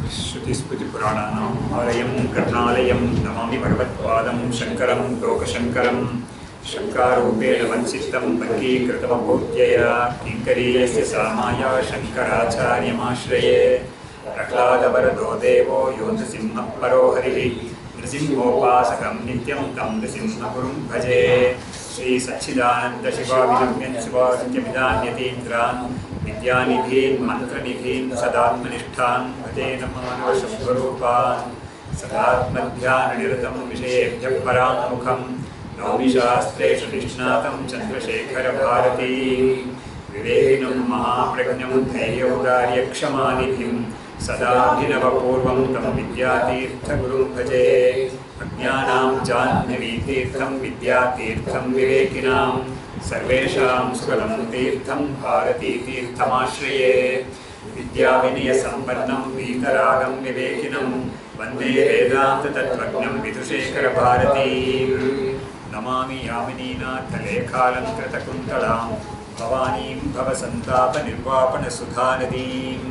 श्रुतिस्मृतिपुराणानाम् आलयं करुणालयं नमामि भगवत्पादं शङ्करं लोकशङ्करं शङ्कारूपेण वञ्चितं पङ्कीकृतमभूत्यया किङ्करीयस्य सामाया शङ्कराचार्यमाश्रये प्रह्लादवरदो देवो यो नृसिंहः परो हरिः नृसिंहोपासकं नित्यं तं नृसिंहगुरुं भजे श्रीसच्चिदानन्दशिवाविनम्यं शिवासत्यमिदान्यतीन्द्रान् विद्यानिधीन् मन्त्रनिधीन् सदात्मनिष्ठान् भजेन मानवशुभरूपान् सदात्मध्याननिरतं विषयेभ्यः पराङ्मुखं नौमि शास्त्रेषु निष्णातं चन्द्रशेखरभारती विवेकिनं महाप्रज्ञं धैर्यौदार्यक्षमानिधिं सदाभिनवपूर्वं तं विद्यातीर्थगुरुं भजे अज्ञानां जाह्नवीतीर्थं विद्यातीर्थं विवेकिनां सर्वेषां सुखदं तीर्थं भारतीतीर्थमाश्रये विद्याविनयसम्पन्नं वीतरागं विवेकिनं वन्दे वेदान्ततत्त्वज्ञं विधुशेखरभारतीं नमामि यामिनीनाथलेखालङ्कृतकुन्तलां भवानीं भवसन्तापनिर्वापणसुधानदीम्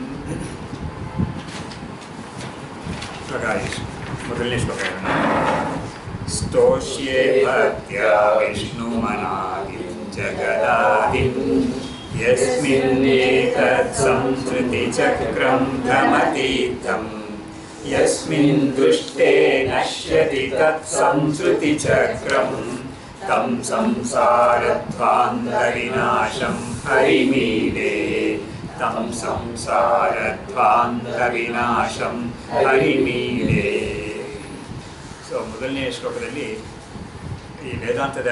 ಶ್ಲೋಕಾಯಿಷ್ ಮೊದಲನೇ ಶ್ಲೋಕ ಹೇಳೋಣ ಸ್ತೋಷ್ಯೇ ಭಕ್ತ್ಯಾ ವಿಷ್ಣುಮನಾದಿಂ ಜಗದಾದಿಂ ಯಸ್ಮಿನ್ನೇತತ್ ಸಂಸ್ಕೃತಿ ಚಕ್ರಂ ಭ್ರಮತೀರ್ಥಂ ಯಸ್ಮಿನ್ ದೃಷ್ಟೇ ನಶ್ಯತಿ ತತ್ ಸಂಸ್ಕೃತಿ ಚಕ್ರಂ तं संसारध्वान्तविनाशं हरिमीडे तं ಸಂಸಾರಧ್ವಾಂತವಿನಾಶಂ ಹರಿಮೀಡೆ ಸೊ ಮೊದಲನೇ ಶ್ಲೋಕದಲ್ಲಿ ಈ ವೇದಾಂತದ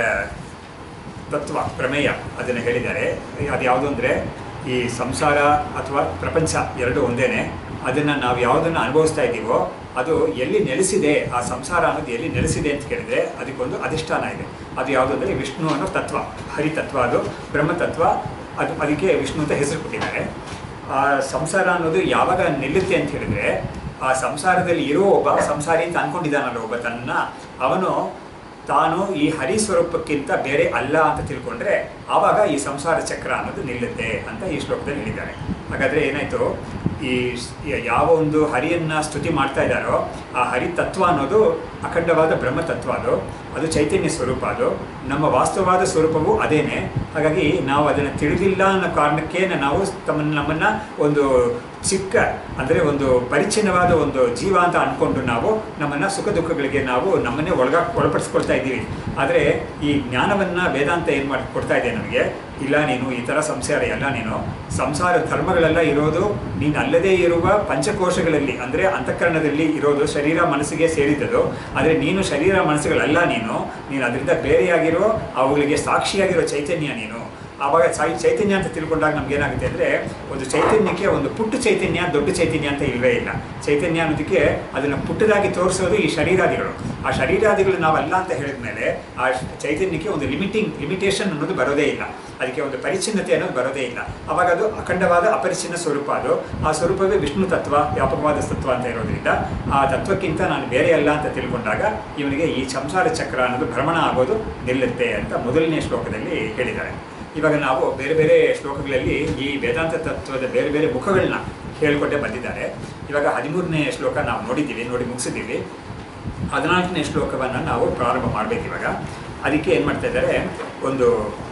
ತತ್ವ ಪ್ರಮೇಯ ಅದನ್ನು ಹೇಳಿದ್ದಾರೆ ಅದು ಯಾವುದು ಅಂದರೆ ಈ ಸಂಸಾರ ಅಥವಾ ಪ್ರಪಂಚ ಎರಡು ಒಂದೇನೆ ಅದನ್ನು ನಾವು ಯಾವುದನ್ನು ಅನುಭವಿಸ್ತಾ ಇದ್ದೀವೋ ಅದು ಎಲ್ಲಿ ನೆಲೆಸಿದೆ ಆ ಸಂಸಾರ ಅನ್ನೋದು ಎಲ್ಲಿ ನೆಲೆಸಿದೆ ಅಂತ ಕೇಳಿದ್ರೆ ಅದಕ್ಕೊಂದು ಅಧಿಷ್ಠಾನ ಇದೆ ಅದು ಯಾವುದು ಅಂದರೆ ವಿಷ್ಣು ಅನ್ನೋ ತತ್ವ ಹರಿತತ್ವ ಅದು ಬ್ರಹ್ಮತತ್ವ ಅದು ಅದಕ್ಕೆ ವಿಷ್ಣು ಅಂತ ಹೆಸರು ಕೊಟ್ಟಿದ್ದಾರೆ ಆ ಸಂಸಾರ ಅನ್ನೋದು ಯಾವಾಗ ನಿಲ್ಲುತ್ತೆ ಅಂತ ಹೇಳಿದ್ರೆ ಆ ಸಂಸಾರದಲ್ಲಿ ಇರೋ ಒಬ್ಬ ಸಂಸಾರಿ ಅಂತ ಅನ್ಕೊಂಡಿದ್ದಾನಲ್ಲ ಒಬ್ಬ ತನ್ನ ಅವನು ತಾನು ಈ ಹರಿ ಸ್ವರೂಪಕ್ಕಿಂತ ಬೇರೆ ಅಲ್ಲ ಅಂತ ತಿಳ್ಕೊಂಡ್ರೆ ಆವಾಗ ಈ ಸಂಸಾರ ಚಕ್ರ ಅನ್ನೋದು ನಿಲ್ಲುತ್ತೆ ಅಂತ ಈ ಶ್ಲೋಕದಲ್ಲಿ ಹೇಳಿದ್ದಾರೆ ಹಾಗಾದ್ರೆ ಏನಾಯ್ತು ಈ ಯಾವ ಒಂದು ಹರಿಯನ್ನ ಸ್ತುತಿ ಮಾಡ್ತಾ ಇದ್ದಾರೋ ಆ ಹರಿ ತತ್ವ ಅನ್ನೋದು ಅಖಂಡವಾದ ಬ್ರಹ್ಮ ತತ್ವ ಅದು ಅದು ಚೈತನ್ಯ ಸ್ವರೂಪ ಅದು ನಮ್ಮ ವಾಸ್ತವವಾದ ಸ್ವರೂಪವು ಅದೇನೆ ಹಾಗಾಗಿ ನಾವು ಅದನ್ನು ತಿಳಿದಿಲ್ಲ ಅನ್ನೋ ಕಾರಣಕ್ಕೆ ನಾವು ತಮ್ಮನ್ನು ನಮ್ಮನ್ನ ಒಂದು ಚಿಕ್ಕ ಅಂದರೆ ಒಂದು ಪರಿಚ್ಛಿನ್ನವಾದ ಒಂದು ಜೀವ ಅಂತ ಅಂದ್ಕೊಂಡು ನಾವು ನಮ್ಮನ್ನು ಸುಖ ದುಃಖಗಳಿಗೆ ನಾವು ನಮ್ಮನ್ನೇ ಒಳಗ ಒಳಪಡಿಸ್ಕೊಳ್ತಾ ಇದ್ದೀವಿ ಆದರೆ ಈ ಜ್ಞಾನವನ್ನು ವೇದಾಂತ ಏನು ಮಾಡಿ ಕೊಡ್ತಾ ಇದೆ ನಮಗೆ ಇಲ್ಲ ನೀನು ಈ ಥರ ಸಂಸಾರ ಎಲ್ಲ ನೀನು ಸಂಸಾರ ಧರ್ಮಗಳೆಲ್ಲ ಇರೋದು ನೀನು ಅಲ್ಲದೇ ಇರುವ ಪಂಚಕೋಶಗಳಲ್ಲಿ ಅಂದರೆ ಅಂತಃಕರಣದಲ್ಲಿ ಇರೋದು ಶರೀರ ಮನಸ್ಸಿಗೆ ಸೇರಿದ್ದದು ಆದರೆ ನೀನು ಶರೀರ ಮನಸ್ಸುಗಳಲ್ಲ ನೀನು ನೀನು ಅದರಿಂದ ಬೇರೆಯಾಗಿರೋ ಅವುಗಳಿಗೆ ಸಾಕ್ಷಿಯಾಗಿರೋ ಚೈತನ್ಯ ನೀನು ಆವಾಗ ಸಾಯಿ ಚೈತನ್ಯ ಅಂತ ತಿಳ್ಕೊಂಡಾಗ ನಮ್ಗೆ ಏನಾಗುತ್ತೆ ಅಂದರೆ ಒಂದು ಚೈತನ್ಯಕ್ಕೆ ಒಂದು ಪುಟ್ಟ ಚೈತನ್ಯ ದೊಡ್ಡ ಚೈತನ್ಯ ಅಂತ ಇಲ್ಲವೇ ಇಲ್ಲ ಚೈತನ್ಯ ಅನ್ನೋದಕ್ಕೆ ಅದನ್ನು ಪುಟ್ಟದಾಗಿ ತೋರಿಸೋದು ಈ ಶರೀರಾದಿಗಳು ಆ ಶರೀರಾದಿಗಳು ನಾವಲ್ಲ ಅಂತ ಹೇಳಿದ್ಮೇಲೆ ಆ ಚೈತನ್ಯಕ್ಕೆ ಒಂದು ಲಿಮಿಟಿಂಗ್ ಲಿಮಿಟೇಷನ್ ಅನ್ನೋದು ಬರೋದೇ ಇಲ್ಲ ಅದಕ್ಕೆ ಒಂದು ಪರಿಚ್ಛಿನ್ನತೆ ಅನ್ನೋದು ಬರೋದೇ ಇಲ್ಲ ಅವಾಗ ಅದು ಅಖಂಡವಾದ ಅಪರಿಚ್ಛಿನ್ನ ಸ್ವರೂಪ ಅದು ಆ ಸ್ವರೂಪವೇ ವಿಷ್ಣು ತತ್ವ ವ್ಯಾಪಕವಾದ ತತ್ವ ಅಂತ ಇರೋದ್ರಿಂದ ಆ ತತ್ವಕ್ಕಿಂತ ನಾನು ಬೇರೆ ಅಲ್ಲ ಅಂತ ತಿಳ್ಕೊಂಡಾಗ ಇವನಿಗೆ ಈ ಸಂಸಾರ ಚಕ್ರ ಅನ್ನೋದು ಭ್ರಮಣ ಆಗೋದು ನಿಲ್ಲುತ್ತೆ ಅಂತ ಮೊದಲನೇ ಶ್ಲೋಕದಲ್ಲಿ ಹೇಳಿದ್ದಾರೆ ಇವಾಗ ನಾವು ಬೇರೆ ಬೇರೆ ಶ್ಲೋಕಗಳಲ್ಲಿ ಈ ವೇದಾಂತ ತತ್ವದ ಬೇರೆ ಬೇರೆ ಮುಖಗಳನ್ನ ಹೇಳ್ಕೊಟ್ಟೆ ಬಂದಿದ್ದಾರೆ ಇವಾಗ ಹದಿಮೂರನೇ ಶ್ಲೋಕ ನಾವು ನೋಡಿದ್ದೀವಿ ನೋಡಿ ಮುಗಿಸಿದ್ದೀವಿ ಹದಿನಾಲ್ಕನೇ ಶ್ಲೋಕವನ್ನು ನಾವು ಪ್ರಾರಂಭ ಮಾಡಬೇಕು ಇವಾಗ ಅದಕ್ಕೆ ಏನು ಮಾಡ್ತಾ ಇದ್ದಾರೆ ಒಂದು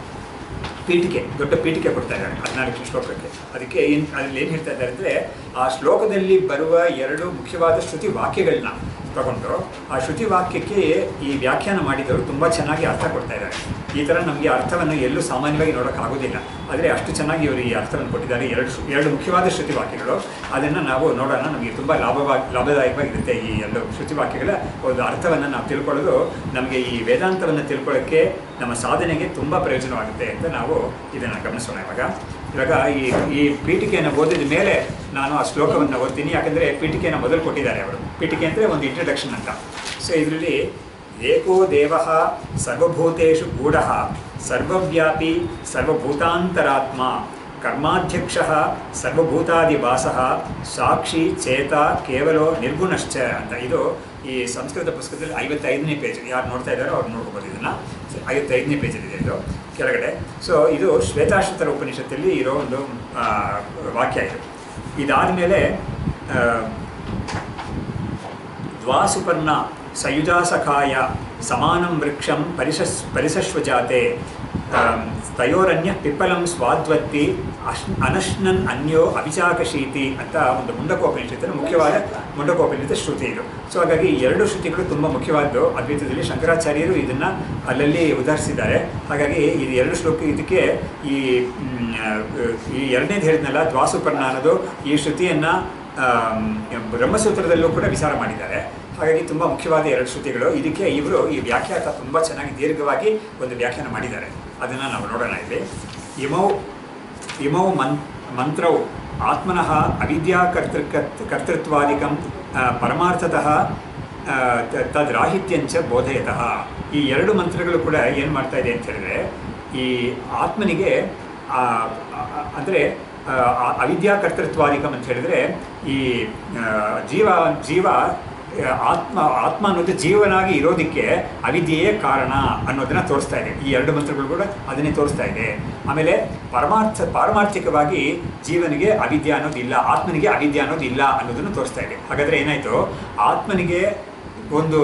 ಪೀಠಿಕೆ ದೊಡ್ಡ ಪೀಠಿಕೆ ಕೊಡ್ತಾ ಇದ್ದಾರೆ ಹದಿನಾಲ್ಕನೇ ಶ್ಲೋಕಕ್ಕೆ ಅದಕ್ಕೆ ಏನು ಅದ್ರಲ್ಲಿ ಏನು ಹೇಳ್ತಾ ಇದ್ದಾರೆ ಅಂದರೆ ಆ ಶ್ಲೋಕದಲ್ಲಿ ಬರುವ ಎರಡು ಮುಖ್ಯವಾದ ಶ್ರುತಿ ವಾಕ್ಯಗಳನ್ನ ತಗೊಂಡು ಆ ಶ್ರುತಿ ವಾಕ್ಯಕ್ಕೆ ಈ ವ್ಯಾಖ್ಯಾನ ಮಾಡಿದವರು ತುಂಬ ಚೆನ್ನಾಗಿ ಅರ್ಥ ಕೊಡ್ತಾ ಇದ್ದಾರೆ ಈ ಥರ ನಮಗೆ ಅರ್ಥವನ್ನು ಎಲ್ಲೂ ಸಾಮಾನ್ಯವಾಗಿ ನೋಡೋಕ್ಕಾಗೋದಿಲ್ಲ ಆದರೆ ಅಷ್ಟು ಚೆನ್ನಾಗಿ ಇವರು ಈ ಅರ್ಥವನ್ನು ಕೊಟ್ಟಿದ್ದಾರೆ ಎರಡು ಎರಡು ಮುಖ್ಯವಾದ ಶ್ರುತಿ ವಾಕ್ಯಗಳು ಅದನ್ನು ನಾವು ನೋಡೋಣ ನಮಗೆ ತುಂಬ ಲಾಭವಾಗಿ ಲಾಭದಾಯಕವಾಗಿರುತ್ತೆ ಈ ಎಲ್ಲ ಶ್ರುತಿ ವಾಕ್ಯಗಳ ಒಂದು ಅರ್ಥವನ್ನು ನಾವು ತಿಳ್ಕೊಳ್ಳೋದು ನಮಗೆ ಈ ವೇದಾಂತವನ್ನು ತಿಳ್ಕೊಳ್ಳೋಕ್ಕೆ ನಮ್ಮ ಸಾಧನೆಗೆ ತುಂಬ ಪ್ರಯೋಜನವಾಗುತ್ತೆ ಅಂತ ನಾವು ಇದನ್ನು ಗಮನಿಸೋಣ ಇವಾಗ ಇವಾಗ ಈ ಈ ಪೀಠಿಕೆಯನ್ನು ಓದಿದ ಮೇಲೆ ನಾನು ಆ ಶ್ಲೋಕವನ್ನು ಓದ್ತೀನಿ ಯಾಕಂದರೆ ಪೀಠಿಕೆಯನ್ನು ಮೊದಲು ಕೊಟ್ಟಿದ್ದಾರೆ ಅವರು ಪೀಠಿಕೆ ಅಂದರೆ ಒಂದು ಇಂಟ್ರಡಕ್ಷನ್ ಅಂತ ಸೊ ಇದರಲ್ಲಿ ಏಕೋ ದೇವ ಸರ್ವಭೂತೇಷು ಗೂಢ ಸರ್ವವ್ಯಾಪಿ ಸರ್ವಭೂತಾಂತರಾತ್ಮ ಕರ್ಮಾಧ್ಯಕ್ಷ ಸರ್ವಭೂತಾದಿವಾಸ ಸಾಕ್ಷಿ ಚೇತ ಕೇವಲೋ ನಿರ್ಗುಣಶ್ಚ ಅಂತ ಇದು ಈ ಸಂಸ್ಕೃತ ಪುಸ್ತಕದಲ್ಲಿ ಐವತ್ತೈದನೇ ಪೇಜ್ ಯಾರು ನೋಡ್ತಾ ಇದ್ದಾರೋ ಅವ್ರು ನೋಡ್ಕೋಬೋದು ಇದನ್ನು ಐವತ್ತೈದನೇ ಪೇಜಲ್ಲಿದೆ ಇದು ಕೆಳಗಡೆ ಸೊ ಇದು ಶ್ವೇತಾಶ್ವತರ ಉಪನಿಷತ್ತಲ್ಲಿ ಇರೋ ಒಂದು ಆ, ವಾಕ್ಯ ಇದು ಇದಾದ ಮೇಲೆ ದ್ವಾಸುಪರ್ಣ ಸಯುಜಾಸಖಾಯ ಸಮಾನಂ ವೃಕ್ಷಂ ಪರಿಸಸ್ ಪರಿಸಶ್ವಜಾತೆ ಆಮ್, ತಯೋರನ್ಯ ಪಿಪ್ಪಲಂ ಸ್ವಾದ್ವತ್ತಿ ಅಶ್ ಅನಶ್ನನ್ ಅನ್ಯೋ ಅಭಿಚಾಕಶೀತಿ ಅಂತ ಒಂದು ಮುಂಡಕೋಪನಿಷತ್ತಿನ ಮುಖ್ಯವಾದ ಮುಂಡಕೋಪನಿಷತ್ ಶ್ರುತಿ ಇದು ಸೊ ಹಾಗಾಗಿ ಈ ಎರಡು ಶ್ರುತಿಗಳು ತುಂಬ ಮುಖ್ಯವಾದ್ದು ಅದ್ವೈತದಲ್ಲಿ ಶಂಕರಾಚಾರ್ಯರು ಇದನ್ನು ಅಲ್ಲಲ್ಲಿ ಉದಾಹರಿಸಿದ್ದಾರೆ ಹಾಗಾಗಿ ಇದು ಎರಡು ಶ್ಲೋಕ ಇದಕ್ಕೆ ಈ ಮ್, ಈ ಎರಡನೇದು ಹೇಳಿದ್ನಲ್ಲ ದ್ವಾಸುಪರ್ಣ ಅನ್ನೋದು ಈ ಶ್ರುತಿಯನ್ನು ಬ್ರಹ್ಮಸೂತ್ರದಲ್ಲೂ ಕೂಡ ವಿಚಾರ ಮಾಡಿದ್ದಾರೆ ಹಾಗಾಗಿ ತುಂಬ ಮುಖ್ಯವಾದ ಎರಡು ಶ್ರುತಿಗಳು ಇದಕ್ಕೆ ಇವರು ಈ ವ್ಯಾಖ್ಯಾತ ತುಂಬ ಚೆನ್ನಾಗಿ ದೀರ್ಘವಾಗಿ ಒಂದು ವ್ಯಾಖ್ಯಾನ ಮಾಡಿದ್ದಾರೆ ಅದನ್ನು ನಾವು ನೋಡೋಣ ಇಲ್ಲಿ ಇಮೌ ಇಮೌ ಮನ್ ಮಂತ್ರವು ಆತ್ಮನಃ ಅವಿದ್ಯಾ ಕರ್ತೃ ಕರ್ತೃತ್ವಾದಿಕಂ ಆ, ಪರಮಾರ್ಥತಃ ಆ, ತ- ತದ್ರಾಹಿತ್ಯಂಚ ಬೋಧಯತಃ ಈ ಎರಡು ಮಂತ್ರಗಳು ಕೂಡ ಏನು ಮಾಡ್ತಾ ಇದೆ ಅಂತ ಹೇಳಿದ್ರೆ ಈ ಆತ್ಮನಿಗೆ ಆ, ಆ- ಆ- ಅಂದರೆ ಆ, ಆ ಅವಿದ್ಯಾ ಕರ್ತೃತ್ವಾದಿಕಂ ಅಂತ ಹೇಳಿದ್ರೆ ಈ ಆ, ಜೀವ ಜೀವ ಆ, ಆತ್ಮ ಆತ್ಮ ಅನ್ನೋದು ಜೀವನಾಗಿ ಇರೋದಕ್ಕೆ ಅವಿದ್ಯೆಯೇ ಕಾರಣ ಅನ್ನೋದನ್ನ ತೋರಿಸ್ತಾ ಇದೆ ಈ ಎರಡು ಮಂತ್ರಗಳು ಕೂಡ ಅದನ್ನೇ ತೋರಿಸ್ತಾ ಇದೆ ಆಮೇಲೆ ಪರಮಾರ್ಥ ಪಾರಮಾರ್ಥಿಕವಾಗಿ ಜೀವನಿಗೆ ಅವಿದ್ಯೆ ಅನ್ನೋದು ಇಲ್ಲ ಆತ್ಮನಿಗೆ ಅವಿದ್ಯೆ ಅನ್ನೋದು ಇಲ್ಲ ಅನ್ನೋದನ್ನು ತೋರಿಸ್ತಾ ಇದೆ ಹಾಗಾದ್ರೆ ಏನಾಯ್ತು ಆತ್ಮನಿಗೆ ಒಂದು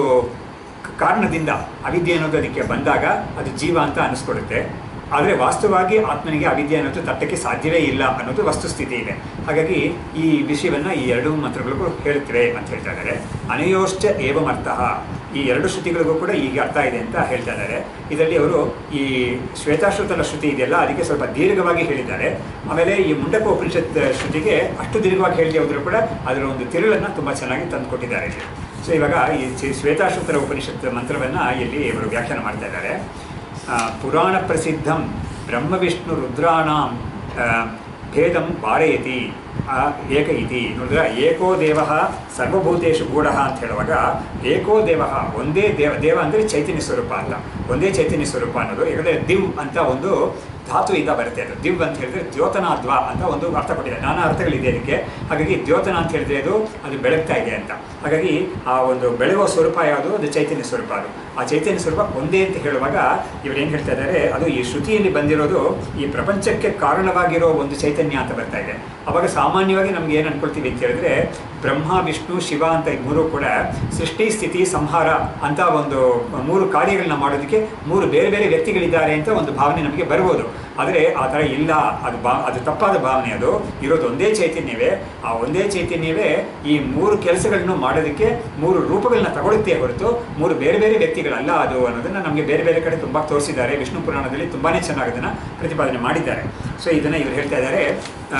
ಕ- ಕಾರಣದಿಂದ ಅವಿದ್ಯೆ ಅನ್ನೋದು ಅದಕ್ಕೆ ಬಂದಾಗ ಅದು ಜೀವ ಅಂತ ಅನಿಸ್ಕೊಡುತ್ತೆ ಆದರೆ ವಾಸ್ತವವಾಗಿ ಆತ್ಮನಿಗೆ ಅವಿದ್ಯೆ ಅನ್ನೋದು ತಟ್ಟಕ್ಕೆ ಸಾಧ್ಯವೇ ಇಲ್ಲ ಅನ್ನೋದು ವಸ್ತುಸ್ಥಿತಿ ಇದೆ ಹಾಗಾಗಿ ಈ ವಿಷಯವನ್ನು ಈ ಎರಡು ಮಂತ್ರಗಳಿಗೂ ಹೇಳ್ತಿವೆ ಅಂತ ಹೇಳ್ತಾ ಇದ್ದಾರೆ ಅನಯೋಶ್ಚ ಏವಮರ್ಥ ಈ ಎರಡು ಶ್ರುತಿಗಳಿಗೂ ಕೂಡ ಈಗ ಅರ್ಥ ಇದೆ ಅಂತ ಹೇಳ್ತಾ ಇದ್ದಾರೆ ಇದರಲ್ಲಿ ಅವರು ಈ ಶ್ವೇತಾಶ್ರುತನ ಶ್ರುತಿ ಇದೆಯಲ್ಲ ಅದಕ್ಕೆ ಸ್ವಲ್ಪ ದೀರ್ಘವಾಗಿ ಹೇಳಿದ್ದಾರೆ ಆಮೇಲೆ ಈ ಮುಂಡಕ ಉಪನಿಷತ್ ಶ್ರುತಿಗೆ ಅಷ್ಟು ದೀರ್ಘವಾಗಿ ಹೇಳದೆ ಹೋದರೂ ಕೂಡ ಅದರ ಒಂದು ತಿರುಳನ್ನು ತುಂಬ ಚೆನ್ನಾಗಿ ತಂದು ಕೊಟ್ಟಿದ್ದಾರೆ ಇಲ್ಲಿ ಸೊ ಇವಾಗ ಈ ಚಿ- ಶ್ವೇತಾಶ್ರುತರ ಉಪನಿಷತ್ ಮಂತ್ರವನ್ನು ಇಲ್ಲಿ ಇವರು ವ್ಯಾಖ್ಯಾನ ಮಾಡ್ತಾ ಇದ್ದಾರೆ ಆ, ಪುರಾಣ ಪ್ರಸಿದ್ಧಂ ಬ್ರಹ್ಮವಿಷ್ಣು ರುದ್ರಾಣಾಂ ಆ, ಭೇದಂ ವಾರಯತಿ ಆ, ಏಕ ಇತಿ ನೋಡಿದ್ರೆ ಏಕೋ ದೇವ ಸರ್ವಭೂತೇಶು ಗೂಢ ಅಂತ ಹೇಳುವಾಗ ಏಕೋ ದೇವ ಒಂದೇ ದೇವ ದೇವ ಅಂದರೆ ಚೈತನ್ಯ ಸ್ವರೂಪ ಅಂತ ಒಂದೇ ಚೈತನ್ಯ ಸ್ವರೂಪ ಅನ್ನೋದು ಯಾಕಂದರೆ ದಿವ್ ಅಂತ ಒಂದು ಧಾತುವಿಂದ ಬರುತ್ತೆ ಅದು ದಿವ್ ಅಂತ ಹೇಳಿದ್ರೆ ದ್ಯೋತನಾದ್ವ ಅಂತ ಒಂದು ಅರ್ಥ ಕೊಟ್ಟಿದೆ ನಾನಾ ಅರ್ಥಗಳಿದೆ ಅದಕ್ಕೆ ಹಾಗಾಗಿ ದ್ಯೋತನ ಅಂತ ಹೇಳಿದ್ರೆ ಅದು ಅದು ಬೆಳಗ್ತಾ ಇದೆ ಅಂತ ಹಾಗಾಗಿ ಆ ಒಂದು ಬೆಳಗುವ ಸ್ವರೂಪ ಯಾವುದು ಅದು ಚೈತನ್ಯ ಸ್ವರೂಪ ಅದು ಆ ಚೈತನ್ಯ ಸ್ವರೂಪ ಒಂದೇ ಅಂತ ಹೇಳುವಾಗ ಇವರು ಏನು ಹೇಳ್ತಾ ಇದ್ದಾರೆ ಅದು ಈ ಶ್ರುತಿಯಲ್ಲಿ ಬಂದಿರೋದು ಈ ಪ್ರಪಂಚಕ್ಕೆ ಕಾರಣವಾಗಿರೋ ಒಂದು ಚೈತನ್ಯ ಅಂತ ಬರ್ತಾ ಇದೆ ಅವಾಗ ಸಾಮಾನ್ಯವಾಗಿ ನಮ್ಗೆ ಏನು ಅನ್ಕೊಳ್ತೀವಿ ಅಂತ ಹೇಳಿದ್ರೆ ಬ್ರಹ್ಮ ವಿಷ್ಣು ಶಿವ ಅಂತ ಈ ಮೂರು ಕೂಡ ಸೃಷ್ಟಿ ಸ್ಥಿತಿ ಸಂಹಾರ ಅಂತ ಒಂದು ಮೂರು ಕಾರ್ಯಗಳನ್ನ ಮಾಡೋದಕ್ಕೆ ಮೂರು ಬೇರೆ ಬೇರೆ ವ್ಯಕ್ತಿಗಳಿದ್ದಾರೆ ಅಂತ ಒಂದು ಭಾವನೆ ನಮಗೆ ಬರ್ಬೋದು ಆದರೆ ಆ ಥರ ಇಲ್ಲ ಅದು ಬಾ ಅದು ತಪ್ಪಾದ ಭಾವನೆ ಅದು ಇರೋದು ಒಂದೇ ಚೈತನ್ಯವೇ ಆ ಒಂದೇ ಚೈತನ್ಯವೇ ಈ ಮೂರು ಕೆಲಸಗಳನ್ನು ಮಾಡೋದಕ್ಕೆ ಮೂರು ರೂಪಗಳನ್ನ ತಗೊಳುತ್ತೆ ಹೊರತು ಮೂರು ಬೇರೆ ಬೇರೆ ವ್ಯಕ್ತಿಗಳಲ್ಲ ಅದು ಅನ್ನೋದನ್ನು ನಮಗೆ ಬೇರೆ ಬೇರೆ ಕಡೆ ತುಂಬ ತೋರಿಸಿದ್ದಾರೆ ವಿಷ್ಣು ಪುರಾಣದಲ್ಲಿ ತುಂಬಾ ಚೆನ್ನಾಗಿ ಅದನ್ನು ಪ್ರತಿಪಾದನೆ ಮಾಡಿದ್ದಾರೆ ಸೊ ಇದನ್ನು ಇವರು ಹೇಳ್ತಾ ಇದ್ದಾರೆ ಆ,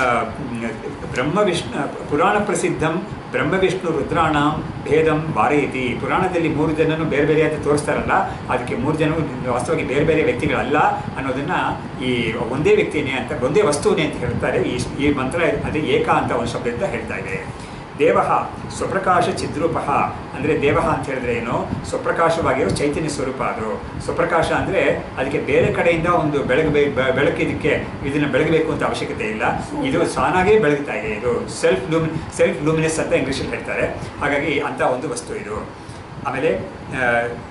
ಬ್ರಹ್ಮ ವಿಷ್ಣು ಪುರಾಣ ಪ್ರಸಿದ್ಧಂ ಬ್ರಹ್ಮ ವಿಷ್ಣು ರುದ್ರಾಣಂ ಭೇದಂ ವಾರಯತಿ ಪುರಾಣದಲ್ಲಿ ಮೂರು ಜನನು ಬೇರೆ ಬೇರೆ ಅಂತ ತೋರಿಸ್ತಾರಲ್ಲ ಅದಕ್ಕೆ ಮೂರು ಜನರು ವಾಸ್ತವವಾಗಿ ಬೇರೆ ಬೇರೆ ವ್ಯಕ್ತಿಗಳಲ್ಲ ಅನ್ನೋದನ್ನ ಈ ಒಂದೇ ವ್ಯಕ್ತಿನೇ ಅಂತ ಒಂದೇ ವಸ್ತುವೇ ಅಂತ ಹೇಳ್ತಾರೆ ಈ ಈ ಮಂತ್ರ ಅದೇ ಏಕ ಅಂತ ಒಂದು ಶಬ್ದದಿಂದ ಹೇಳ್ತಾ ಇದೆ ದೇವ ಸ್ವಪ್ರಕಾಶ ಚಿದ್ರೂಪ ಅಂದರೆ ದೇವ ಅಂತ ಹೇಳಿದ್ರೆ ಏನು ಸ್ವಪ್ರಕಾಶವಾಗಿರೋ ಚೈತನ್ಯ ಸ್ವರೂಪ ಅದು ಸ್ವಪ್ರಕಾಶ ಅಂದರೆ ಅದಕ್ಕೆ ಬೇರೆ ಕಡೆಯಿಂದ ಒಂದು ಬೆಳಗಬೇಕು ಬೆಳಕಿದಕ್ಕೆ ಇದನ್ನು ಬೆಳಗಬೇಕು ಅಂತ ಅವಶ್ಯಕತೆ ಇಲ್ಲ ಇದು ಸಾನಾಗೇ ಬೆಳಗ್ತಾ ಇದೆ ಇದು ಸೆಲ್ಫ್ ಲೂಮಿ ಸೆಲ್ಫ್ ಲೂಮಿನೆಸ್ ಅಂತ ಇಂಗ್ಲೀಷಲ್ಲಿ ಹೇಳ್ತಾರೆ ಹಾಗಾಗಿ ಅಂಥ ಒಂದು ವಸ್ತು ಇದು ಆಮೇಲೆ ಆ,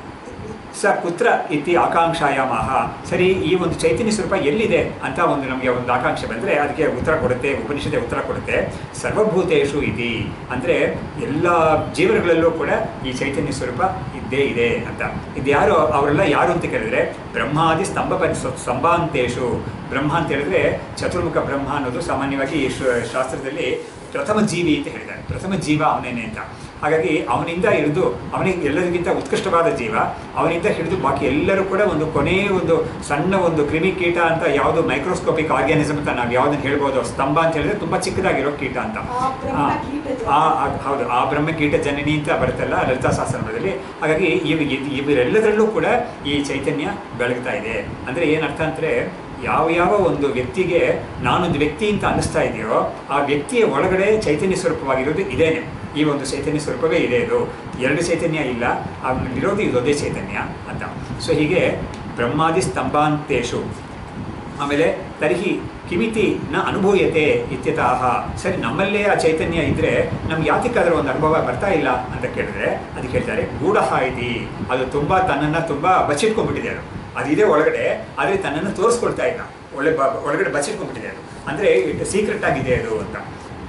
ಸ ಕುತ್ರ ಇತಿ ಆಕಾಂಕ್ಷಾಯಾಮಹ ಸರಿ ಈ ಒಂದು ಚೈತನ್ಯ ಸ್ವರೂಪ ಎಲ್ಲಿದೆ ಅಂತ ಒಂದು ನಮಗೆ ಒಂದು ಆಕಾಂಕ್ಷೆ ಬಂದರೆ ಅದಕ್ಕೆ ಉತ್ತರ ಕೊಡುತ್ತೆ ಉಪನಿಷತ್ತೆ ಉತ್ತರ ಕೊಡುತ್ತೆ ಸರ್ವಭೂತೇಶು ಇತಿ ಅಂದರೆ ಎಲ್ಲ ಜೀವನಗಳಲ್ಲೂ ಕೂಡ ಈ ಚೈತನ್ಯ ಸ್ವರೂಪ ಇದ್ದೇ ಇದೆ ಅಂತ ಇದು ಯಾರು ಅವರೆಲ್ಲ ಯಾರು ಅಂತ ಕೇಳಿದ್ರೆ ಬ್ರಹ್ಮಾದಿ ಸ್ತಂಭ ಪರಿ ಸ್ತಂಭಾಂತೇಶು ಬ್ರಹ್ಮ ಅಂತ ಹೇಳಿದ್ರೆ ಚತುರ್ಮುಖ ಬ್ರಹ್ಮ ಅನ್ನೋದು ಸಾಮಾನ್ಯವಾಗಿ ಈ ಶ- ಶಾಸ್ತ್ರದಲ್ಲಿ ಪ್ರಥಮ ಜೀವಿ ಅಂತ ಹೇಳಿದ್ದಾರೆ ಪ್ರಥಮ ಜೀವ ಅವನೇನೆ ಅಂತ ಹಾಗಾಗಿ ಅವನಿಂದ ಹಿಡಿದು ಅವನಿಗೆ ಎಲ್ಲರಿಗಿಂತ ಉತ್ಕೃಷ್ಟವಾದ ಜೀವ ಅವನಿಂದ ಹಿಡಿದು ಬಾಕಿ ಎಲ್ಲರೂ ಕೂಡ ಒಂದು ಕೊನೆಯ ಒಂದು ಸಣ್ಣ ಒಂದು ಕ್ರಿಮಿಕೀಟ ಅಂತ ಯಾವುದು ಮೈಕ್ರೋಸ್ಕೋಪಿಕ್ ಆರ್ಗ್ಯಾನಿಸಮ್ ಅಂತ ನಾವು ಯಾವುದನ್ನು ಹೇಳ್ಬೋದು ಸ್ತಂಭ ಅಂತ ಹೇಳಿದ್ರೆ ತುಂಬ ಚಿಕ್ಕದಾಗಿರೋ ಕೀಟ ಅಂತ ಆ ಬ್ರಹ್ಮ ಆ, ಕೀಟ ಆ, ಆ, ಹೌದು ಆ ಬ್ರಹ್ಮ ಕೀಟ ಜನನಿ ಅಂತ ಬರುತ್ತಲ್ಲ ಲಲಿತಾ ಸಹಸ್ರನಾಮದಲ್ಲಿ ಹಾಗಾಗಿ ಇವ್ ಇದ್- ಇವರೆಲ್ಲದರಲ್ಲೂ ಕೂಡ ಈ ಚೈತನ್ಯ ಬೆಳಗ್ತಾ ಇದೆ ಅಂದರೆ ಏನರ್ಥ ಅಂದರೆ ಯಾವ ಯಾವ ಒಂದು ವ್ಯಕ್ತಿಗೆ ನಾನೊಂದು ವ್ಯಕ್ತಿ ಅಂತ ಅನ್ನಿಸ್ತಾ ಇದೆಯೋ ಆ ವ್ಯಕ್ತಿಯ ಒಳಗಡೆ ಚೈತನ್ಯ ಸ್ವರೂಪವಾಗಿರೋದು ಇದೇನೆ ಈ ಒಂದು ಚೈತನ್ಯ ಸ್ವರೂಪವೇ ಇದೆ ಇದು ಎರಡು ಚೈತನ್ಯ ಇಲ್ಲ ಅವನಲ್ಲಿರೋದು ಇದೊಂದೇ ಚೈತನ್ಯ ಅಂತ ಸೊ ಹೀಗೆ ಬ್ರಹ್ಮಾದಿ ಸ್ತಂಭಾಂತೇಶು ಆಮೇಲೆ ತರ್ಹಿ ಕಿಮಿತಿ ನ ಅನುಭೂಯತೆ ಇತ್ಯತಃ ಸರಿ ನಮ್ಮಲ್ಲೇ ಆ ಚೈತನ್ಯ ಇದ್ದರೆ ನಮ್ಗೆ ಯಾತಕ್ಕಾದ್ರೂ ಒಂದು ಅನುಭವ ಬರ್ತಾ ಇಲ್ಲ ಅಂತ ಕೇಳಿದ್ರೆ ಅದಕ್ಕೆ ಹೇಳ್ತಾರೆ ಗೂಢ ಇತಿ ಅದು ತುಂಬ ತನ್ನನ್ನು ತುಂಬ ಬಚ್ಚಿಟ್ಕೊಂಡ್ಬಿಟ್ಟಿದೆ ಅದು ಅದಿದೆ ಒಳಗಡೆ ಆದರೆ ತನ್ನನ್ನು ತೋರಿಸ್ಕೊಳ್ತಾ ಇಲ್ಲ ಒಳ್ಳೆ ಬ ಒಳಗಡೆ ಬಚ್ಚಿಟ್ಕೊಂಡ್ಬಿಟ್ಟಿದೆ ಅದು ಅಂದರೆ ಇಟ್ಟು ಸೀಕ್ರೆಟ್ ಆಗಿದೆ ಅದು ಅಂತ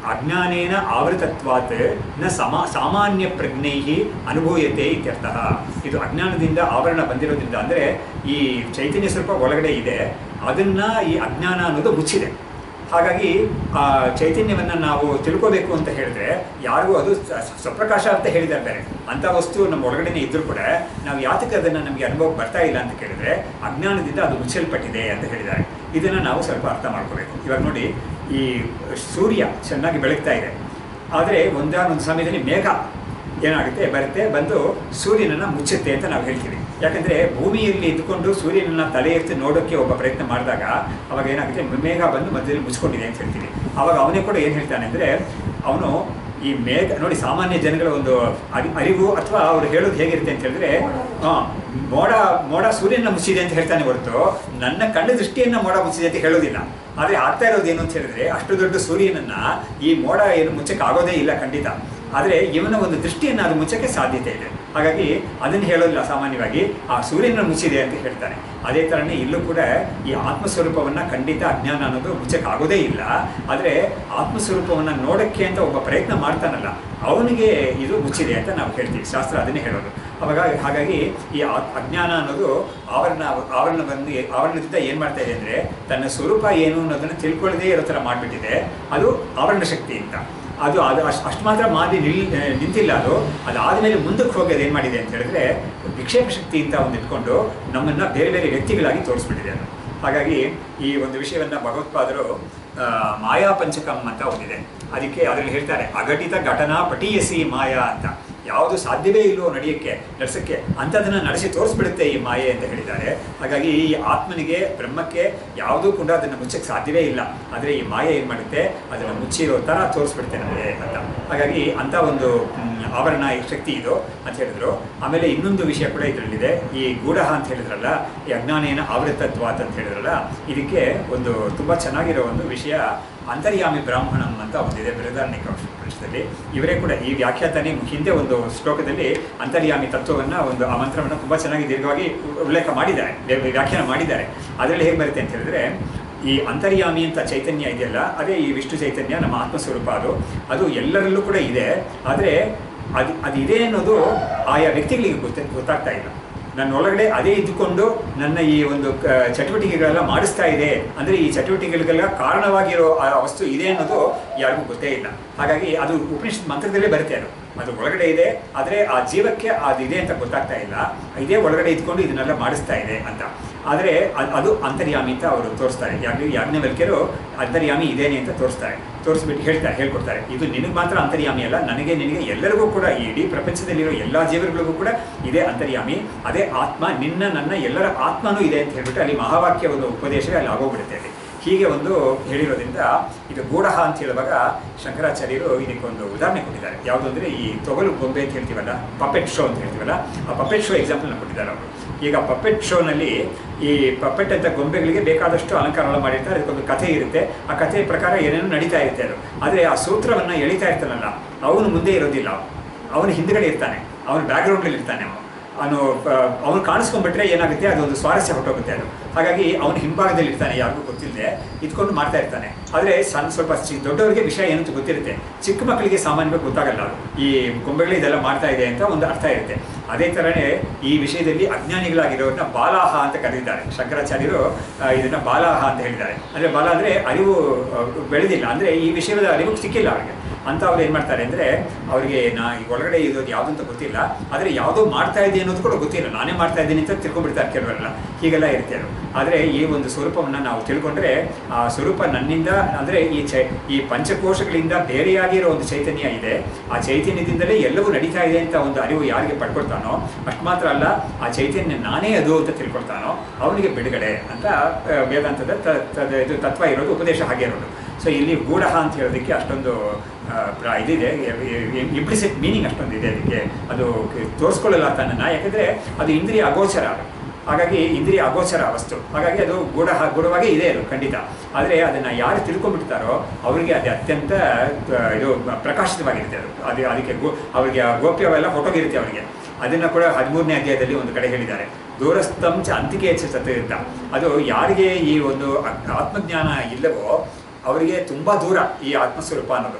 ಅಜ್ಞಾನೇನ ಆವೃತತ್ವಾತ್ ನ ಸಮ ಸಾಮಾನ್ಯ ಪ್ರಜ್ಞೈ ಅನುಭೂಯತೆ ಇತ್ಯರ್ಥಃ ಇದು ಅಜ್ಞಾನದಿಂದ ಆವರಣ ಬಂದಿರೋದ್ರಿಂದ ಅಂದರೆ ಈ ಚೈತನ್ಯ ಸ್ವರೂಪ ಒಳಗಡೆ ಇದೆ ಅದನ್ನ ಈ ಅಜ್ಞಾನ ಅನ್ನೋದು ಮುಚ್ಚಿದೆ ಹಾಗಾಗಿ ಆ ಚೈತನ್ಯವನ್ನು ನಾವು ತಿಳ್ಕೋಬೇಕು ಅಂತ ಹೇಳಿದ್ರೆ ಯಾರಿಗೂ ಅದು ಸ- ಸ- ಸ್ವಪ್ರಕಾಶ ಅಂತ ಹೇಳಿದ್ದಾರೆ ಬೇರೆ ಅಂಥ ವಸ್ತು ನಮ್ಮ ಒಳಗಡೆನೆ ಇದ್ರೂ ಕೂಡ ನಾವು ಯಾತಕ್ಕೆ ಅದನ್ನು ನಮಗೆ ಅನುಭವಕ್ಕೆ ಬರ್ತಾ ಇಲ್ಲ ಅಂತ ಕೇಳಿದ್ರೆ ಅಜ್ಞಾನದಿಂದ ಅದು ಮುಚ್ಚಲ್ಪಟ್ಟಿದೆ ಅಂತ ಹೇಳಿದ್ದಾರೆ ಇದನ್ನು ನಾವು ಸ್ವಲ್ಪ ಅರ್ಥ ಮಾಡ್ಕೋಬೇಕು ಇವಾಗ ನೋಡಿ ಈ ಸೂರ್ಯ ಚೆನ್ನಾಗಿ ಬೆಳಗ್ತಾ ಇದೆ ಆದರೆ ಒಂದಾನೊಂದು ಸಮಯದಲ್ಲಿ ಮೇಘ ಏನಾಗುತ್ತೆ ಬರುತ್ತೆ ಬಂದು ಸೂರ್ಯನನ್ನು ಮುಚ್ಚುತ್ತೆ ಅಂತ ನಾವು ಹೇಳ್ತೀವಿ ಯಾಕಂದರೆ ಭೂಮಿಯಲ್ಲಿ ಇದ್ದುಕೊಂಡು ಸೂರ್ಯನನ್ನ ತಲೆ ಎತ್ತಿ ನೋಡೋಕ್ಕೆ ಒಬ್ಬ ಪ್ರಯತ್ನ ಮಾಡಿದಾಗ ಅವಾಗ ಏನಾಗುತ್ತೆ ಮೇಘ ಬಂದು ಮಧ್ಯದಲ್ಲಿ ಮುಚ್ಕೊಂಡಿದೆ ಅಂತ ಹೇಳ್ತೀವಿ ಅವಾಗ ಅವನೇ ಕೂಡ ಏನು ಹೇಳ್ತಾನೆ ಅಂದರೆ ಅವನು ಈ ಮೇಘ ನೋಡಿ ಸಾಮಾನ್ಯ ಜನಗಳ ಒಂದು ಅರಿ ಅರಿವು ಅಥವಾ ಅವ್ರು ಹೇಳೋದು ಹೇಗಿರುತ್ತೆ ಅಂತ ಹೇಳಿದ್ರೆ ಹಾಂ ಮೋಡ ಮೋಡ ಸೂರ್ಯನ ಮುಚ್ಚಿದೆ ಅಂತ ಹೇಳ್ತಾನೆ ಹೊರತು ನನ್ನ ಕಣ್ಣ ದೃಷ್ಟಿಯನ್ನ ಮೋಡ ಮುಚ್ಚಿದೆ ಅಂತ ಹೇಳೋದಿಲ್ಲ ಆದರೆ ಆಗ್ತಾ ಇರೋದು ಏನು ಅಂತ ಹೇಳಿದ್ರೆ ಅಷ್ಟು ದೊಡ್ಡ ಸೂರ್ಯನನ್ನ ಈ ಮೋಡ ಏನು ಮುಚ್ಚಕ್ಕೆ ಆಗೋದೇ ಇಲ್ಲ ಖಂಡಿತ ಆದರೆ ಇವನ ಒಂದು ದೃಷ್ಟಿಯನ್ನು ಅದು ಮುಚ್ಚಕ್ಕೆ ಸಾಧ್ಯತೆ ಇದೆ ಹಾಗಾಗಿ ಅದನ್ನು ಹೇಳೋದಿಲ್ಲ ಸಾಮಾನ್ಯವಾಗಿ ಆ ಸೂರ್ಯನ ಮುಚ್ಚಿದೆ ಅಂತ ಹೇಳ್ತಾನೆ ಅದೇ ಥರನೇ ಇಲ್ಲೂ ಕೂಡ ಈ ಆತ್ಮಸ್ವರೂಪವನ್ನು ಖಂಡಿತ ಅಜ್ಞಾನ ಅನ್ನೋದು ಮುಚ್ಚಕ್ಕೆ ಆಗೋದೇ ಇಲ್ಲ ಆದರೆ ಆತ್ಮಸ್ವರೂಪವನ್ನು ನೋಡೋಕ್ಕೆ ಅಂತ ಒಬ್ಬ ಪ್ರಯತ್ನ ಮಾಡ್ತಾನಲ್ಲ ಅವನಿಗೆ ಇದು ಮುಚ್ಚಿದೆ ಅಂತ ನಾವು ಹೇಳ್ತೀವಿ ಶಾಸ್ತ್ರ ಅದನ್ನೇ ಹೇಳೋದು ಅವಾಗ ಹಾಗಾಗಿ ಈ ಆ- ಅಜ್ಞಾನ ಅನ್ನೋದು ಆವರಣ ಆವರಣವನ್ನು ಆವರಣದಿಂದ ಏನು ಮಾಡ್ತಾ ಇದೆ ಅಂದರೆ ತನ್ನ ಸ್ವರೂಪ ಏನು ಅನ್ನೋದನ್ನು ತಿಳ್ಕೊಳ್ಳದೇ ಇರೋ ಥರ ಮಾಡಿಬಿಟ್ಟಿದೆ ಅದು ಆವರಣ ಶಕ್ತಿ ಅಂತ ಅದು ಅದು ಅಷ್ಟು ಅಷ್ಟು ಮಾತ್ರ ಮಾಡಿ ನಿಲ್ ನಿಂತಿಲ್ಲ ಅದು ಅದಾದಮೇಲೆ ಮುಂದಕ್ಕೆ ಹೋಗೋದು ಏನು ಮಾಡಿದೆ ಅಂತ ಹೇಳಿದ್ರೆ ವಿಕ್ಷೇಪ ಶಕ್ತಿ ಅಂತ ಒಂದು ಇಟ್ಕೊಂಡು ನಮ್ಮನ್ನು ಬೇರೆ ಬೇರೆ ವ್ಯಕ್ತಿಗಳಾಗಿ ತೋರಿಸ್ಬಿಟ್ಟಿದೆ ಅದು ಹಾಗಾಗಿ ಈ ಒಂದು ವಿಷಯವನ್ನು ಭಗವತ್ಪಾದರು ಆ, ಮಾಯಾ ಪಂಚಕಂ ಅಂತ ಒಂದಿದೆ ಅದಕ್ಕೆ ಅದರಲ್ಲಿ ಹೇಳ್ತಾರೆ ಅಘಟಿತ ಘಟನಾ ಪಟೀಯಸಿ ಮಾಯಾ ಅಂತ ಯಾವುದು ಸಾಧ್ಯವೇ ಇಲ್ಲವೋ ನಡೆಯೋಕ್ಕೆ ನಡೆಸೋಕ್ಕೆ ಅಂಥದನ್ನು ನಡೆಸಿ ತೋರಿಸ್ಬಿಡುತ್ತೆ ಈ ಮಾಯೆ ಅಂತ ಹೇಳಿದ್ದಾರೆ ಹಾಗಾಗಿ ಈ ಆತ್ಮನಿಗೆ ಬ್ರಹ್ಮಕ್ಕೆ ಯಾವುದೂ ಕೂಡ ಅದನ್ನು ಮುಚ್ಚಕ್ಕೆ ಸಾಧ್ಯವೇ ಇಲ್ಲ ಆದರೆ ಈ ಮಾಯೆ ಏನು ಮಾಡುತ್ತೆ ಅದನ್ನು ಮುಚ್ಚಿರೋ ಥರ ತೋರಿಸ್ಬಿಡುತ್ತೆ ನಮಗೆ ಅಂತ ಹಾಗಾಗಿ ಅಂಥ ಒಂದು ಮ್, ಆವರಣ ಈ ಶಕ್ತಿ ಇದು ಅಂತ ಹೇಳಿದ್ರು ಆಮೇಲೆ ಇನ್ನೊಂದು ವಿಷಯ ಕೂಡ ಇದರಲ್ಲಿದೆ ಈ ಗೂಢ ಅಂತ ಹೇಳಿದ್ರಲ್ಲ ಈ ಅಜ್ಞಾನೇನ ಆವೃತತ್ವಾತ್ ಅಂತ ಹೇಳಿದ್ರಲ್ಲ ಇದಕ್ಕೆ ಒಂದು ತುಂಬ ಚೆನ್ನಾಗಿರೋ ಒಂದು ವಿಷಯ ಅಂತರ್ಯಾಮಿ ಬ್ರಾಹ್ಮಣಂ ಅಂತ ಒಂದಿದೆ ಬೃಹದಾರಣ್ಯಕ ಉಪನಿಷತ್ತಲ್ಲಿ ಇವರೇ ಕೂಡ ಈ ವ್ಯಾಖ್ಯಾತನೇ ಹಿಂದೆ ಒಂದು ಶ್ಲೋಕದಲ್ಲಿ ಅಂತರ್ಯಾಮಿ ತತ್ವವನ್ನು ಒಂದು ಆ ಮಂತ್ರವನ್ನು ತುಂಬ ಚೆನ್ನಾಗಿ ದೀರ್ಘವಾಗಿ ಉಲ್ಲೇಖ ಮಾಡಿದ್ದಾರೆ ವ್ಯ- ವ್ಯಾಖ್ಯಾನ ಮಾಡಿದ್ದಾರೆ ಅದರಲ್ಲಿ ಹೇಗೆ ಬರುತ್ತೆ ಅಂತ ಹೇಳಿದ್ರೆ ಈ ಅಂತರ್ಯಾಮಿ ಅಂತ ಚೈತನ್ಯ ಇದೆಯಲ್ಲ ಅದೇ ಈ ವಿಷ್ಣು ಚೈತನ್ಯ ನಮ್ಮ ಆತ್ಮಸ್ವರೂಪ ಅದು ಅದು ಎಲ್ಲರಲ್ಲೂ ಕೂಡ ಇದೆ ಆದರೆ ಅದು ಅದು ಇದೆ ಅನ್ನೋದು ಆಯಾ ವ್ಯಕ್ತಿಗಳಿಗೆ ಗೊತ್ತ ಗೊತ್ತಾಗ್ತಾ ಇಲ್ಲ ನನ್ನ ಒಳಗಡೆ ಅದೇ ಇದ್ದುಕೊಂಡು ನನ್ನ ಈ ಒಂದು ಕ- ಚಟುವಟಿಕೆಗಳೆಲ್ಲ ಮಾಡಿಸ್ತಾ ಇದೆ ಅಂದರೆ ಈ ಚಟುವಟಿಕೆಗಳಿಗೆಲ್ಲ ಕಾರಣವಾಗಿರೋ ಆ ವಸ್ತು ಇದೆ ಅನ್ನೋದು ಯಾರಿಗೂ ಗೊತ್ತೇ ಇಲ್ಲ ಹಾಗಾಗಿ ಅದು ಉಪನಿಷತ್ ಮಂತ್ರದಲ್ಲೇ ಬರುತ್ತೆ ಅದು ಅದು ಒಳಗಡೆ ಇದೆ ಆದರೆ ಆ ಜೀವಕ್ಕೆ ಅದು ಇದೆ ಅಂತ ಗೊತ್ತಾಗ್ತಾ ಇಲ್ಲ ಇದೇ ಒಳಗಡೆ ಇದ್ಕೊಂಡು ಇದನ್ನೆಲ್ಲ ಮಾಡಿಸ್ತಾ ಇದೆ ಅಂತ ಆದರೆ ಅದ್- ಅದು ಅಂತರ್ಯಾಮಿ ಅಂತ ಅವರು ತೋರಿಸ್ತಾರೆ ಯಾಕೆ ಯಾಜ್ಞವಲ್ಕ್ಯರು ಅಂತರ್ಯಾಮಿ ಇದೇನೆ ಅಂತ ತೋರಿಸ್ತಾರೆ ತೋರಿಸ್ಬಿಟ್ಟು ಹೇಳ್ತಾರೆ ಹೇಳ್ಕೊಡ್ತಾರೆ ಇದು ನಿನಗೆ ಮಾತ್ರ ಅಂತರ್ಯಾಮಿ ಅಲ್ಲ ನನಗೆ ನಿನಗೆ ಎಲ್ಲರಿಗೂ ಕೂಡ ಈ ಇಡೀ ಪ್ರಪಂಚದಲ್ಲಿರೋ ಎಲ್ಲ ಜೀವರುಗಳಿಗೂ ಕೂಡ ಇದೇ ಅಂತರ್ಯಾಮಿ ಅದೇ ಆತ್ಮ ನಿನ್ನ ನನ್ನ ಎಲ್ಲರ ಆತ್ಮನೂ ಇದೆ ಅಂತ ಹೇಳ್ಬಿಟ್ಟು ಅಲ್ಲಿ ಮಹಾವಾಕ್ಯ ಒಂದು ಉಪದೇಶವೇ ಅಲ್ಲಿ ಆಗೋಗ್ಬಿಡುತ್ತೆ ಅಲ್ಲಿ ಹೀಗೆ ಒಂದು ಹೇಳಿರೋದ್ರಿಂದ ಇದು ಗೂಢ ಅಂತ ಹೇಳುವಾಗ ಶಂಕರಾಚಾರ್ಯರು ಇದಕ್ಕೊಂದು ಉದಾಹರಣೆ ಕೊಟ್ಟಿದ್ದಾರೆ ಯಾವುದು ಅಂದರೆ ಈ ತೊಗಲು ಗೊಂಬೆ ಅಂತ ಹೇಳ್ತೀವಲ್ಲ ಪಪೆಟ್ ಶೋ ಅಂತ ಹೇಳ್ತೀವಲ್ಲ ಆ ಪಪೆಟ್ ಶೋ ಎಕ್ಸಾಂಪಲ್ನ ಕೊಟ್ಟಿದ್ದಾರೆ ಅವರು ಈಗ ಪಪೆಟ್ ಶೋನಲ್ಲಿ ಈ ಪಪೆಟ್ ಅಂತ ಗೊಂಬೆಗಳಿಗೆ ಬೇಕಾದಷ್ಟು ಅಲಂಕಾರಗಳು ಮಾಡಿರ್ತಾರೆ ಅದಕ್ಕೊಂದು ಕಥೆ ಇರುತ್ತೆ ಆ ಕಥೆಯ ಪ್ರಕಾರ ಏನೇನೋ ನಡೀತಾ ಇರುತ್ತೆ ಅದು ಆದರೆ ಆ ಸೂತ್ರವನ್ನು ಎಳಿತಾ ಇರ್ತಾನಲ್ಲ ಅವನು ಮುಂದೆ ಇರೋದಿಲ್ಲ ಅವನು ಹಿಂದ್ಗಡೆ ಇರ್ತಾನೆ ಅವನು ಬ್ಯಾಕ್ಗ್ರೌಂಡಲ್ಲಿ ಇರ್ತಾನೆ ಅವನು ಅವನು ಅವನು ಕಾಣಿಸ್ಕೊಂಡ್ಬಿಟ್ರೆ ಏನಾಗುತ್ತೆ ಅದೊಂದು ಸ್ವಾರಸ್ಯ ಹೊಟ್ಟೋಗುತ್ತೆ ಅದು ಹಾಗಾಗಿ ಅವನು ಹಿಂಭಾಗದಲ್ಲಿ ಇರ್ತಾನೆ ಯಾರಿಗೂ ಗೊತ್ತಿಲ್ಲದೆ ಇದ್ಕೊಂಡು ಮಾಡ್ತಾ ಇರ್ತಾನೆ ಆದರೆ ಸಣ್ಣ ಸ್ವಲ್ಪ ಚಿ ದೊಡ್ಡವರಿಗೆ ವಿಷಯ ಏನಂತ ಗೊತ್ತಿರುತ್ತೆ ಚಿಕ್ಕ ಮಕ್ಕಳಿಗೆ ಸಾಮಾನ್ಯವಾಗಿ ಗೊತ್ತಾಗಲ್ಲ ಅದು ಈ ಗೊಂಬೆಗಳು ಇದೆಲ್ಲ ಮಾಡ್ತಾ ಇದೆ ಅಂತ ಒಂದು ಅರ್ಥ ಇರುತ್ತೆ ಅದೇ ಥರನೇ ಈ ವಿಷಯದಲ್ಲಿ ಅಜ್ಞಾನಿಗಳಾಗಿರೋರನ್ನ ಬಾಲಾಹ ಅಂತ ಕರೆದಿದ್ದಾರೆ ಶಂಕರಾಚಾರ್ಯರು ಆ, ಇದನ್ನ ಬಾಲಾಹ ಅಂತ ಹೇಳಿದ್ದಾರೆ ಅಂದರೆ ಬಾಲ ಅಂದರೆ ಅರಿವು ಆ, ಬೆಳೆದಿಲ್ಲ ಅಂದರೆ ಈ ವಿಷಯದ ಅರಿವು ಸಿಕ್ಕಿಲ್ಲ ಅವರಿಗೆ ಅಂತ ಅವ್ರು ಏನು ಮಾಡ್ತಾರೆ ಅಂದರೆ ಅವರಿಗೆ ನಾ ಈ ಒಳಗಡೆ ಇರೋದು ಯಾವುದು ಅಂತ ಗೊತ್ತಿಲ್ಲ ಆದರೆ ಯಾವುದೋ ಮಾಡ್ತಾ ಇದೆ ಅನ್ನೋದು ಕೂಡ ಗೊತ್ತಿಲ್ಲ ನಾನೇ ಮಾಡ್ತಾ ಇದ್ದೀನಿ ಅಂತ ತಿಳ್ಕೊಂಡ್ಬಿಡ್ತಾರೆ ಕೆಲವರೆಲ್ಲ ಹೀಗೆಲ್ಲ ಇರುತ್ತೆ ಅದು ಆದರೆ ಈ ಒಂದು ಸ್ವರೂಪವನ್ನು ನಾವು ತಿಳ್ಕೊಂಡ್ರೆ ಆ ಸ್ವರೂಪ ನನ್ನಿಂದ ಅಂದರೆ ಈ ಚೈ ಈ ಪಂಚಕೋಶಗಳಿಂದ ಬೇರೆಯಾಗಿರೋ ಒಂದು ಚೈತನ್ಯ ಇದೆ ಆ ಚೈತನ್ಯದಿಂದಲೇ ಎಲ್ಲವೂ ನಡೀತಾ ಇದೆ ಅಂತ ಒಂದು ಅರಿವು ಯಾರಿಗೆ ಪಡ್ಕೊಳ್ತಾನೋ ಅಷ್ಟು ಮಾತ್ರ ಅಲ್ಲ ಆ ಚೈತನ್ಯ ನಾನೇ ಅದು ಅಂತ ತಿಳ್ಕೊಳ್ತಾನೋ ಅವನಿಗೆ ಬಿಡುಗಡೆ ಅಂತ ಆ, ವೇದಾಂತದ ತ- ತ- ಇದು ತತ್ವ ಇರೋದು ಉಪದೇಶ ಹಾಗೆ ಇರೋದು ಸೊ ಇಲ್ಲಿ ಗೂಢ ಅಂತ ಹೇಳೋದಕ್ಕೆ ಅಷ್ಟೊಂದು ಆ, ಪ್ರ- ಇದಿದೆ ಇಂಪ್ಲಿಸಿಟ್ ಮೀನಿಂಗ್ ಅಷ್ಟೊಂದು ಇದೆ ಅದಕ್ಕೆ ಅದು ಕ- ತೋರಿಸ್ಕೊಳ್ಳಲ್ಲ ತನ್ನನ್ನು ಯಾಕಂದರೆ ಅದು ಇಂದ್ರಿಯ ಅಗೋಚರ ಅದು ಹಾಗಾಗಿ ಇಂದ್ರಿಯ ಅಗೋಚರ ವಸ್ತು ಹಾಗಾಗಿ ಅದು ಗೂಢ ಗೂಢವಾಗೇ ಇದೆ ಅದು ಖಂಡಿತ ಆದರೆ ಅದನ್ನು ಯಾರು ತಿಳ್ಕೊಂಡ್ಬಿಡ್ತಾರೋ ಅವರಿಗೆ ಅದು ಅತ್ಯಂತ ಆ, ಇದು ಪ್ರಕಾಶಿತವಾಗಿರುತ್ತೆ ಅದು ಅದು ಅದಕ್ಕೆ ಗೋ ಅವರಿಗೆ ಆ ಗೋಪ್ಯವೆಲ್ಲ ಹೊಟ್ಟೋಗಿರುತ್ತೆ ಅವರಿಗೆ ಅದನ್ನು ಕೂಡ ಹದಿಮೂರನೇ ಅಧ್ಯಾಯದಲ್ಲಿ ಒಂದು ಕಡೆ ಹೇಳಿದ್ದಾರೆ ದೂರಸ್ಥಂ ಚ ಅಂತಿಕೆ ಸತ್ ಅಂತ ಅದು ಯಾರಿಗೆ ಈ ಒಂದು ಆ- ಆತ್ಮಜ್ಞಾನ ಇಲ್ಲವೋ ಅವರಿಗೆ ತುಂಬ ದೂರ ಈ ಆತ್ಮಸ್ವರೂಪ ಅನ್ನೋದು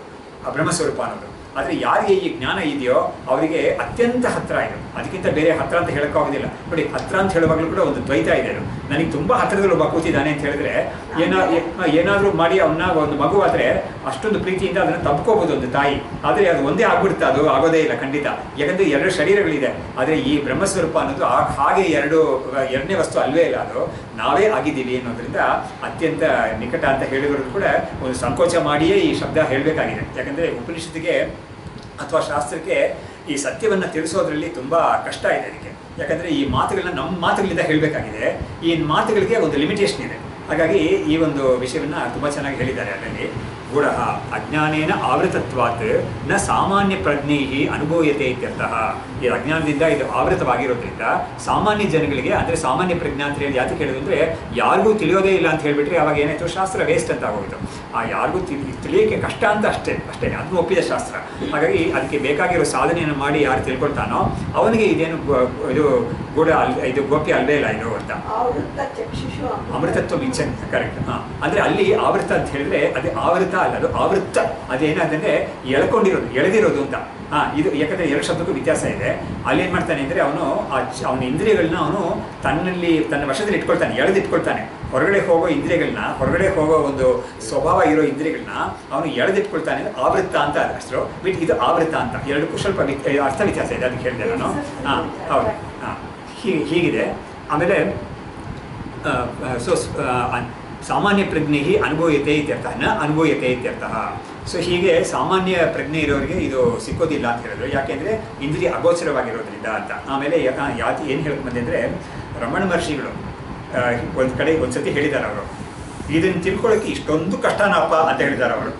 ಆ ಬ್ರಹ್ಮಸ್ವರೂಪ ಅನ್ನೋದು ಆದರೆ ಯಾರಿಗೆ ಈ ಜ್ಞಾನ ಇದೆಯೋ ಅವರಿಗೆ ಅತ್ಯಂತ ಹತ್ರ ಇದು ಅದಕ್ಕಿಂತ ಬೇರೆ ಹತ್ರ ಅಂತ ಹೇಳೋಕ್ಕಾಗೋದಿಲ್ಲ ನೋಡಿ ಹತ್ರ ಅಂತ ಹೇಳುವಾಗಲೂ ಕೂಡ ಒಂದು ದ್ವೈತ ಇದೆ ಅದು ನನಗೆ ತುಂಬ ಹತ್ತಿರದಲ್ಲಿ ಒಬ್ಬ ಕೂತಿದ್ದಾನೆ ಅಂತ ಹೇಳಿದ್ರೆ ಏನೋ ಏನಾದರೂ ಮಾಡಿ ಅವನ್ನ ಒಂದು ಮಗು ಆದರೆ ಅಷ್ಟೊಂದು ಪ್ರೀತಿಯಿಂದ ಅದನ್ನು ತಪ್ಕೋಬೋದು ಒಂದು ತಾಯಿ ಆದರೆ ಅದು ಒಂದೇ ಆಗ್ಬಿಡುತ್ತೆ ಅದು ಆಗೋದೇ ಇಲ್ಲ ಖಂಡಿತ ಯಾಕಂದರೆ ಎರಡು ಶರೀರಗಳಿದೆ ಆದರೆ ಈ ಬ್ರಹ್ಮಸ್ವರೂಪ ಅನ್ನೋದು ಆ- ಹಾಗೆ ಎರಡು ಎರಡನೇ ವಸ್ತು ಅಲ್ವೇ ಇಲ್ಲ ಅದು ನಾವೇ ಆಗಿದ್ದೀವಿ ಅನ್ನೋದ್ರಿಂದ ಅತ್ಯಂತ ನಿಕಟ ಅಂತ ಹೇಳಿದ್ರು ಕೂಡ ಒಂದು ಸಂಕೋಚ ಮಾಡಿಯೇ ಈ ಶಬ್ದ ಹೇಳಬೇಕಾಗಿದೆ ಯಾಕಂದರೆ ಉಪನಿಷತ್ತಿಗೆ ಅಥವಾ ಶಾಸ್ತ್ರಕ್ಕೆ ಈ ಸತ್ಯವನ್ನು ತಿಳಿಸೋದ್ರಲ್ಲಿ ತುಂಬ ಕಷ್ಟ ಇದೆ ಅದಕ್ಕೆ ಯಾಕಂದರೆ ಈ ಮಾತುಗಳನ್ನ ನಮ್ಮ ಮಾತುಗಳಿಂದ ಹೇಳಬೇಕಾಗಿದೆ ಈ ಮಾತುಗಳಿಗೆ ಒಂದು ಲಿಮಿಟೇಷನ್ ಇದೆ ಹಾಗಾಗಿ ಈ ಒಂದು ವಿಷಯವನ್ನು ತುಂಬ ಚೆನ್ನಾಗಿ ಹೇಳಿದ್ದಾರೆ ಅದರಲ್ಲಿ ಗೂಢ ಅಜ್ಞಾನೇನ ಆವೃತತ್ವಾತ್ ನ ಸಾಮಾನ್ಯ ಪ್ರಜ್ಞೈ ಅನುಭೂಯತೆ ಇತ್ಯರ್ಥಃ ಈ ಅಜ್ಞಾನದಿಂದ ಇದು ಆವೃತವಾಗಿರೋದ್ರಿಂದ ಸಾಮಾನ್ಯ ಜನಗಳಿಗೆ ಅಂದರೆ ಸಾಮಾನ್ಯ ಪ್ರಜ್ಞಾ ಅಂತ ಹೇಳಿ ಯಾತಕ್ಕೆ ಹೇಳಿದ್ರು ಅಂದರೆ ಯಾರಿಗೂ ತಿಳಿಯೋದೇ ಇಲ್ಲ ಅಂತ ಹೇಳಿಬಿಟ್ರೆ ಅವಾಗ ಏನಾಯ್ತು ಶಾಸ್ತ್ರ ವೇಸ್ಟ್ ಅಂತ ಆಗೋಯ್ತು ಆ ಯಾರಿಗೂ ತಿಳಿ ತಿಳಿಯೋಕ್ಕೆ ಕಷ್ಟ ಅಂತ ಅಷ್ಟೇ ಅಷ್ಟೇ ಅದನ್ನು ಒಪ್ಪಿದ ಶಾಸ್ತ್ರ ಹಾಗಾಗಿ ಅದಕ್ಕೆ ಬೇಕಾಗಿರೋ ಸಾಧನೆಯನ್ನು ಮಾಡಿ ಯಾರು ತಿಳ್ಕೊಳ್ತಾನೋ ಅವನಿಗೆ ಇದೇನು ಗೊ- ಇದು ಗೂಢ ಅಲ್ ಇದು ಗೋಪ್ಯ ಅಲ್ವೇ ಇಲ್ಲ ಇದು ಅಂತ ಆವೃತ್ತ ಚಕ್ಷುಷು ಅಮೃತತ್ವ ಮಿಚ್ಚನ್ ಕರೆಕ್ಟ್ ಹಾಂ ಅಂದರೆ ಅಲ್ಲಿ ಆವೃತ ಅಂತ ಹೇಳಿದ್ರೆ ಅದು ಆವೃತ ಅಲ್ಲ ಅದು ಆವೃತ್ತ ಅದೇನಾದಂದ್ರೆ ಎಳ್ಕೊಂಡಿರೋದು ಎಳೆದಿರೋದು ಅಂತ ಹಾಂ ಇದು ಯಾಕಂದರೆ ಎರಡು ಶಬ್ದಕ್ಕೂ ವ್ಯತ್ಯಾಸ ಇದೆ ಅಲ್ಲಿ ಏನು ಮಾಡ್ತಾನೆ ಅಂದರೆ ಅವನು ಅವನ ಇಂದ್ರಿಯಗಳನ್ನ ಅವನು ತನ್ನಲ್ಲಿ ತನ್ನ ವಶದಲ್ಲಿ ಇಟ್ಕೊಳ್ತಾನೆ ಎಳೆದಿಟ್ಕೊಳ್ತಾನೆ ಹೊರಗಡೆ ಹೋಗೋ ಇಂದ್ರಿಯಗಳನ್ನ ಹೊರಗಡೆ ಹೋಗೋ ಒಂದು ಸ್ವಭಾವ ಇರೋ ಇಂದ್ರಿಯಗಳನ್ನ ಅವನು ಎಳೆದಿಟ್ಕೊಳ್ತಾನೆ ಅಂದ್ರೆ ಆವೃತ್ತ ಅಂತ ಅದ್ರ ಹೆಸರು ಬಿಟ್ ಇದು ಆವೃತ ಅಂತ ಎರಡಕ್ಕೂ ಸ್ವಲ್ಪ ವ್ಯತ್- ಅರ್ಥ ವ್ಯತ್ಯಾಸ ಇದೆ ಅದಕ್ಕೆ ಹೇಳಿದೆ ನಾನು ಹಾಂ ಹೌದು ಹಾಂ ಹೀಗೆ ಹೀಗಿದೆ ಆಮೇಲೆ ಸೊ ಸಾಮಾನ್ಯ ಪ್ರಜ್ಞೆ ಅನುಭವಯತೆ ಇತ್ಯರ್ಥ ನ ಅನುಭವಯತೆ ಇತ್ಯರ್ಥ ಸೊ ಹೀಗೆ ಸಾಮಾನ್ಯ ಪ್ರಜ್ಞೆ ಇರೋರಿಗೆ ಇದು ಸಿಕ್ಕೋದಿಲ್ಲ ಅಂತ ಹೇಳಿದ್ರು ಯಾಕೆಂದರೆ ಇಂದ್ರಿಯ ಅಗೋಚರವಾಗಿರೋದ್ರಿಂದ ಅಂತ ಆಮೇಲೆ ಯಾ- ಯಾತಿ ಏನು ಹೇಳಕ್ ಬಂದೆ ಅಂದರೆ ರಮಣ ಮಹರ್ಷಿಗಳು ಒಂದು ಕಡೆ ಒಂದು ಸತಿ ಹೇಳಿದ್ದಾರೆ ಅವರು ಇದನ್ನು ತಿಳ್ಕೊಳ್ಳೋಕ್ಕೆ ಇಷ್ಟೊಂದು ಕಷ್ಟನಪ್ಪ ಅಂತ ಹೇಳಿದ್ದಾರೆ ಅವರು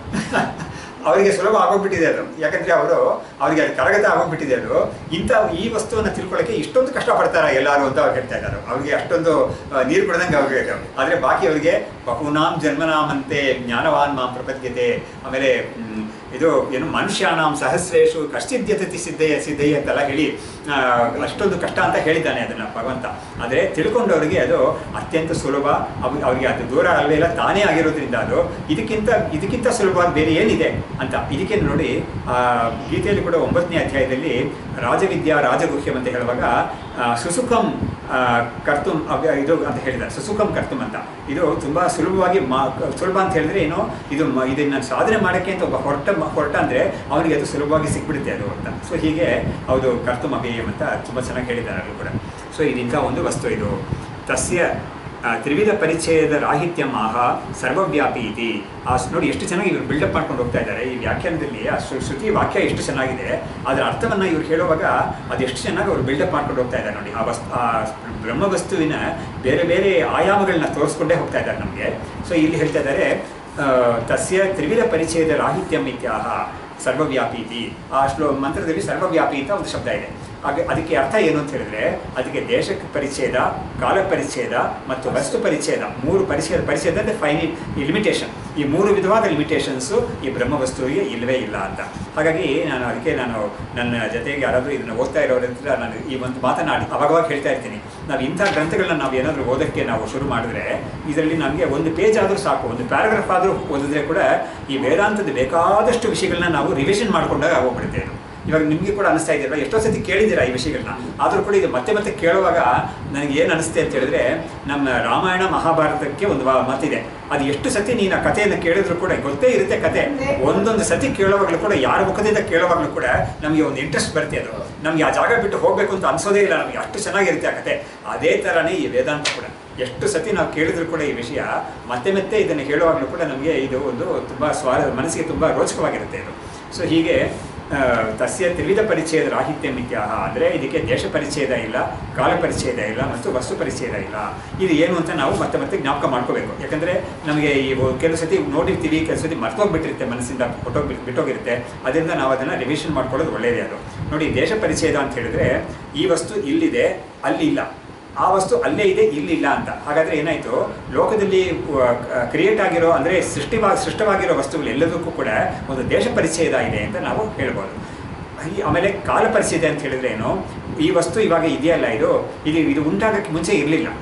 ಅವರಿಗೆ ಸುಲಭ ಆಗೋಗ್ಬಿಟ್ಟಿದೆ ಅದು ಯಾಕಂದ್ರೆ ಅವರು ಅವರಿಗೆ ಅದು ಕರಗತ ಆಗೋಗ್ಬಿಟ್ಟಿದೆ ಅದು ಇಂಥ ಈ ವಸ್ತುವನ್ನು ತಿಳ್ಕೊಳ್ಳೋಕೆ ಇಷ್ಟೊಂದು ಕಷ್ಟಪಡ್ತಾರ ಎಲ್ಲರೂ ಅಂತ ಅವ್ರು ಹೇಳ್ತಾ ಇದ್ದಾರೆ ಅವ್ರಿಗೆ ಅಷ್ಟೊಂದು ಆ, ನೀರು ಕುಡ್ದಂಗೆ ಅವ್ರಿಗೆ ಇದೆ. ಆದ್ರೆ ಬಾಕಿ ಅವರಿಗೆ ಬಹೂನಾಂ ಜನ್ಮನಾಮಂತೆ ಜ್ಞಾನವಾನ್ ಮಾಂ ಪ್ರಪದ್ಯತೆ ಆಮೇಲೆ ಮ್, ಇದು ಏನು ಮನುಷ್ಯಾನಾಂ ಸಹಸ್ರೇಶು ಕಶ್ಚಿದ್ಯತತಿ ಸಿದ್ಧೆಯ ಸಿದ್ಧೆಯ ಅಂತೆಲ್ಲ ಹೇಳಿ ಆ, ಅಷ್ಟೊಂದು ಕಷ್ಟ ಅಂತ ಹೇಳಿದ್ದಾನೆ ಅದನ್ನ ಭಗವಂತ ಆದರೆ ತಿಳ್ಕೊಂಡವರಿಗೆ ಅದು ಅತ್ಯಂತ ಸುಲಭ ಅವ್ ಅವರಿಗೆ ಅದು ದೂರ ಅಲ್ವೇ ಇಲ್ಲ ತಾನೇ ಆಗಿರೋದ್ರಿಂದ ಅದು ಇದಕ್ಕಿಂತ ಇದಕ್ಕಿಂತ ಸುಲಭವಾದ ಬೇರೆ ಏನಿದೆ ಅಂತ ಇದಕ್ಕೆ ನೋಡಿ ಆ, ಗೀತೆಯಲ್ಲಿ ಕೂಡ ಒಂಬತ್ತನೇ ಅಧ್ಯಾಯದಲ್ಲಿ ರಾಜವಿದ್ಯಾ ರಾಜಗುಹ್ಯಂ ಅಂತ ಹೇಳುವಾಗ ಆ, ಸುಸುಖಂ ಆ, ಕರ್ತುಂ ಅವ್ಯ- ಇದು ಅಂತ ಹೇಳಿದ್ದಾರೆ ಸುಸುಖಂ ಕರ್ತುಂ ಅಂತ ಇದು ತುಂಬ ಸುಲಭವಾಗಿ ಮಾ ಸುಲಭ ಅಂತ ಹೇಳಿದ್ರೆ ಏನು ಇದು ಮ- ಇದನ್ನ ಸಾಧನೆ ಮಾಡೋಕ್ಕೆ ಅಂತ ಒಬ್ಬ ಹೊರಟ ಮ- ಹೊರಟ ಅಂದರೆ ಅವನಿಗೆ ಅದು ಸುಲಭವಾಗಿ ಸಿಕ್ಬಿಡುತ್ತೆ ಅದು ಅಂತ ಸೊ ಹೀಗೆ ಹೌದು ಕರ್ತುಂ ಅಭೇಯಂ ಅಂತ ತುಂಬ ಚೆನ್ನಾಗಿ ಹೇಳಿದ್ದಾರೆ ಅಲ್ಲೂ ಕೂಡ ಸೊ ಇದೀಗ ಒಂದು ವಸ್ತು ಇದು ತಸ್ಯ ಆ, ತ್ರಿವಿಧ ಪರಿಚಯದ ರಾಹಿತ್ಯಂ ಆಹ ಸರ್ವವ್ಯಾಪಿ ಇತಿ ಆ ಸ್- ನೋಡಿ ಎಷ್ಟು ಚೆನ್ನಾಗಿ ಇವರು ಬಿಲ್ಡಪ್ ಮಾಡ್ಕೊಂಡು ಹೋಗ್ತಾ ಇದ್ದಾರೆ ಈ ವ್ಯಾಖ್ಯಾನದಲ್ಲಿ ಆ ಶ್ರು- ಶ್ರುತಿ ವಾಕ್ಯ ಎಷ್ಟು ಚೆನ್ನಾಗಿದೆ ಅದರ ಅರ್ಥವನ್ನು ಇವ್ರು ಹೇಳುವಾಗ ಅದು ಎಷ್ಟು ಚೆನ್ನಾಗಿ ಅವರು ಬಿಲ್ಡಪ್ ಮಾಡ್ಕೊಂಡು ಹೋಗ್ತಾ ಇದ್ದಾರೆ ನೋಡಿ ಆ ವಸ್ತು ಆ ಬ್ರಹ್ಮ ವಸ್ತುವಿನ ಬೇರೆ ಬೇರೆ ಆಯಾಮಗಳನ್ನ ತೋರಿಸ್ಕೊಂಡೇ ಹೋಗ್ತಾ ಇದ್ದಾರೆ ನಮಗೆ ಸೊ ಇಲ್ಲಿ ಹೇಳ್ತಾ ಇದ್ದಾರೆ ಆ, ತಸ್ಯ ತ್ರಿವಿಧ ಪರಿಚಯದ ರಾಹಿತ್ಯಂ ಇತ್ಯಾಹ ಸರ್ವವ್ಯಾಪಿ ಇತಿ ಆ ಶ್ಲೋ ಮಂತ್ರದಲ್ಲಿ ಸರ್ವವ್ಯಾಪಿ ಅಂತ ಒಂದು ಶಬ್ದ ಇದೆ ಹಾಗೆ ಅದಕ್ಕೆ ಅರ್ಥ ಏನು ಅಂತ ಹೇಳಿದ್ರೆ ಅದಕ್ಕೆ ದೇಶಕ್ಕೆ ಪರಿಚ್ಛೇದ ಕಾಲ ಪರಿಚ್ಛೇದ ಮತ್ತು ವಸ್ತು ಪರಿಚ್ಛೇದ ಮೂರು ಪರಿಚ್ಛೇದ ಪರಿಚ್ಛೇದ ಅಂದರೆ ಫೈನಿ ಈ ಲಿಮಿಟೇಷನ್ ಈ ಮೂರು ವಿಧವಾದ ಲಿಮಿಟೇಷನ್ಸು ಈ ಬ್ರಹ್ಮ ವಸ್ತುವಿಗೆ ಇಲ್ಲವೇ ಇಲ್ಲ ಅಂತ ಹಾಗಾಗಿ ನಾನು ಅದಕ್ಕೆ ನಾನು ನನ್ನ ಜೊತೆಗೆ ಯಾರಾದರೂ ಇದನ್ನು ಓದ್ತಾ ಇರೋದ್ರಿಂದ ನಾನು ಈ ಒಂದು ಮಾತನಾಡಿ ಅವಾಗವಾಗ ಹೇಳ್ತಾ ಇರ್ತೀನಿ ನಾವು ಇಂಥ ಗ್ರಂಥಗಳನ್ನ ನಾವು ಏನಾದರೂ ಓದೋಕ್ಕೆ ನಾವು ಶುರು ಮಾಡಿದ್ರೆ ಇದರಲ್ಲಿ ನಮಗೆ ಒಂದು ಪೇಜ್ ಆದರೂ ಸಾಕು ಒಂದು ಪ್ಯಾರಾಗ್ರಾಫ್ ಆದರೂ ಓದಿದ್ರೆ ಕೂಡ ಈ ವೇದಾಂತದ ಬೇಕಾದಷ್ಟು ವಿಷಯಗಳನ್ನ ನಾವು ರಿವಿಷನ್ ಮಾಡ್ಕೊಂಡಾಗ ಹೋಗ್ಬಿಡುತ್ತೆ ಇದು ಇವಾಗ ನಿಮಗೆ ಕೂಡ ಅನಿಸ್ತಾ ಇದೆಯಲ್ಲ ಎಷ್ಟೋ ಸತಿ ಕೇಳಿದ್ದೀರಾ ಈ ವಿಷಯಗಳನ್ನ ಆದರೂ ಕೂಡ ಇದು ಮತ್ತೆ ಮತ್ತೆ ಕೇಳುವಾಗ ನನಗೆ ಏನು ಅನಿಸುತ್ತೆ ಅಂತ ಹೇಳಿದ್ರೆ ನಮ್ಮ ರಾಮಾಯಣ ಮಹಾಭಾರತಕ್ಕೆ ಒಂದು ವಾ- ಮಾತಿದೆ ಅದು ಎಷ್ಟು ಸತಿ ನೀನು ಆ ಕಥೆಯನ್ನು ಕೇಳಿದ್ರು ಕೂಡ ಗೊತ್ತೇ ಇರುತ್ತೆ ಕತೆ ಒಂದೊಂದು ಸತಿ ಕೇಳುವಾಗಲೂ ಕೂಡ ಯಾರ ಮುಖದಿಂದ ಕೇಳುವಾಗಲೂ ಕೂಡ ನಮಗೆ ಒಂದು ಇಂಟ್ರೆಸ್ಟ್ ಬರುತ್ತೆ ಅದು ನಮಗೆ ಆ ಜಾಗ ಬಿಟ್ಟು ಹೋಗಬೇಕು ಅಂತ ಅನ್ಸೋದೇ ಇಲ್ಲ ನಮಗೆ ಅಷ್ಟು ಚೆನ್ನಾಗಿರುತ್ತೆ ಆ ಕತೆ ಅದೇ ಥರನೇ ಈ ವೇದಾಂತ ಕೂಡ ಎಷ್ಟು ಸತಿ ನಾವು ಕೇಳಿದ್ರು ಕೂಡ ಈ ವಿಷಯ ಮತ್ತೆ ಮತ್ತೆ ಇದನ್ನು ಹೇಳುವಾಗಲೂ ಕೂಡ ನಮಗೆ ಇದು ಒಂದು ತುಂಬ ಸ್ವಾರ ಮನಸ್ಸಿಗೆ ತುಂಬ ರೋಚಕವಾಗಿರುತ್ತೆ ಇದು ಸೊ ಹೀಗೆ ಆ, ತಸ್ಯ ತ್ರಿವಿಧ ಪರಿಚಯದ ರಾಹಿತ್ಯ ಮಿತ್ಯಾಹ ಅಂದರೆ ಇದಕ್ಕೆ ದೇಶ ಪರಿಚಯದ ಇಲ್ಲ ಕಾಲ ಪರಿಚಯದ ಇಲ್ಲ ಮತ್ತು ವಸ್ತು ಪರಿಚಯದ ಇಲ್ಲ ಇದು ಏನು ಅಂತ ನಾವು ಮತ್ತೆ ಮತ್ತೆ ಜ್ಞಾಪಕ ಮಾಡ್ಕೋಬೇಕು ಯಾಕಂದರೆ ನಮಗೆ ಈ ಒ- ಕೆಲವು ಸತಿ ನೋಡಿರ್ತೀವಿ ಕೆಲವು ಸತಿ ಮರ್ತೋಗ್ಬಿಟ್ಟಿರುತ್ತೆ ಮನಸ್ಸಿಂದ ಹೊಟ್ಟೋಗಿ ಬಿಟ್ಟೋಗಿರುತ್ತೆ ಅದರಿಂದ ನಾವು ಅದನ್ನು ರಿವಿಷನ್ ಮಾಡ್ಕೊಳ್ಳೋದು ಒಳ್ಳೆಯದೇ ಅದು ನೋಡಿ ದೇಶ ಪರಿಚಯದ ಅಂತ ಹೇಳಿದ್ರೆ ಈ ವಸ್ತು ಇಲ್ಲಿದೆ ಅಲ್ಲಿ ಇಲ್ಲ ಆ ವಸ್ತು ಅಲ್ಲೇ ಇದೆ ಇಲ್ಲಿಲ್ಲ ಅಂತ ಹಾಗಾದ್ರೆ ಏನಾಯ್ತು ಲೋಕದಲ್ಲಿ ಕ್ರಿಯೇಟ್ ಆಗಿರೋ ಅಂದರೆ ಸೃಷ್ಟಿವಾಗಿ ಸೃಷ್ಟವಾಗಿರೋ ವಸ್ತುಗಳು ಎಲ್ಲದಕ್ಕೂ ಕೂಡ ಒಂದು ದೇಶ ಪರಿಚಯದ ಇದೆ ಅಂತ ನಾವು ಹೇಳ್ಬೋದು ಈ ಆಮೇಲೆ ಕಾಲ ಪರಿಚಯದ ಅಂತ ಹೇಳಿದ್ರೆ ಏನು ಈ ವಸ್ತು ಇವಾಗ ಇದೆಯಲ್ಲ ಇದು ಇದು ಇದು ಉಂಟಾಗಕ್ಕೆ ಮುಂಚೆ ಇರಲಿಲ್ಲ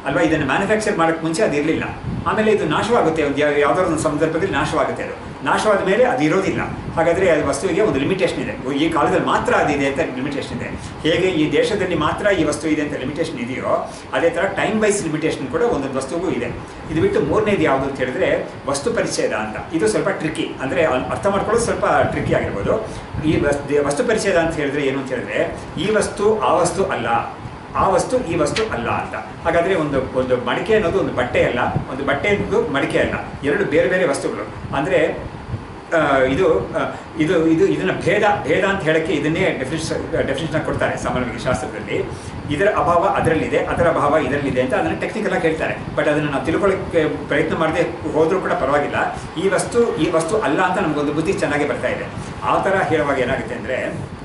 ಅಲ್ವಾ ಇದನ್ನು ಮ್ಯಾನುಫ್ಯಾಕ್ಚರ್ ಮಾಡೋಕ್ಕೆ ಮುಂಚೆ ಅದು ಇರಲಿಲ್ಲ ಆಮೇಲೆ ಇದು ನಾಶವಾಗುತ್ತೆ ಒಂದು ಯಾವ- ಯಾವ್ದಾದ್ರು ಒಂದು ಸಂದರ್ಭದಲ್ಲಿ ನಾಶವಾಗುತ್ತೆ ಅದು ನಾಶವಾದ ಮೇಲೆ ಅದು ಇರೋದಿಲ್ಲ ಹಾಗಾದರೆ ಅದು ವಸ್ತುವಿಗೆ ಒಂದು ಲಿಮಿಟೇಷನ್ ಇದೆ ಈ ಕಾಲದಲ್ಲಿ ಮಾತ್ರ ಅದಿದೆ ಅಂತ ಲಿಮಿಟೇಷನ್ ಇದೆ ಹೇಗೆ ಈ ದೇಶದಲ್ಲಿ ಮಾತ್ರ ಈ ವಸ್ತು ಇದೆ ಅಂತ ಲಿಮಿಟೇಷನ್ ಇದೆಯೋ ಅದೇ ಥರ ಟೈಮ್ ವೈಸ್ ಲಿಮಿಟೇಷನ್ ಕೂಡ ಒಂದೊಂದು ವಸ್ತುಗೂ ಇದೆ ಇದು ಬಿಟ್ಟು ಮೂರನೇದು ಯಾವುದು ಅಂತ ಹೇಳಿದ್ರೆ ವಸ್ತು ಪರಿಚ್ಛೇದ ಅಂತ ಇದು ಸ್ವಲ್ಪ ಟ್ರಿಕ್ಕಿ ಅಂದರೆ ಅರ್ಥ ಮಾಡ್ಕೊಳ್ಳೋದು ಸ್ವಲ್ಪ ಟ್ರಿಕ್ಕಿ ಆಗಿರ್ಬೋದು ಈ ವಸ್- ದೇ- ವಸ್ತು ಪರಿಚ್ಛೇದ ಅಂತ ಹೇಳಿದ್ರೆ ಏನು ಅಂತ ಹೇಳಿದ್ರೆ ಈ ವಸ್ತು ಆ ವಸ್ತು ಅಲ್ಲ ಆ ವಸ್ತು ಈ ವಸ್ತು ಅಲ್ಲ ಅಂತ ಹಾಗಾದ್ರೆ ಒಂದು ಒಂದು ಮಡಿಕೆ ಅನ್ನೋದು ಒಂದು ಬಟ್ಟೆ ಅಲ್ಲ ಒಂದು ಬಟ್ಟೆ ಅನ್ನೋದು ಮಡಿಕೆ ಅಲ್ಲ ಎರಡು ಬೇರೆ ಬೇರೆ ವಸ್ತುಗಳು ಅಂದರೆ ಆ, ಇದು ಆ, ಇದು ಇದು ಇದನ್ನ ಭೇದ ಭೇದ ಅಂತ ಹೇಳಕ್ಕೆ ಇದನ್ನೇ ಡೆಫಿನಿಷನ್ ಡೆಫಿನಿಷನ್ ಕೊಡ್ತಾರೆ ಸಾಮಾನ್ಯವಾಗಿ ಶಾಸ್ತ್ರದಲ್ಲಿ ಇದರ ಅಭಾವ ಅದರಲ್ಲಿದೆ ಅದರ ಅಭಾವ ಇದರಲ್ಲಿದೆ ಅಂತ ಅದನ್ನು ಟೆಕ್ನಿಕಲ್ ಆಗಿ ಹೇಳ್ತಾರೆ ಬಟ್ ಅದನ್ನು ನಾವು ತಿಳ್ಕೊಳ್ಳೋಕ್ಕೆ ಪ್ರಯತ್ನ ಮಾಡದೆ ಹೋದರೂ ಕೂಡ ಪರವಾಗಿಲ್ಲ ಈ ವಸ್ತು ಈ ವಸ್ತು ಅಲ್ಲ ಅಂತ ನಮಗೊಂದು ಬುದ್ಧಿ ಚೆನ್ನಾಗಿ ಬರ್ತಾ ಇದೆ ಆ ಥರ ಹೇಳುವಾಗ ಏನಾಗುತ್ತೆ ಅಂದರೆ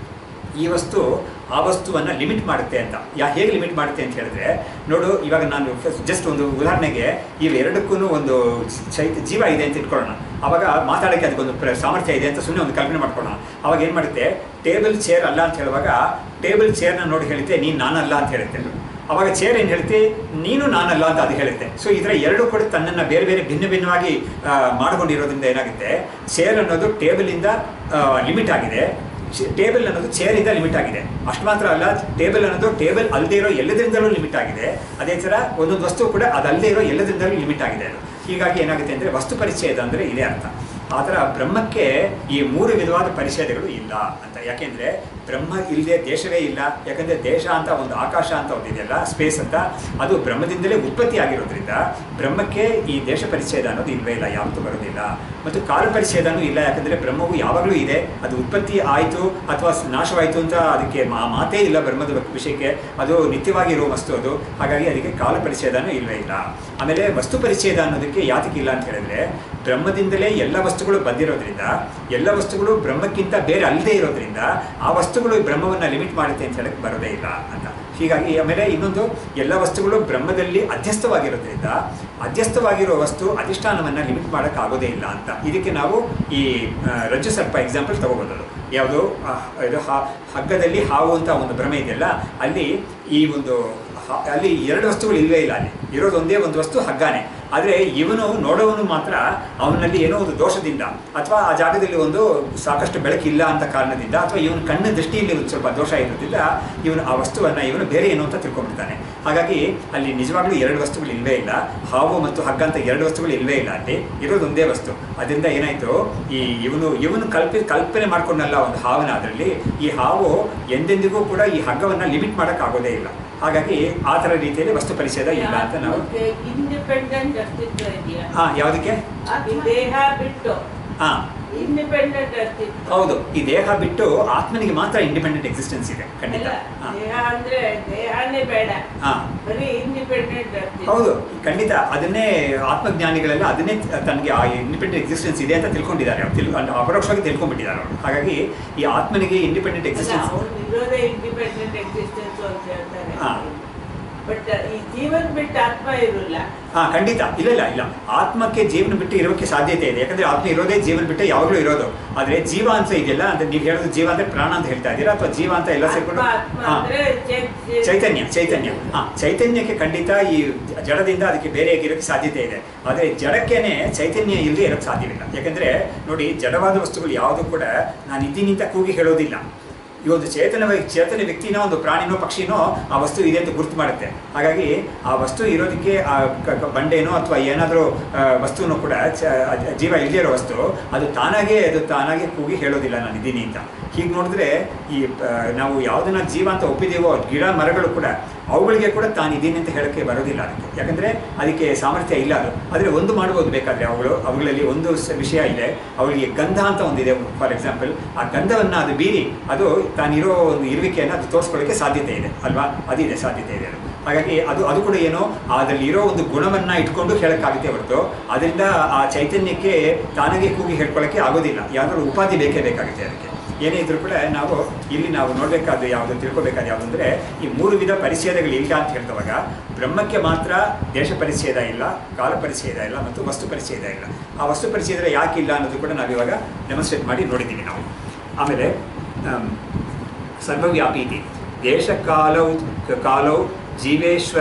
ಈ ವಸ್ತು ಆ ವಸ್ತುವನ್ನು ಲಿಮಿಟ್ ಮಾಡುತ್ತೆ ಅಂತ ಯಾ ಹೇಗೆ ಲಿಮಿಟ್ ಮಾಡುತ್ತೆ ಅಂತ ಹೇಳಿದ್ರೆ ನೋಡು ಇವಾಗ ನಾನು ಜಸ್ಟ್ ಒಂದು ಉದಾಹರಣೆಗೆ ಇವೆರಡಕ್ಕೂ ಒಂದು ಚೈತ ಜೀವ ಇದೆ ಅಂತ ಇಟ್ಕೊಳ್ಳೋಣ ಅವಾಗ ಮಾತಾಡೋಕ್ಕೆ ಅದಕ್ಕೊಂದು ಪ್ರ ಸಾಮರ್ಥ್ಯ ಇದೆ ಅಂತ ಸುಮ್ಮನೆ ಒಂದು ಕಲ್ಪನೆ ಮಾಡ್ಕೊಳ್ಳೋಣ ಅವಾಗ ಏನು ಮಾಡುತ್ತೆ ಟೇಬಲ್ ಚೇರ್ ಅಲ್ಲ ಅಂತ ಹೇಳುವಾಗ ಟೇಬಲ್ ಚೇರ್ನ ನೋಡಿ ಹೇಳುತ್ತೆ ನೀನು ನಾನಲ್ಲ ಅಂತ ಹೇಳುತ್ತೆ ಅದು. ಅವಾಗ ಚೇರ್ ಏನು ಹೇಳುತ್ತೆ ನೀನು ನಾನಲ್ಲ ಅಂತ ಅದು ಹೇಳುತ್ತೆ ಸೊ ಇದರ ಎರಡು ಕೂಡ ತನ್ನನ್ನು ಬೇರೆ ಬೇರೆ ಭಿನ್ನ ಭಿನ್ನವಾಗಿ ಆ, ಮಾಡ್ಕೊಂಡಿರೋದ್ರಿಂದ ಏನಾಗುತ್ತೆ ಚೇರ್ ಅನ್ನೋದು ಟೇಬಲಿಂದ ಲಿಮಿಟ್ ಆಗಿದೆ ಟೇಬಲ್ ಅನ್ನೋದು ಚೇರಿಂದ ಲಿಮಿಟ್ ಆಗಿದೆ ಅಷ್ಟು ಮಾತ್ರ ಅಲ್ಲ ಟೇಬಲ್ ಅನ್ನೋದು ಟೇಬಲ್ ಅಲ್ಲದೆ ಇರೋ ಎಲ್ಲದರಿಂದಲೂ ಲಿಮಿಟ್ ಆಗಿದೆ ಅದೇ ಥರ ಒಂದೊಂದು ವಸ್ತು ಕೂಡ ಅದಲ್ಲದೆ ಇರೋ ಎಲ್ಲದರಿಂದಲೂ ಲಿಮಿಟ್ ಆಗಿದೆ ಅದು ಹೀಗಾಗಿ ಏನಾಗುತ್ತೆ ಅಂದರೆ ವಸ್ತು ಪರಿಚಯದ ಅಂದರೆ ಇದೇ ಅರ್ಥ ಆ ಥರ ಬ್ರಹ್ಮಕ್ಕೆ ಈ ಮೂರು ವಿಧವಾದ ಪರಿಚ್ಛೇದಗಳು ಇಲ್ಲ ಅಂತ ಯಾಕೆಂದರೆ ಬ್ರಹ್ಮ ಇಲ್ಲದೆ ದೇಶವೇ ಇಲ್ಲ ಯಾಕಂದರೆ ದೇಶ ಅಂತ ಒಂದು ಆಕಾಶ ಅಂತ ಒಂದು ಇದೆಯಲ್ಲ ಸ್ಪೇಸ್ ಅಂತ ಅದು ಬ್ರಹ್ಮದಿಂದಲೇ ಉತ್ಪತ್ತಿ ಆಗಿರೋದ್ರಿಂದ ಬ್ರಹ್ಮಕ್ಕೆ ಈ ದೇಶ ಪರಿಚ್ಛೇದ ಅನ್ನೋದು ಇಲ್ಲವೇ ಇಲ್ಲ ಯಾವತ್ತೂ ಬರೋದಿಲ್ಲ ಮತ್ತು ಕಾಲ ಪರಿಚ್ಛೇದನೂ ಇಲ್ಲ ಯಾಕಂದರೆ ಬ್ರಹ್ಮವು ಯಾವಾಗಲೂ ಇದೆ ಅದು ಉತ್ಪತ್ತಿ ಆಯಿತು ಅಥವಾ ನಾಶವಾಯಿತು ಅಂತ ಅದಕ್ಕೆ ಮಾ ಮಾತೇ ಇಲ್ಲ ಬ್ರಹ್ಮದ ವಿಷಯಕ್ಕೆ ಅದು ನಿತ್ಯವಾಗಿ ಇರುವ ವಸ್ತು ಅದು ಹಾಗಾಗಿ ಅದಕ್ಕೆ ಕಾಲ ಪರಿಚ್ಛೇದನೂ ಇಲ್ಲವೇ ಇಲ್ಲ ಆಮೇಲೆ ವಸ್ತು ಪರಿಚ್ಛೇದ ಅನ್ನೋದಕ್ಕೆ ಯಾತಕ್ಕಿಲ್ಲ ಅಂತ ಹೇಳಿದ್ರೆ ಬ್ರಹ್ಮದಿಂದಲೇ ಎಲ್ಲ ವಸ್ತುಗಳು ಬಂದಿರೋದ್ರಿಂದ ಎಲ್ಲ ವಸ್ತುಗಳು ಬ್ರಹ್ಮಕ್ಕಿಂತ ಬೇರೆ ಅಲ್ಲದೆ ಇರೋದ್ರಿಂದ ಆ ವಸ್ತುಗಳು ಬ್ರಹ್ಮವನ್ನು ಲಿಮಿಟ್ ಮಾಡುತ್ತೆ ಅಂತ ಹೇಳಕ್ಕೆ ಬರೋದೇ ಇಲ್ಲ ಅಂತ ಹೀಗಾಗಿ ಆಮೇಲೆ ಇನ್ನೊಂದು ಎಲ್ಲ ವಸ್ತುಗಳು ಬ್ರಹ್ಮದಲ್ಲಿ ಅಧ್ಯಸ್ಥವಾಗಿರೋದ್ರಿಂದ ಅಧ್ಯಸ್ಥವಾಗಿರೋ ವಸ್ತು ಅಧಿಷ್ಠಾನವನ್ನು ಲಿಮಿಟ್ ಮಾಡೋಕ್ಕಾಗೋದೇ ಇಲ್ಲ ಅಂತ ಇದಕ್ಕೆ ನಾವು ಈ ಆ, ರಜ್ಜು ಸರ್ಪ ಎಕ್ಸಾಂಪಲ್ ತಗೋಬೋದು ಯಾವುದು ಆ, ಇದು ಹ- ಹಗ್ಗದಲ್ಲಿ ಹಾವು ಅಂತ ಒಂದು ಭ್ರಮೆ ಇದೆಯಲ್ಲ ಅಲ್ಲಿ ಈ ಒಂದು ಹ- ಅಲ್ಲಿ ಎರಡು ವಸ್ತುಗಳು ಇಲ್ಲವೇ ಇಲ್ಲ ಅಲ್ಲಿ ಇರೋದು ಒಂದೇ ಒಂದು ವಸ್ತು ಹಗ್ಗಾನೆ ಆದರೆ ಇವನು ನೋಡೋವನು ಮಾತ್ರ ಅವನಲ್ಲಿ ಏನೋ ಒಂದು ದೋಷದಿಂದ ಅಥವಾ ಆ ಜಾಗದಲ್ಲಿ ಒಂದು ಸಾಕಷ್ಟು ಬೆಳಕಿಲ್ಲ ಅಂತ ಕಾರಣದಿಂದ ಅಥವಾ ಇವನ ಕಣ್ಣ ದೃಷ್ಟಿಯಲ್ಲಿ ಒಂದು ಸ್ವಲ್ಪ ದೋಷ ಇರೋದ್ರಿಂದ ಇವನು ಆ ವಸ್ತುವನ್ನು ಇವನು ಬೇರೆ ಏನು ಅಂತ ತಿಳ್ಕೊಂಡ್ಬಿಡ್ತಾನೆ ಹಾಗಾಗಿ ಅಲ್ಲಿ ನಿಜವಾಗ್ಲೂ ಎರಡು ವಸ್ತುಗಳು ಇಲ್ಲವೇ ಇಲ್ಲ ಹಾವು ಮತ್ತು ಹಗ್ಗ ಅಂತ ಎರಡು ವಸ್ತುಗಳು ಇಲ್ಲವೇ ಇಲ್ಲ ಅಲ್ಲಿ ಇರೋದು ಒಂದೇ ವಸ್ತು ಅದರಿಂದ ಏನಾಯಿತು ಈ ಇವನು ಇವನು ಕಲ್ಪಿ ಕಲ್ಪನೆ ಮಾಡ್ಕೊಂಡಲ್ಲ ಒಂದು ಹಾವನ್ನ ಅದರಲ್ಲಿ ಈ ಹಾವು ಎಂದೆಂದಿಗೂ ಕೂಡ ಈ ಹಗ್ಗವನ್ನು ಲಿಮಿಟ್ ಮಾಡೋಕ್ಕಾಗೋದೇ ಇಲ್ಲ ಹಾಗಾಗಿ ಆ ಥರ ರೀತಿಯಲ್ಲಿ ವಸ್ತು ಪರಿಚಯ ಇಲ್ಲ ಅಂತ ನಾವು ಇಂಡಿಪೆಂಡೆಂಟ್ ಅಸ್ತಿತ್ವ ಇದೆಯಾ ಹಾಂ ಯಾವುದಕ್ಕೆ ಈ ದೇಹ ಬಿಟ್ಟು ಹಾಂ ಇಂಡಿಪೆಂಡೆಂಟ್ ಅಸ್ತಿತ್ವ ಹೌದು ಈ ದೇಹ ಬಿಟ್ಟು ಆತ್ಮನಿಗೆ ಮಾತ್ರ ಇಂಡಿಪೆಂಡೆಂಟ್ ಎಕ್ಸಿಸ್ಟೆನ್ಸ್ ಇದೆ ಖಂಡಿತ ಅಲ್ಲ ಹಾಂ ದೇಹ ಅಂದ್ರೆ ದೇಹನೇ ಬೇಡ ಹಾಂ ಬರೀ ಇಂಡಿಪೆಂಡೆಂಟ್ ಅಸ್ತಿತ್ವ ಹೌದು ಖಂಡಿತ ಅದನ್ನೇ ಆತ್ಮಜ್ಞಾನಿಗಳೆಲ್ಲ ಅದನ್ನೇ ತನಗೆ ಆ ಇಂಡಿಪೆಂಡೆಂಟ್ ಎಕ್ಸಿಸ್ಟೆನ್ಸ್ ಇದೆ ಅಂತ ತಿಳ್ಕೊಂಡಿದ್ದಾರೆ ಅವ್ರು ತಿಳ್ ಅಂದ್ರೆ ಅಪರೋಕ್ಷವಾಗಿ ತಿಳ್ಕೊಂಡ್ಬಿಟ್ಟಿದ್ದಾರೆ ಅವರು ಹಾಗಾಗಿ ಈ ಆತ್ಮನಿಗೆ ಇಂಡಿಪೆಂಡೆಂಟ್ ಎಕ್ಸಿಸ್ಟೆನ್ಸ್ ಅವ್ರು ಇರೋದೇ ಇಂಡಿಪೆಂಡೆಂಟ್ ಎಕ್ಸಿಸ್ಟೆನ್ಸ್ ಅಂತ ಹೇಳ್ತಾರೆ ಹಾ. ಬಟ್ ಈ ಜೀವನ್ ಬಿಟ್ಟು ಆತ್ಮ ಇರಲ್ಲ ಹಾ ಖಂಡಿತ ಇಲ್ಲ ಇಲ್ಲ ಇಲ್ಲ ಆತ್ಮಕ್ಕೆ ಜೀವನ ಬಿಟ್ಟು ಇರೋಕ್ಕೆ ಸಾಧ್ಯತೆ ಇದೆ ಯಾಕಂದ್ರೆ ಆತ್ಮ ಇರೋದೇ ಜೀವನ ಬಿಟ್ಟು ಯಾವಾಗಲೂ ಇರೋದು ಆದ್ರೆ ಜೀವ ಅಂತ ಇದೆಯಲ್ಲ ಅಂದ್ರೆ ನೀವು ಹೇಳೋದು ಜೀವ ಅಂದ್ರೆ ಪ್ರಾಣ ಅಂತ ಹೇಳ್ತಾ ಇದ್ದೀರಾ ಅಥವಾ ಜೀವ ಅಂತ ಎಲ್ಲ ಸೇರ್ಕೊಂಡು ಆತ್ಮ ಆತ್ಮ ಹಾ. ಅಂದ್ರೆ ಚೈ- ಚೈ- ಚೈತನ್ಯ ಚೈತನ್ಯ ಹಾ ಚೈತನ್ಯಕ್ಕೆ ಖಂಡಿತ ಈ ಜಡದಿಂದ ಅದಕ್ಕೆ ಬೇರೆ ಇರೋಕ್ಕೆ ಸಾಧ್ಯತೆ ಇದೆ ಆದರೆ ಜಡಕ್ಕೇನೆ ಚೈತನ್ಯ ಇಲ್ಲದೆ ಇರೋಕ್ಕೆ ಸಾಧ್ಯವಿಲ್ಲ ಯಾಕಂದ್ರೆ ನೋಡಿ ಜಡವಾದ ವಸ್ತುಗಳು ಯಾವುದು ಕೂಡ ನಾನು ಇದ್ದೀನಿ ಅಂತ ಕೂಗಿ ಹೇಳೋದಿಲ್ಲ ಈ ಒಂದು ಚೇತನ ವ್ಯ- ಚೇತನ ವ್ಯಕ್ತಿನೋ ಒಂದು ಪ್ರಾಣಿನೋ ಪಕ್ಷಿನೋ ಆ ವಸ್ತು ಇದೆ ಅಂತ ಗುರುತು ಮಾಡುತ್ತೆ ಹಾಗಾಗಿ ಆ ವಸ್ತು ಇರೋದಕ್ಕೆ ಆ ಕ- ಕ- ಬಂಡೆನೋ ಅಥವಾ ಏನಾದರೂ ವಸ್ತುನೂ ಕೂಡ ಚ- ಅದ್- ಜೀವ ಇಲ್ಲದೇ ಇರೋ ವಸ್ತು ಅದು ತಾನಾಗೇ ಅದು ತಾನಾಗೆ ಕೂಗಿ ಹೇಳೋದಿಲ್ಲ ನಾನು ಇದ್ದೀನಿ ಅಂತ ಹೀಗೆ ನೋಡಿದ್ರೆ ಈ ಆ, ನಾವು ಯಾವುದನ್ನ ಜೀವ ಅಂತ ಒಪ್ಪಿದೀವೋ ಗಿಡ ಮರಗಳು ಕೂಡ ಅವುಗಳಿಗೆ ಕೂಡ ತಾನು ಇದ್ದೀನಿ ಅಂತ ಹೇಳೋಕ್ಕೆ ಬರೋದಿಲ್ಲ ಅದಕ್ಕೆ ಯಾಕಂದರೆ ಅದಕ್ಕೆ ಸಾಮರ್ಥ್ಯ ಇಲ್ಲ ಅದು ಆದರೆ ಒಂದು ಮಾಡ್ಬೋದು ಬೇಕಾದರೆ ಅವುಗಳು ಅವುಗಳಲ್ಲಿ ಒಂದು ಸ- ವಿಷಯ ಇದೆ ಅವಳಿಗೆ ಗಂಧ ಅಂತ ಒಂದಿದೆ ಫಾರ್ ಎಕ್ಸಾಂಪಲ್ ಆ ಗಂಧವನ್ನು ಅದು ಬೀರಿ ಅದು ತಾನಿರೋ ಒಂದು ಇರುವಿಕೆಯನ್ನು ಅದು ತೋರಿಸ್ಕೊಳ್ಳೋಕ್ಕೆ ಸಾಧ್ಯತೆ ಇದೆ ಅಲ್ವಾ ಅದಿದೆ ಸಾಧ್ಯತೆ ಇದೆ ಅದು ಹಾಗಾಗಿ ಅದು ಅದು ಕೂಡ ಏನೋ ಅದರಲ್ಲಿ ಇರೋ ಒಂದು ಗುಣವನ್ನು ಇಟ್ಕೊಂಡು ಹೇಳೋಕ್ಕಾಗುತ್ತೆ ಹೊರತು ಅದರಿಂದ ಆ ಚೈತನ್ಯಕ್ಕೆ ತಾನಾಗೆ ಕೂಗಿ ಹೇಳ್ಕೊಳ್ಳೋಕ್ಕೆ ಆಗೋದಿಲ್ಲ ಯಾವ್ದಾದ್ರು ಉಪಾಧಿ ಬೇಕೇ ಬೇಕಾಗುತ್ತೆ ಅದಕ್ಕೆ ಏನೇ ಇದ್ರೂ ಕೂಡ ನಾವು ಇಲ್ಲಿ ನಾವು ನೋಡಬೇಕಾದ ಯಾವುದು ತಿಳ್ಕೊಬೇಕಾದ ಯಾವುದು ಅಂದರೆ ಈ ಮೂರು ವಿಧ ಪರಿಚ್ಛೇದಗಳು ಇಲ್ಲ ಅಂತ ಹೇಳ್ತವಾಗ ಬ್ರಹ್ಮಕ್ಕೆ ಮಾತ್ರ ದೇಶ ಪರಿಚ್ಛೇದ ಇಲ್ಲ ಕಾಲ ಪರಿಚ್ಛೇದ ಇಲ್ಲ ಮತ್ತು ವಸ್ತು ಪರಿಚ್ಛೇದ ಇಲ್ಲ ಆ ವಸ್ತು ಪರಿಚ್ಛೇದ ಯಾಕಿಲ್ಲ ಅನ್ನೋದು ಕೂಡ ನಾವಿವಾಗ ಡೆಮಾನ್ಸ್ಟ್ರೇಟ್ ಮಾಡಿ ನೋಡಿದ್ದೀವಿ ನಾವು ಆಮೇಲೆ ಆಮ್, ಸರ್ವವ್ಯಾಪಿ ಇತಿ ದೇಶ ಕಾಲೌ ಕಾಲೌ ಜೀವೇಶ್ವರೌ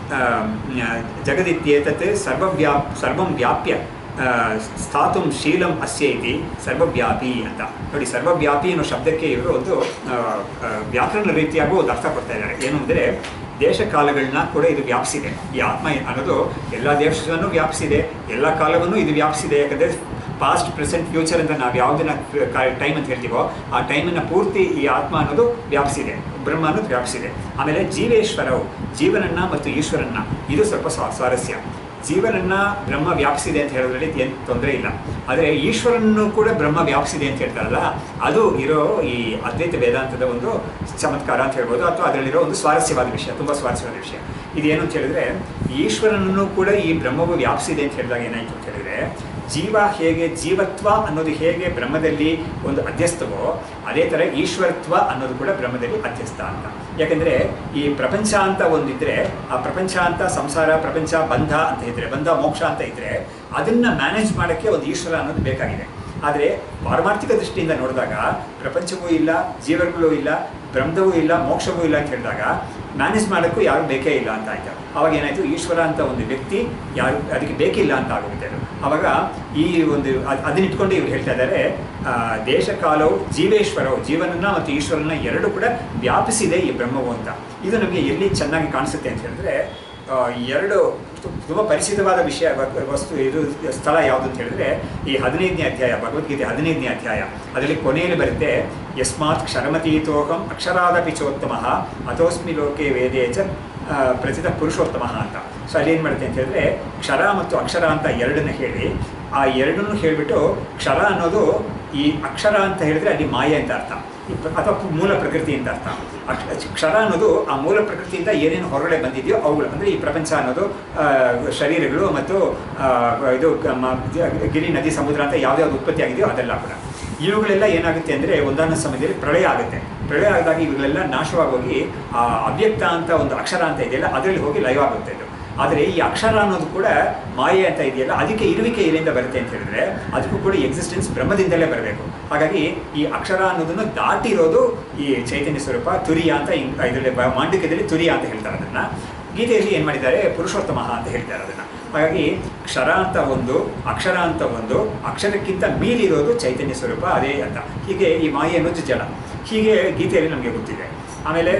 ಜಗದಿತ್ಯೇತತ್ ಸರ್ವವ್ಯಾಪ್ ಸರ್ವಂ ವ್ಯಾಪ್ಯ ಆ, ಸ್ಥಾತುಂ ಶೀಲಂ ಅಸ್ಯ ಇತಿ ಸರ್ವವ್ಯಾಪಿ ಅಂತ ನೋಡಿ ಸರ್ವವ್ಯಾಪಿ ಅನ್ನೋ ಶಬ್ದಕ್ಕೆ ಇವರು ಒಂದು ಆ, ಆ, ವ್ಯಾಕರಣ ರೀತಿಯಾಗೂ ಒಂದು ಅರ್ಥ ಕೊಡ್ತಾ ಇದ್ದಾರೆ ಏನು ಅಂದರೆ ದೇಶ ಕಾಲಗಳನ್ನ ಕೂಡ ಇದು ವ್ಯಾಪಿಸಿದೆ ಈ ಆತ್ಮ ಅನ್ನೋದು ಎಲ್ಲ ದೇಶವನ್ನು ವ್ಯಾಪಿಸಿದೆ ಎಲ್ಲ ಕಾಲವನ್ನು ಇದು ವ್ಯಾಪಿಸಿದೆ ಯಾಕಂದರೆ ಪಾಸ್ಟ್ ಪ್ರೆಸೆಂಟ್ ಫ್ಯೂಚರ್ ಅಂತ ನಾವು ಯಾವುದನ್ನ ಟೈಮ್ ಅಂತ ಹೇಳ್ತೀವೋ ಆ ಟೈಮನ್ನು ಪೂರ್ತಿ ಈ ಆತ್ಮ ಅನ್ನೋದು ವ್ಯಾಪಿಸಿದೆ ಬ್ರಹ್ಮ ಅನ್ನೋದು ವ್ಯಾಪಿಸಿದೆ ಆಮೇಲೆ ಜೀವೇಶ್ವರವು ಜೀವನನ್ನ ಮತ್ತು ಈಶ್ವರನ್ನ ಇದು ಸ್ವಲ್ಪ ಸ್ವಾ ಸ್ವಾರಸ್ಯ ಜೀವನನ್ನ ಬ್ರಹ್ಮ ವ್ಯಾಪಿಸಿದೆ ಅಂತ ಹೇಳೋದ್ರಲ್ಲಿ ಏನು ತೊಂದರೆ ಇಲ್ಲ ಆದರೆ ಈಶ್ವರನ್ನು ಕೂಡ ಬ್ರಹ್ಮ ವ್ಯಾಪಿಸಿದೆ ಅಂತ ಹೇಳ್ತಾರಲ್ಲ ಅದು ಇರೋ ಈ ಅದ್ವೈತ ವೇದಾಂತದ ಒಂದು ಚಮತ್ಕಾರ ಅಂತ ಹೇಳ್ಬೋದು ಅಥವಾ ಅದರಲ್ಲಿರೋ ಒಂದು ಸ್ವಾರಸ್ಯವಾದ ವಿಷಯ ತುಂಬ ಸ್ವಾರಸ್ಯವಾದ ವಿಷಯ ಇದೇನು ಅಂತ ಹೇಳಿದ್ರೆ ಈಶ್ವರನನ್ನು ಕೂಡ ಈ ಬ್ರಹ್ಮವು ವ್ಯಾಪಿಸಿದೆ ಅಂತ ಹೇಳಿದಾಗ ಏನಾಯ್ತು ಅಂತ ಹೇಳಿದ್ರೆ ಜೀವ ಹೇಗೆ ಜೀವತ್ವ ಅನ್ನೋದು ಹೇಗೆ ಬ್ರಹ್ಮದಲ್ಲಿ ಒಂದು ಅಧ್ಯಸ್ಥವೋ ಅದೇ ಥರ ಈಶ್ವರತ್ವ ಅನ್ನೋದು ಕೂಡ ಬ್ರಹ್ಮದಲ್ಲಿ ಅಧ್ಯಸ್ಥ ಅಂತ ಯಾಕಂದರೆ ಈ ಪ್ರಪಂಚ ಅಂತ ಒಂದಿದ್ರೆ ಆ ಪ್ರಪಂಚ ಅಂತ ಸಂಸಾರ ಪ್ರಪಂಚ ಬಂಧ ಅಂತ ಇದ್ರೆ ಬಂಧ ಮೋಕ್ಷ ಅಂತ ಇದ್ರೆ ಅದನ್ನ ಮ್ಯಾನೇಜ್ ಮಾಡೋಕ್ಕೆ ಒಂದು ಈಶ್ವರ ಅನ್ನೋದು ಬೇಕಾಗಿದೆ ಆದರೆ ಪಾರಮಾರ್ಥಿಕ ದೃಷ್ಟಿಯಿಂದ ನೋಡಿದಾಗ ಪ್ರಪಂಚವೂ ಇಲ್ಲ ಜೀವಗಳು ಇಲ್ಲ ಬ್ರಹ್ಮವೂ ಇಲ್ಲ ಮೋಕ್ಷವೂ ಇಲ್ಲ ಅಂತ ಹೇಳಿದಾಗ ಮ್ಯಾನೇಜ್ ಮಾಡೋಕ್ಕೂ ಯಾರು ಬೇಕೇ ಇಲ್ಲ ಅಂತ ಆಯ್ತು ಅವಾಗ ಏನಾಯಿತು ಈಶ್ವರ ಅಂತ ಒಂದು ವ್ಯಕ್ತಿ ಯಾರು ಅದಕ್ಕೆ ಬೇಕಿಲ್ಲ ಅಂತ ಆಗೋಗುತ್ತೆ ಅದು ಅವಾಗ ಈ ಒಂದು ಅದ್- ಅದನ್ನ ಇಟ್ಕೊಂಡು ಇವ್ರು ಹೇಳ್ತಾ ಇದ್ದಾರೆ ಆ, ದೇಶ ಕಾಲವು ಜೀವೇಶ್ವರವು ಜೀವನನ್ನ ಮತ್ತು ಈಶ್ವರನ ಎರಡು ಕೂಡ ವ್ಯಾಪಿಸಿದೆ ಈ ಬ್ರಹ್ಮವು ಅಂತ ಇದು ನಮಗೆ ಎಲ್ಲಿ ಚೆನ್ನಾಗಿ ಕಾಣಿಸುತ್ತೆ ಅಂತ ಹೇಳಿದ್ರೆ ಆ, ಎರಡು ತುಂಬ ಪರಿಚಿತವಾದ ವಿಷಯ ವ- ವಸ್ತು ಇದು ಸ್ಥಳ ಯಾವುದು ಅಂತ ಹೇಳಿದ್ರೆ ಈ ಹದಿನೈದನೇ ಅಧ್ಯಾಯ ಭಗವದ್ಗೀತೆ ಹದಿನೈದನೇ ಅಧ್ಯಾಯ ಅದರಲ್ಲಿ ಕೊನೆಯಲ್ಲಿ ಬರುತ್ತೆ ಯಸ್ಮಾತ್ ಕ್ಷರಮತೀತೋಹಂ ಅಕ್ಷರಾದಪಿ ಚೋತ್ತಮ ಅಥೋಸ್ಮಿ ಲೋಕೆ ವೇದೇ ಚ ಆ, ಪ್ರಚಿತ ಪುರುಷೋತ್ತಮ ಅಂತ ಸೊ ಅಲ್ಲಿ ಏನು ಮಾಡುತ್ತೆ ಅಂತ ಹೇಳಿದ್ರೆ ಕ್ಷರ ಮತ್ತು ಅಕ್ಷರ ಅಂತ ಎರಡನ್ನ ಹೇಳಿ ಆ ಎರಡನ್ನು ಹೇಳಿಬಿಟ್ಟು ಕ್ಷರ ಅನ್ನೋದು ಈ ಅಕ್ಷರ ಅಂತ ಹೇಳಿದ್ರೆ ಅಲ್ಲಿ ಮಾಯೆ ಅಂತ ಅರ್ಥ ಈ ಪ್ರ- ಅಥವಾ ಪು- ಮೂಲ ಪ್ರಕೃತಿ ಅಂತ ಅರ್ಥ ಅಕ್ಷ- ಕ್ಷರ ಅನ್ನೋದು ಆ ಮೂಲ ಪ್ರಕೃತಿಯಿಂದ ಏನೇನು ಹೊರಗಡೆ ಬಂದಿದೆಯೋ ಅವುಗಳು ಅಂದರೆ ಈ ಪ್ರಪಂಚ ಅನ್ನೋದು ಆ, ಶರೀರಗಳು ಮತ್ತು ಆ, ಇದು ಕ- ಮ- ಗಿರಿ ನದಿ ಸಮುದ್ರ ಅಂತ ಯಾವ್ದ್ಯಾವ್ದು ಉತ್ಪತ್ತಿ ಆಗಿದೆಯೋ ಅದೆಲ್ಲ ಕೂಡ ಇವುಗಳೆಲ್ಲ ಏನಾಗುತ್ತೆ ಅಂದರೆ ಒಂದಾನ ಸಮಯದಲ್ಲಿ ಪ್ರಳಯ ಆಗುತ್ತೆ ಪ್ರಳಯ ಆದಾಗ ಇವುಗಳೆಲ್ಲ ನಾಶವಾಗೋಗಿ ಆ ಅವ್ಯಕ್ತ ಅಂತ ಒಂದು ಅಕ್ಷರ ಅಂತ ಇದೆಯಲ್ಲ ಅದರಲ್ಲಿ ಹೋಗಿ ಲೈವ್ ಆಗುತ್ತೆ ಇದು ಆದರೆ ಈ ಅಕ್ಷರ ಅನ್ನೋದು ಕೂಡ ಮಾಯೆ ಅಂತ ಇದೆಯಲ್ಲ ಅದಕ್ಕೆ ಇರುವಿಕೆ ಎಲ್ಲಿಂದ ಬರುತ್ತೆ ಅಂತ ಹೇಳಿದ್ರೆ ಅದಕ್ಕೂ ಕೂಡ ಎಕ್ಸಿಸ್ಟೆನ್ಸ್ ಬ್ರಹ್ಮದಿಂದಲೇ ಬರಬೇಕು ಹಾಗಾಗಿ ಈ ಅಕ್ಷರ ಅನ್ನೋದನ್ನು ದಾಟಿರೋದು ಈ ಚೈತನ್ಯ ಸ್ವರೂಪ ತುರಿಯ ಅಂತ ಇದರಲ್ಲಿ ಮಾಂಡಿಕ್ಯದಲ್ಲಿ ತುರಿಯ ಅಂತ ಹೇಳ್ತಾರೆ ಅದನ್ನ ಗೀತೆಯಲ್ಲಿ ಏನು ಮಾಡಿದ್ದಾರೆ ಪುರುಷೋತ್ತಮ ಅಂತ ಹೇಳ್ತಾರೆ ಅದನ್ನ ಹಾಗಾಗಿ ಕ್ಷರ ಅಂತ ಒಂದು ಅಕ್ಷರ ಅಂತ ಒಂದು ಅಕ್ಷರಕ್ಕಿಂತ ಮೀರಿರೋದು ಚೈತನ್ಯ ಸ್ವರೂಪ ಅದೇ ಅಂತ ಹೀಗೆ ಈ ಮಾಯೆ ಅನ್ನೋದು ಜಡ ಹೀಗೆ ಗೀತೆಯಲ್ಲಿ ನಮಗೆ ಗೊತ್ತಿದೆ ಆಮೇಲೆ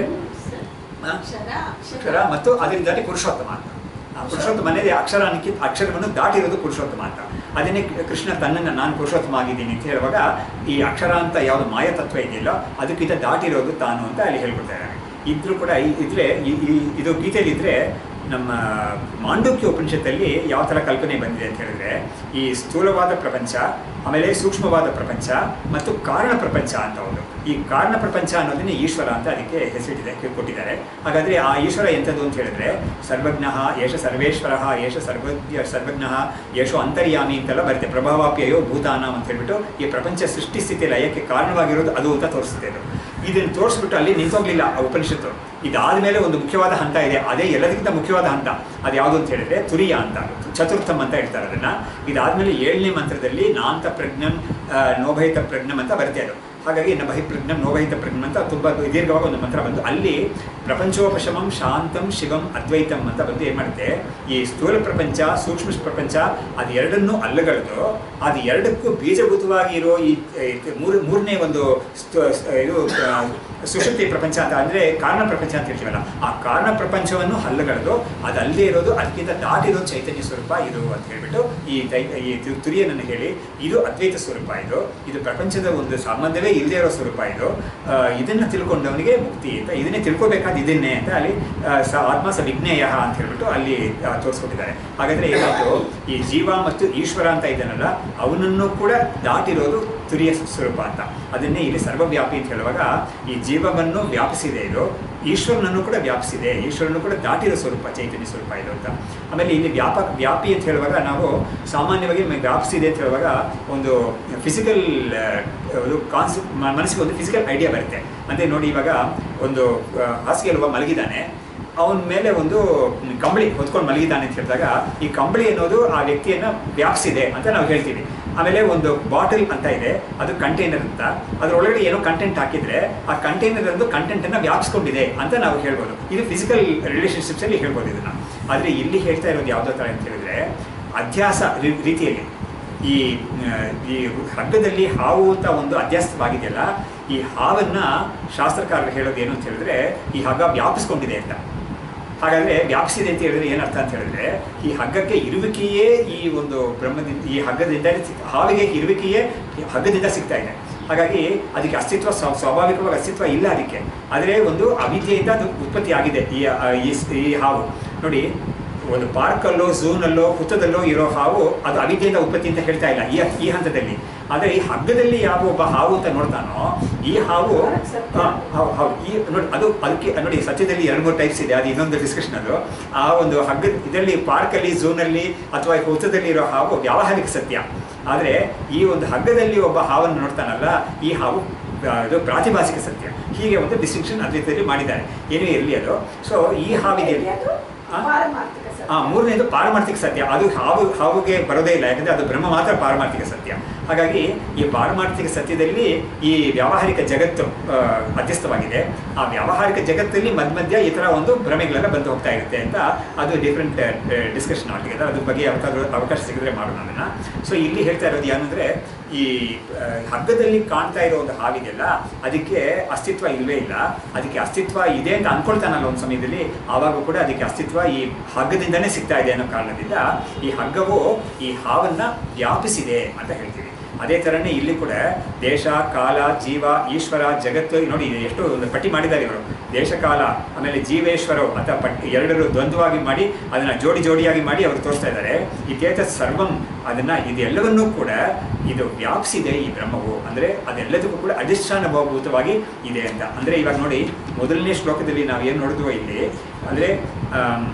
ಆ? ಅಕ್ಷರ ಅಕ್ಷರ ಮತ್ತು ಅದರಿಂದಾಗಿ ಪುರುಷೋತ್ತಮ ಅಂತ ಆ ಪುರುಷೋತ್ತಮ అనేది ಅಕ್ಷರ ಅನ್ನಕ್ಕಿಂತ ಅಕ್ಷರವನ್ನು ದಾಟಿರೋದು ಪುರುಷೋತ್ತಮ ಅಂತ ಅದನ್ನೇ ಕೃಷ್ಣ ತನ್ನನ್ನು ನಾನು ಪುರುಷೋತ್ತಮ ಆಗಿದ್ದೀನಿ ಅಂತ ಹೇಳುವಾಗ ಈ ಅಕ್ಷರ ಅಂತ ಯಾವುದು ಮಾಯ ತತ್ವ ಇದೆಯಲ್ಲೋ ಅದಕ್ಕಿಂತ ದಾಟಿರೋದು ತಾನು ಅಂತ ಅಲ್ಲಿ ಹೇಳ್ಕೊಡ್ತಾ ಇದ್ದಾರೆ ಇದ್ರೂ ಕೂಡ ಈ- ಇದ್ರೆ ಈ- ಈ- ಇದು ಗೀತೆಯಲ್ಲಿ ಇದ್ರೆ ನಮ್ಮ ಮಾಂಡುಕ್ಯ ಉಪನಿಷತ್ತಲ್ಲಿ ಯಾವ ಥರ ಕಲ್ಪನೆ ಬಂದಿದೆ ಅಂತ ಹೇಳಿದ್ರೆ ಈ ಸ್ಥೂಲವಾದ ಪ್ರಪಂಚ ಆಮೇಲೆ ಸೂಕ್ಷ್ಮವಾದ ಪ್ರಪಂಚ ಮತ್ತು ಕಾರಣ ಪ್ರಪಂಚ ಅಂತ ಒಂದು ಈ ಕಾರಣ ಪ್ರಪಂಚ ಅನ್ನೋದನ್ನೇ ಈಶ್ವರ ಅಂತ ಅದಕ್ಕೆ ಹೆಸರಿಟ್ಟಿದೆ ಕೊಟ್ಟಿದ್ದಾರೆ ಹಾಗಾದ್ರೆ ಆ ಈಶ್ವರ ಎಂಥದ್ದು ಅಂತ ಹೇಳಿದ್ರೆ ಸರ್ವಜ್ಞ ಏಷ ಸರ್ವೇಶ್ವರ ಏಷ ಸರ್ವಜ್ಞ ಸರ್ವಜ್ಞ ಯಶೋ ಅಂತರ್ಯಾಮಿ ಅಂತೆಲ್ಲ ಬರುತ್ತೆ ಪ್ರಭಾವಾಪ್ಯಯೋ ಭೂತಾನ ಅಂತ ಹೇಳ್ಬಿಟ್ಟು ಈ ಪ್ರಪಂಚ ಸೃಷ್ಟಿ ಸ್ಥಿತಿ ಲಯಕ್ಕೆ ಕಾರಣವಾಗಿರೋದು ಅದು ಅಂತ ತೋರಿಸುತ್ತೆ ಇದು ಇದನ್ನು ತೋರಿಸ್ಬಿಟ್ಟು ಅಲ್ಲಿ ನಿಂತೋಗ್ಲಿಲ್ಲ ಆ ಉಪನಿಷತ್ತು ಇದಾದ್ಮೇಲೆ ಒಂದು ಮುಖ್ಯವಾದ ಹಂತ ಇದೆ ಅದೇ ಎಲ್ಲದಕ್ಕಿಂತ ಮುಖ್ಯವಾದ ಹಂತ ಅದು ಯಾವುದು ಅಂತ ಹೇಳಿದ್ರೆ ತುರಿಯ ಅಂತ ಚತುರ್ಥಂ ಅಂತ ಹೇಳ್ತಾರೆ ಅದನ್ನ ಇದಾದ್ಮೇಲೆ ಏಳನೇ ಮಂತ್ರದಲ್ಲಿ ನಾಂತ ಪ್ರಜ್ಞಂ ಆ, ನೋಭಯಿತ ಪ್ರಜ್ಞಂ ಅಂತ ಬರುತ್ತೆ ಅದು ಹಾಗಾಗಿ ನಭಿ ಪ್ರಜ್ಞಂ ನೋಭಯಿತ ಪ್ರಜ್ಞಂ ಅಂತ ತುಂಬ ದೀರ್ಘವಾಗಿ ಒಂದು ಮಂತ್ರ ಬಂದು ಅಲ್ಲಿ ಪ್ರಪಂಚೋಪಶಮಂ ಶಾಂತಂ ಶಿವಂ ಅದ್ವೈತಂ ಅಂತ ಬಂದು ಏನು ಮಾಡುತ್ತೆ ಈ ಸ್ಥೂಲ ಪ್ರಪಂಚ ಸೂಕ್ಷ್ಮ ಪ್ರಪಂಚ ಅದು ಎರಡನ್ನೂ ಅಲ್ಲಗಳೆದು ಅದು ಎರಡಕ್ಕೂ ಬೀಜಭೂತವಾಗಿ ಇರೋ ಈ ಈ ಮೂರು ಮೂರನೇ ಒಂದು ಸ್ತು- ಇದು ಆ, ಸುಷುಪ್ತಿ ಪ್ರಪಂಚ ಅಂತ ಅಂದರೆ ಕಾರಣ ಪ್ರಪಂಚ ಅಂತ ಹೇಳ್ತೀವಲ್ಲ ಆ ಕಾರಣ ಪ್ರಪಂಚವನ್ನು ಹಲ್ಲಗಳೆದು ಅದು ಅಲ್ಲದೆ ಇರೋದು ಅದಕ್ಕಿಂತ ದಾಟಿರೋ ಚೈತನ್ಯ ಸ್ವರೂಪ ಇದು ಅಂತ ಹೇಳ್ಬಿಟ್ಟು ಈ ತೈ ಈ ತು- ತುರಿಯನನ್ನು ಹೇಳಿ ಇದು ಅದ್ವೈತ ಸ್ವರೂಪ ಇದು ಇದು ಪ್ರಪಂಚದ ಒಂದು ಸಂಬಂಧವೇ ಇಲ್ಲದೆ ಇರೋ ಸ್ವರೂಪ ಇದು ಆ, ಇದನ್ನ ತಿಳ್ಕೊಂಡವನಿಗೆ ಮುಕ್ತಿ ಅಂತ ಇದನ್ನೇ ತಿಳ್ಕೊಬೇಕಾದ ಇದನ್ನೇ ಅಂತ ಅಲ್ಲಿ ಆ, ಸ ಆತ್ಮ ಸ ವಿಜ್ಞೇಯ ಅಂತ ಹೇಳ್ಬಿಟ್ಟು ಅಲ್ಲಿ ಆ, ತೋರಿಸ್ಕೊಟ್ಟಿದ್ದಾರೆ ಹಾಗಾದ್ರೆ ಏನಾಯ್ತು ಈ ಜೀವ ಮತ್ತು ಈಶ್ವರ ಅಂತ ಇದ್ದಾನಲ್ಲ ಅವನನ್ನು ಕೂಡ ದಾಟಿರೋದು ತುರಿಯ ಸ್ವರೂಪ ಅಂತ ಅದನ್ನೇ ಇಲ್ಲಿ ಸರ್ವವ್ಯಾಪಿ ಅಂತ ಹೇಳುವಾಗ ಈ ಜೀವವನ್ನು ವ್ಯಾಪಿಸಿದೆ ಇದು ಈಶ್ವರನನ್ನು ಕೂಡ ವ್ಯಾಪಿಸಿದೆ ಈಶ್ವರನ್ನು ಕೂಡ ದಾಟಿರೋ ಸ್ವರೂಪ ಚೈತನ್ಯ ಸ್ವರೂಪ ಇದು ಅಂತ ಆಮೇಲೆ ಇಲ್ಲಿ ವ್ಯಾಪ ವ್ಯಾಪಿ ಅಂತ ಹೇಳುವಾಗ ನಾವು ಸಾಮಾನ್ಯವಾಗಿ ನಮಗೆ ವ್ಯಾಪಿಸಿದೆ ಅಂತ ಹೇಳುವಾಗ ಒಂದು ಫಿಸಿಕಲ್ ಒಂದು ಕಾನ್ಸೆಪ್ಟ್ ಮನಸ್ಸಿಗೆ ಒಂದು ಫಿಸಿಕಲ್ ಐಡಿಯಾ ಬರುತ್ತೆ ಅಂದರೆ ನೋಡಿ ಇವಾಗ ಒಂದು ಆ, ಹಾಸಿಗೆಯಲ್ಲಿ ಒಬ್ಬ ಮಲಗಿದ್ದಾನೆ ಅವನ ಮೇಲೆ ಒಂದು ಕಂಬಳಿ ಹೊತ್ಕೊಂಡು ಮಲಗಿದ್ದಾನೆ ಅಂತ ಹೇಳಿದಾಗ ಈ ಕಂಬಳಿ ಅನ್ನೋದು ಆ ವ್ಯಕ್ತಿಯನ್ನ ವ್ಯಾಪಿಸಿದೆ ಅಂತ ನಾವು ಹೇಳ್ತೀವಿ ಆಮೇಲೆ ಒಂದು ಬಾಟಲ್ ಅಂತ ಇದೆ ಅದು ಕಂಟೈನರ್ ಅಂತ ಅದರೊಳಗಡೆ ಏನೋ ಕಂಟೆಂಟ್ ಹಾಕಿದ್ರೆ ಆ ಕಂಟೈನರ್ ಒಂದು ಕಂಟೆಂಟ್ ಅನ್ನ ವ್ಯಾಪಿಸ್ಕೊಂಡಿದೆ ಅಂತ ನಾವು ಹೇಳ್ಬೋದು ಇದು ಫಿಸಿಕಲ್ ರಿಲೇಶನ್ಶಿಪ್ಸ್ ಅಲ್ಲಿ ಹೇಳ್ಬೋದು ಇದನ್ನ ಆದ್ರೆ ಇಲ್ಲಿ ಹೇಳ್ತಾ ಇರೋದು ಯಾವ್ದೋ ತರ ಅಂತ ಹೇಳಿದ್ರೆ ಅಧ್ಯಾಸ ರೀ- ರೀತಿಯಲ್ಲಿ ಈ ಆ, ಈ ಹಗ್ಗದಲ್ಲಿ ಹಾವು ಅಂತ ಒಂದು ಅಧ್ಯಾಸವಾಗಿದೆಯಲ್ಲ ಈ ಹಾವನ್ನ ಶಾಸ್ತ್ರಕಾರರು ಹೇಳೋದು ಏನು ಅಂತ ಹೇಳಿದ್ರೆ ಈ ಹಗ್ಗ ವ್ಯಾಪಿಸ್ಕೊಂಡಿದೆ ಅಂತ ಹಾಗಾದ್ರೆ ವ್ಯಾಪಿಸಿದೆ ಅಂತ ಹೇಳಿದ್ರೆ ಏನರ್ಥ ಅಂತ ಹೇಳಿದ್ರೆ ಈ ಹಗ್ಗಕ್ಕೆ ಇರುವಿಕೆಯೇ ಈ ಒಂದು ಬ್ರಹ್ಮದಿಂದ ಈ ಹಗ್ಗದಿಂದ ಸಿಕ್- ಹಾವಿಗೆ ಇರುವಿಕೆಯೇ ಈ ಹಗ್ಗದಿಂದ ಸಿಗ್ತಾ ಇದೆ ಹಾಗಾಗಿ ಅದಕ್ಕೆ ಅಸ್ತಿತ್ವ ಸ್ವ- ಸ್ವಾಭಾವಿಕವಾಗಿ ಅಸ್ತಿತ್ವ ಇಲ್ಲ ಅದಕ್ಕೆ ಆದರೆ ಒಂದು ಅವಿದ್ಯೆಯಿಂದ ಅದು ಉತ್ಪತ್ತಿ ಆಗಿದೆ ಈ ಆ, ಈ ಸ್- ಈ ಹಾವು ನೋಡಿ ಒಂದು ಪಾರ್ಕಲ್ಲೋ ಝೂನಲ್ಲೋ ಹುತ್ತದಲ್ಲೋ ಇರೋ ಹಾವು ಅದು ಅವಿದ್ಯೆಯಿಂದ ಉತ್ಪತ್ತಿ ಅಂತ ಹೇಳ್ತಾ ಇಲ್ಲ ಈ ಈ ಹಂತದಲ್ಲಿ ಆದರೆ ಈ ಹಗ್ಗದಲ್ಲಿ ಯಾವ ಒಬ್ಬ ಹಾವು ಅಂತ ನೋಡ್ತಾನೋ ಈ ಹಾವು ಹಾ, ಹೌ- ಹೌದು ಈ ನೋಡಿ ಅದು ಅದಕ್ಕೆ ನೋಡಿ ಸತ್ಯದಲ್ಲಿ ಎರಡು ಮೂರು ಟೈಪ್ಸ್ ಇದೆ ಅದು ಇನ್ನೊಂದು ಡಿಸ್ಕಷನ್ ಅದು ಆ ಒಂದು ಹಗ್ಗ ಇದರಲ್ಲಿ ಪಾರ್ಕಲ್ಲಿ ಝೂನಲ್ಲಿ ಅಥವಾ ಹುತ್ತದಲ್ಲಿ ಇರೋ ಹಾವು ವ್ಯಾವಹಾರಿಕ ಸತ್ಯ ಆದರೆ ಈ ಒಂದು ಹಗ್ಗದಲ್ಲಿ ಒಬ್ಬ ಹಾವನ್ನು ನೋಡ್ತಾನಲ್ಲ ಈ ಹಾವು ಆ, ಇದು ಪ್ರಾತಿಭಾಸಿಕ ಸತ್ಯ ಹೀಗೆ ಒಂದು ಡಿಸ್ಟಿಂಕ್ಷನ್ ಅದ್ವೈತದಲ್ಲಿ ಮಾಡಿದ್ದಾರೆ ಏನೇ ಇರಲಿ ಅದು ಸೊ ಈ ಹಾವಿಗೆ ಆ? ಆ ಮೂರನೇದು ಪಾರಮಾರ್ಥಿಕ ಸತ್ಯ ಅದು ಹಾವು ಹಾವುಗೆ ಬರೋದೇ ಇಲ್ಲ ಯಾಕಂದ್ರೆ ಅದು ಬ್ರಹ್ಮ ಮಾತ್ರ ಪಾರಮಾರ್ಥಿಕ ಸತ್ಯ ಹಾಗಾಗಿ ಈ ಪಾರಮಾರ್ಥಿಕ ಸತ್ಯದಲ್ಲಿ ಈ ವ್ಯಾವಹಾರಿಕ ಜಗತ್ತು ಆ, ಅಧ್ಯಸ್ಥವಾಗಿದೆ ಆ ವ್ಯಾವಹಾರಿಕ ಜಗತ್ತಲ್ಲಿ ಮಧ್ಯ ಮಧ್ಯ ಈ ಥರ ಒಂದು ಭ್ರಮೆಗಳೆಲ್ಲ ಬಂದು ಹೋಗ್ತಾ ಇರುತ್ತೆ ಅಂತ ಅದು ಡಿಫ್ರೆಂಟ್ ಡಿಸ್ಕಷನ್ ಆಗಿದೆ ಅದ್ರ ಬಗ್ಗೆ ಯಾವತ್ತಾದ್ರೂ ಅವಕಾಶ ಸಿಗಿದ್ರೆ ಮಾಡೋಣ ಅದನ್ನ ಸೊ ಇಲ್ಲಿ ಹೇಳ್ತಾ ಇರೋದು ಏನಂದ್ರೆ ಈ ಆ, ಹಗ್ಗದಲ್ಲಿ ಕಾಣ್ತಾ ಇರೋ ಒಂದು ಹಾವಿದೆಯಲ್ಲ ಅದಕ್ಕೆ ಅಸ್ತಿತ್ವ ಇಲ್ವೇ ಇಲ್ಲ ಅದಕ್ಕೆ ಅಸ್ತಿತ್ವ ಇದೆ ಅಂತ ಅನ್ಕೊಳ್ತಾನಲ್ಲ ಒಂದು ಸಮಯದಲ್ಲಿ ಆವಾಗ ಕೂಡ ಅದಕ್ಕೆ ಅಸ್ತಿತ್ವ ಈ ಹಗ್ಗದಿಂದನೇ ಸಿಗ್ತಾ ಇದೆ ಅನ್ನೋ ಕಾರಣದಿಂದ ಈ ಹಗ್ಗವು ಈ ಹಾವನ್ನ ವ್ಯಾಪಿಸಿದೆ ಅಂತ ಹೇಳ್ತೀವಿ ಅದೇ ಥರನೇ ಇಲ್ಲಿ ಕೂಡ ದೇಶ ಕಾಲ ಜೀವ ಈಶ್ವರ ಜಗತ್ತು ನೋಡಿ ಇದು ಎಷ್ಟು ಒಂದು ಪಟ್ಟಿ ಮಾಡಿದ್ದಾರೆ ಇವರು ದೇಶ ಕಾಲ ಆಮೇಲೆ ಜೀವೇಶ್ವರ ಅಂತ ಪಟ್ಟಿ ಎರಡರು ದ್ವಂದ್ವವಾಗಿ ಮಾಡಿ ಅದನ್ನ ಜೋಡಿ ಜೋಡಿಯಾಗಿ ಮಾಡಿ ಅವರು ತೋರಿಸ್ತಾ ಇದ್ದಾರೆ ಇತ್ಯೇತ ಸರ್ವಂ ಅದನ್ನ ಇದೆಲ್ಲವನ್ನೂ ಕೂಡ ಇದು ವ್ಯಾಪಿಸಿದೆ ಈ ಬ್ರಹ್ಮವು ಅಂದ್ರೆ ಅದೆಲ್ಲದಕ್ಕೂ ಕೂಡ ಅಧಿಷ್ಠಾನಭೂತವಾಗಿ ಇದೆ ಅಂತ ಅಂದ್ರೆ ಇವಾಗ ನೋಡಿ ಮೊದಲನೇ ಶ್ಲೋಕದಲ್ಲಿ ನಾವು ಏನು ನೋಡಿದ್ವೋ ಇಲ್ಲಿ ಅಂದ್ರೆ ಆಮ್,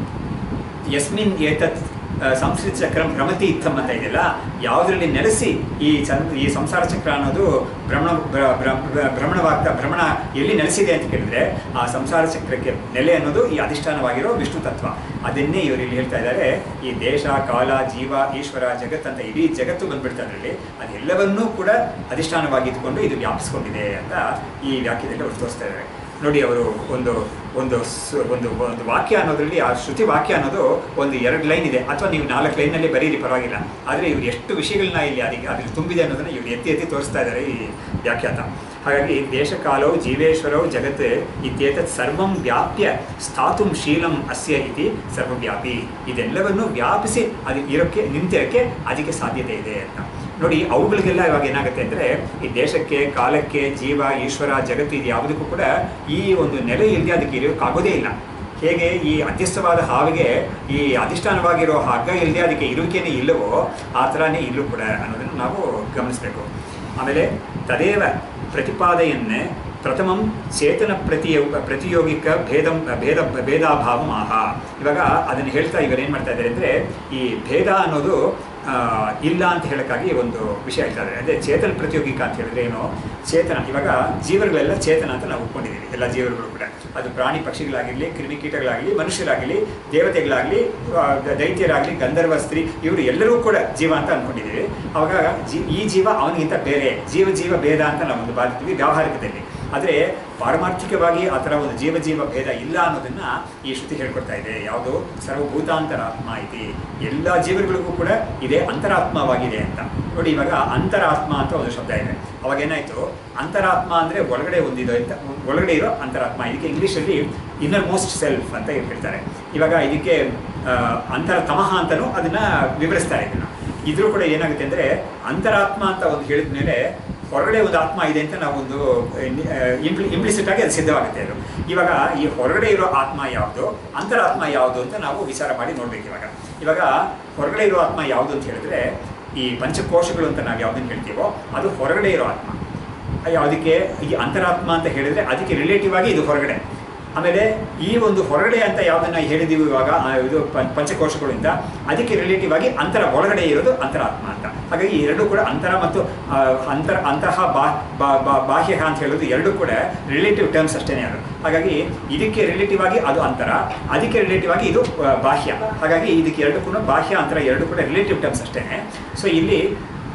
ಯಸ್ಮಿನ್ ಏತತ್ ಆ, ಸಂಸ್ಕೃತ ಚಕ್ರ ಭ್ರಮತಿ ಇತ್ತಂ ಅಂತ ಇದೆಯಲ್ಲ ಯಾವುದರಲ್ಲಿ ನೆಲೆಸಿ ಈ ಚನ್ ಈ ಸಂಸಾರ ಚಕ್ರ ಅನ್ನೋದು ಭ್ರಮಣ ಭ್ರ- ಭ್ರ- ಭ್ರ- ಭ್ರಮಣವಾಗ್ತಾ ಭ್ರಮಣ ಎಲ್ಲಿ ನೆಲೆಸಿದೆ ಅಂತ ಕೇಳಿದ್ರೆ ಆ ಸಂಸಾರ ಚಕ್ರಕ್ಕೆ ನೆಲೆ ಅನ್ನೋದು ಈ ಅಧಿಷ್ಠಾನವಾಗಿರೋ ವಿಷ್ಣು ತತ್ವ ಅದನ್ನೇ ಇವರು ಇಲ್ಲಿ ಹೇಳ್ತಾ ಇದ್ದಾರೆ ಈ ದೇಶ ಕಾಲ ಜೀವ ಈಶ್ವರ ಜಗತ್ ಅಂತ ಇಡೀ ಜಗತ್ತು ಬಂದ್ಬಿಡ್ತಾ ಅದರಲ್ಲಿ ಅದೆಲ್ಲವನ್ನೂ ಕೂಡ ಅಧಿಷ್ಠಾನವಾಗಿ ಇಟ್ಕೊಂಡು ಇದು ವ್ಯಾಪಿಸ್ಕೊಂಡಿದೆ ಅಂತ ಈ ವ್ಯಾಖ್ಯದಲ್ಲಿ ಅವರು ತೋರಿಸ್ತಾ ಇದ್ದಾರೆ ನೋಡಿ ಅವರು ಒಂದು ಒಂದು ಸ- ಒಂದು ಒಂದು ವಾಕ್ಯ ಅನ್ನೋದ್ರಲ್ಲಿ ಆ ಶ್ರುತಿ ವಾಕ್ಯ ಅನ್ನೋದು ಒಂದು ಎರಡು ಲೈನ್ ಇದೆ ಅಥವಾ ನೀವು ನಾಲ್ಕು ಲೈನಲ್ಲಿ ಬರೀರಿ ಪರವಾಗಿಲ್ಲ ಆದರೆ ಇವ್ರು ಎಷ್ಟು ವಿಷಯಗಳನ್ನ ಇಲ್ಲಿ ಅದಕ್ಕೆ ಅದ್ರಲ್ಲಿ ತುಂಬಿದೆ ಅನ್ನೋದನ್ನ ಇವ್ರು ಎತ್ತಿ ಎತ್ತಿ ತೋರಿಸ್ತಾ ಇದ್ದಾರೆ ಈ ವ್ಯಾಖ್ಯಾತ ಹಾಗಾಗಿ ದೇಶಕಾಲವು ಜೀವೇಶ್ವರವು ಜಗತ್ ಇತ್ಯೇತತ್ ಸರ್ವಂ ವ್ಯಾಪ್ಯ ಸ್ಥಾತುಂ ಶೀಲಂ ಅಸ್ಯ ಇತಿ ಸರ್ವವ್ಯಾಪಿ ಇದೆಲ್ಲವನ್ನು ವ್ಯಾಪಿಸಿ ಅದು ಇರೋಕ್ಕೆ ನಿಂತಿರೋಕ್ಕೆ ಅದಕ್ಕೆ ಸಾಧ್ಯತೆ ಇದೆ ಅಂತ ನೋಡಿ ಅವುಗಳಿಗೆಲ್ಲ ಇವಾಗ ಏನಾಗುತ್ತೆ ಅಂದರೆ ಈ ದೇಶಕ್ಕೆ ಕಾಲಕ್ಕೆ ಜೀವ ಈಶ್ವರ ಜಗತ್ತು ಇದು ಯಾವುದಕ್ಕೂ ಕೂಡ ಈ ಒಂದು ನೆಲೆ ಇಲ್ಲದೆ ಅದಕ್ಕೆ ಇರೋಕ್ಕಾಗೋದೇ ಇಲ್ಲ ಹೇಗೆ ಈ ಅಧ್ಯಸ್ಥವಾದ ಹಾವಿಗೆ ಈ ಅಧಿಷ್ಠಾನವಾಗಿರೋ ಹಗ್ಗ ಇಲ್ಲದೆ ಅದಕ್ಕೆ ಇರುವಿಕೆನೇ ಇಲ್ಲವೋ ಆ ಥರನೇ ಇಲ್ಲೂ ಕೂಡ ಅನ್ನೋದನ್ನು ನಾವು ಗಮನಿಸಬೇಕು ಆಮೇಲೆ ತದೇವ ಪ್ರತಿಪಾದೆಯನ್ನೇ ಪ್ರಥಮಂ ಚೇತನ ಪ್ರತಿಯ ಪ್ರತಿಯೋಗಿಕ ಭೇದ ಭೇದ ಭೇದಾಭಾವಂ ಆಹ ಇವಾಗ ಅದನ್ನು ಹೇಳ್ತಾ ಇವರು ಏನು ಮಾಡ್ತಾ ಇದ್ದಾರೆ ಅಂದರೆ ಈ ಭೇದ ಅನ್ನೋದು ಆ, ಇಲ್ಲ ಅಂತ ಹೇಳೋಕ್ಕಾಗಿ ಒಂದು ವಿಷಯ ಹೇಳ್ತಾ ಇದ್ದಾರೆ ಅಂದರೆ ಚೇತನ ಪ್ರತಿಯೋಗಿಕ ಅಂತ ಹೇಳಿದ್ರೆ ಏನು ಚೇತನ ಇವಾಗ ಜೀವರುಗಳೆಲ್ಲ ಚೇತನ ಅಂತ ನಾವು ಒಪ್ಕೊಂಡಿದ್ದೀವಿ ಎಲ್ಲ ಜೀವರುಗಳು ಕೂಡ ಅದು ಪ್ರಾಣಿ ಪಕ್ಷಿಗಳಾಗಿರಲಿ ಕ್ರಿಮಿಕೀಟಗಳಾಗಲಿ ಮನುಷ್ಯರಾಗಲಿ ದೇವತೆಗಳಾಗಲಿ ಆ, ದೈತ್ಯರಾಗಲಿ ಗಂಧರ್ವ ಸ್ತ್ರೀ ಇವರು ಎಲ್ಲರೂ ಕೂಡ ಜೀವ ಅಂತ ಅಂದ್ಕೊಂಡಿದ್ದೀವಿ ಅವಾಗ ಜೀ ಈ ಜೀವ ಅವನಿಗಿಂತ ಬೇರೆ ಜೀವ ಜೀವ ಭೇದ ಅಂತ ನಾವು ಒಂದು ಬಾಧಿತೀವಿ ವ್ಯಾವಹಾರಿಕದಲ್ಲಿ ಆದರೆ ಪಾರಮಾರ್ಥಿಕವಾಗಿ ಆ ಥರ ಒಂದು ಜೀವ ಜೀವ ಭೇದ ಇಲ್ಲ ಅನ್ನೋದನ್ನ ಈ ಶ್ರುತಿ ಹೇಳ್ಕೊಡ್ತಾ ಇದೆ ಯಾವುದು ಸರ್ವಭೂತಾಂತರಾತ್ಮ ಐತಿ ಎಲ್ಲ ಜೀವಗಳಿಗೂ ಕೂಡ ಇದೇ ಅಂತರಾತ್ಮವಾಗಿದೆ ಅಂತ ನೋಡಿ ಇವಾಗ ಅಂತರಾತ್ಮ ಅಂತ ಒಂದು ಶಬ್ದ ಇದೆ ಅವಾಗ ಏನಾಯ್ತು ಅಂತರಾತ್ಮ ಅಂದ್ರೆ ಒಳಗಡೆ ಒಂದಿದೆ ಅಂತ ಒಳಗಡೆ ಇರೋ ಅಂತರಾತ್ಮ ಇದಕ್ಕೆ ಇಂಗ್ಲೀಷಲ್ಲಿ ಇನ್ನರ್ ಮೋಸ್ಟ್ ಸೆಲ್ಫ್ ಅಂತ ಹೇಳ್ತಾರೆ ಇವಾಗ ಇದಕ್ಕೆ ಆ, ಅಂತರ ತಮಃ ಅಂತಲೂ ಅದನ್ನ ವಿವರಿಸ್ತಾರೆ ಇದನ್ನ ಇದ್ರೂ ಕೂಡ ಏನಾಗುತ್ತೆ ಅಂದ್ರೆ ಅಂತರಾತ್ಮ ಅಂತ ಒಂದು ಹೇಳಿದ ಮೇಲೆ ಹೊರಗಡೆ ಒಂದು ಆತ್ಮ ಇದೆ ಅಂತ ನಾವು ಒಂದು ಇಂಪ್ಲಿ ಇಂಪ್ಲಿಸಿಟ್ ಆಗಿ ಅದು ಸಿದ್ಧವಾಗುತ್ತೆ ಅದು ಇವಾಗ ಈ ಹೊರಗಡೆ ಇರೋ ಆತ್ಮ ಯಾವುದು ಅಂತರಾತ್ಮ ಯಾವುದು ಅಂತ ನಾವು ವಿಚಾರ ಮಾಡಿ ನೋಡ್ಬೇಕು ಇವಾಗ ಇವಾಗ ಹೊರಗಡೆ ಇರೋ ಆತ್ಮ ಯಾವುದು ಅಂತ ಹೇಳಿದ್ರೆ ಈ ಪಂಚಕೋಶಗಳು ಅಂತ ನಾವು ಯಾವುದನ್ನು ಹೇಳ್ತೀವೋ ಅದು ಹೊರಗಡೆ ಇರೋ ಆತ್ಮ ಯಾವುದಕ್ಕೆ ಈ ಅಂತರಾತ್ಮ ಅಂತ ಹೇಳಿದ್ರೆ ಅದಕ್ಕೆ ರಿಲೇಟಿವ್ ಆಗಿ ಇದು ಹೊರಗಡೆ ಆಮೇಲೆ ಈ ಒಂದು ಹೊರಗಡೆ ಅಂತ ಯಾವುದನ್ನ ಹೇಳಿದೀವಿ ಇವಾಗ ಆ, ಇದು ಪಂ- ಪಂಚಕೋಶಗಳಿಂದ ಅದಕ್ಕೆ ರಿಲೇಟಿವ್ ಆಗಿ ಅಂತರ ಒಳಗಡೆ ಇರೋದು ಅಂತರಾತ್ಮ ಅಂತ ಹಾಗಾಗಿ ಈ ಎರಡು ಕೂಡ ಅಂತರ ಮತ್ತು ಆ, ಅಂತರ ಅಂತಹ ಬಾ ಬಾ- ಬಾ- ಬಾಹ್ಯ ಅಂತ ಹೇಳೋದು ಎರಡು ಕೂಡ ರಿಲೇಟಿವ್ ಟರ್ಮ್ಸ್ ಅಷ್ಟೇನೆ ಅದು ಹಾಗಾಗಿ ಇದಕ್ಕೆ ರಿಲೇಟಿವ್ ಆಗಿ ಅದು ಅಂತರ ಅದಕ್ಕೆ ರಿಲೇಟಿವ್ ಆಗಿ ಇದು ಆ, ಬಾಹ್ಯ ಹಾಗಾಗಿ ಇದಕ್ಕೆ ಎರಡು ಕೂಡ ಬಾಹ್ಯ ಅಂತರ ಎರಡು ಕೂಡ ರಿಲೇಟಿವ್ ಟರ್ಮ್ಸ್ ಅಷ್ಟೇನೆ ಸೊ ಇಲ್ಲಿ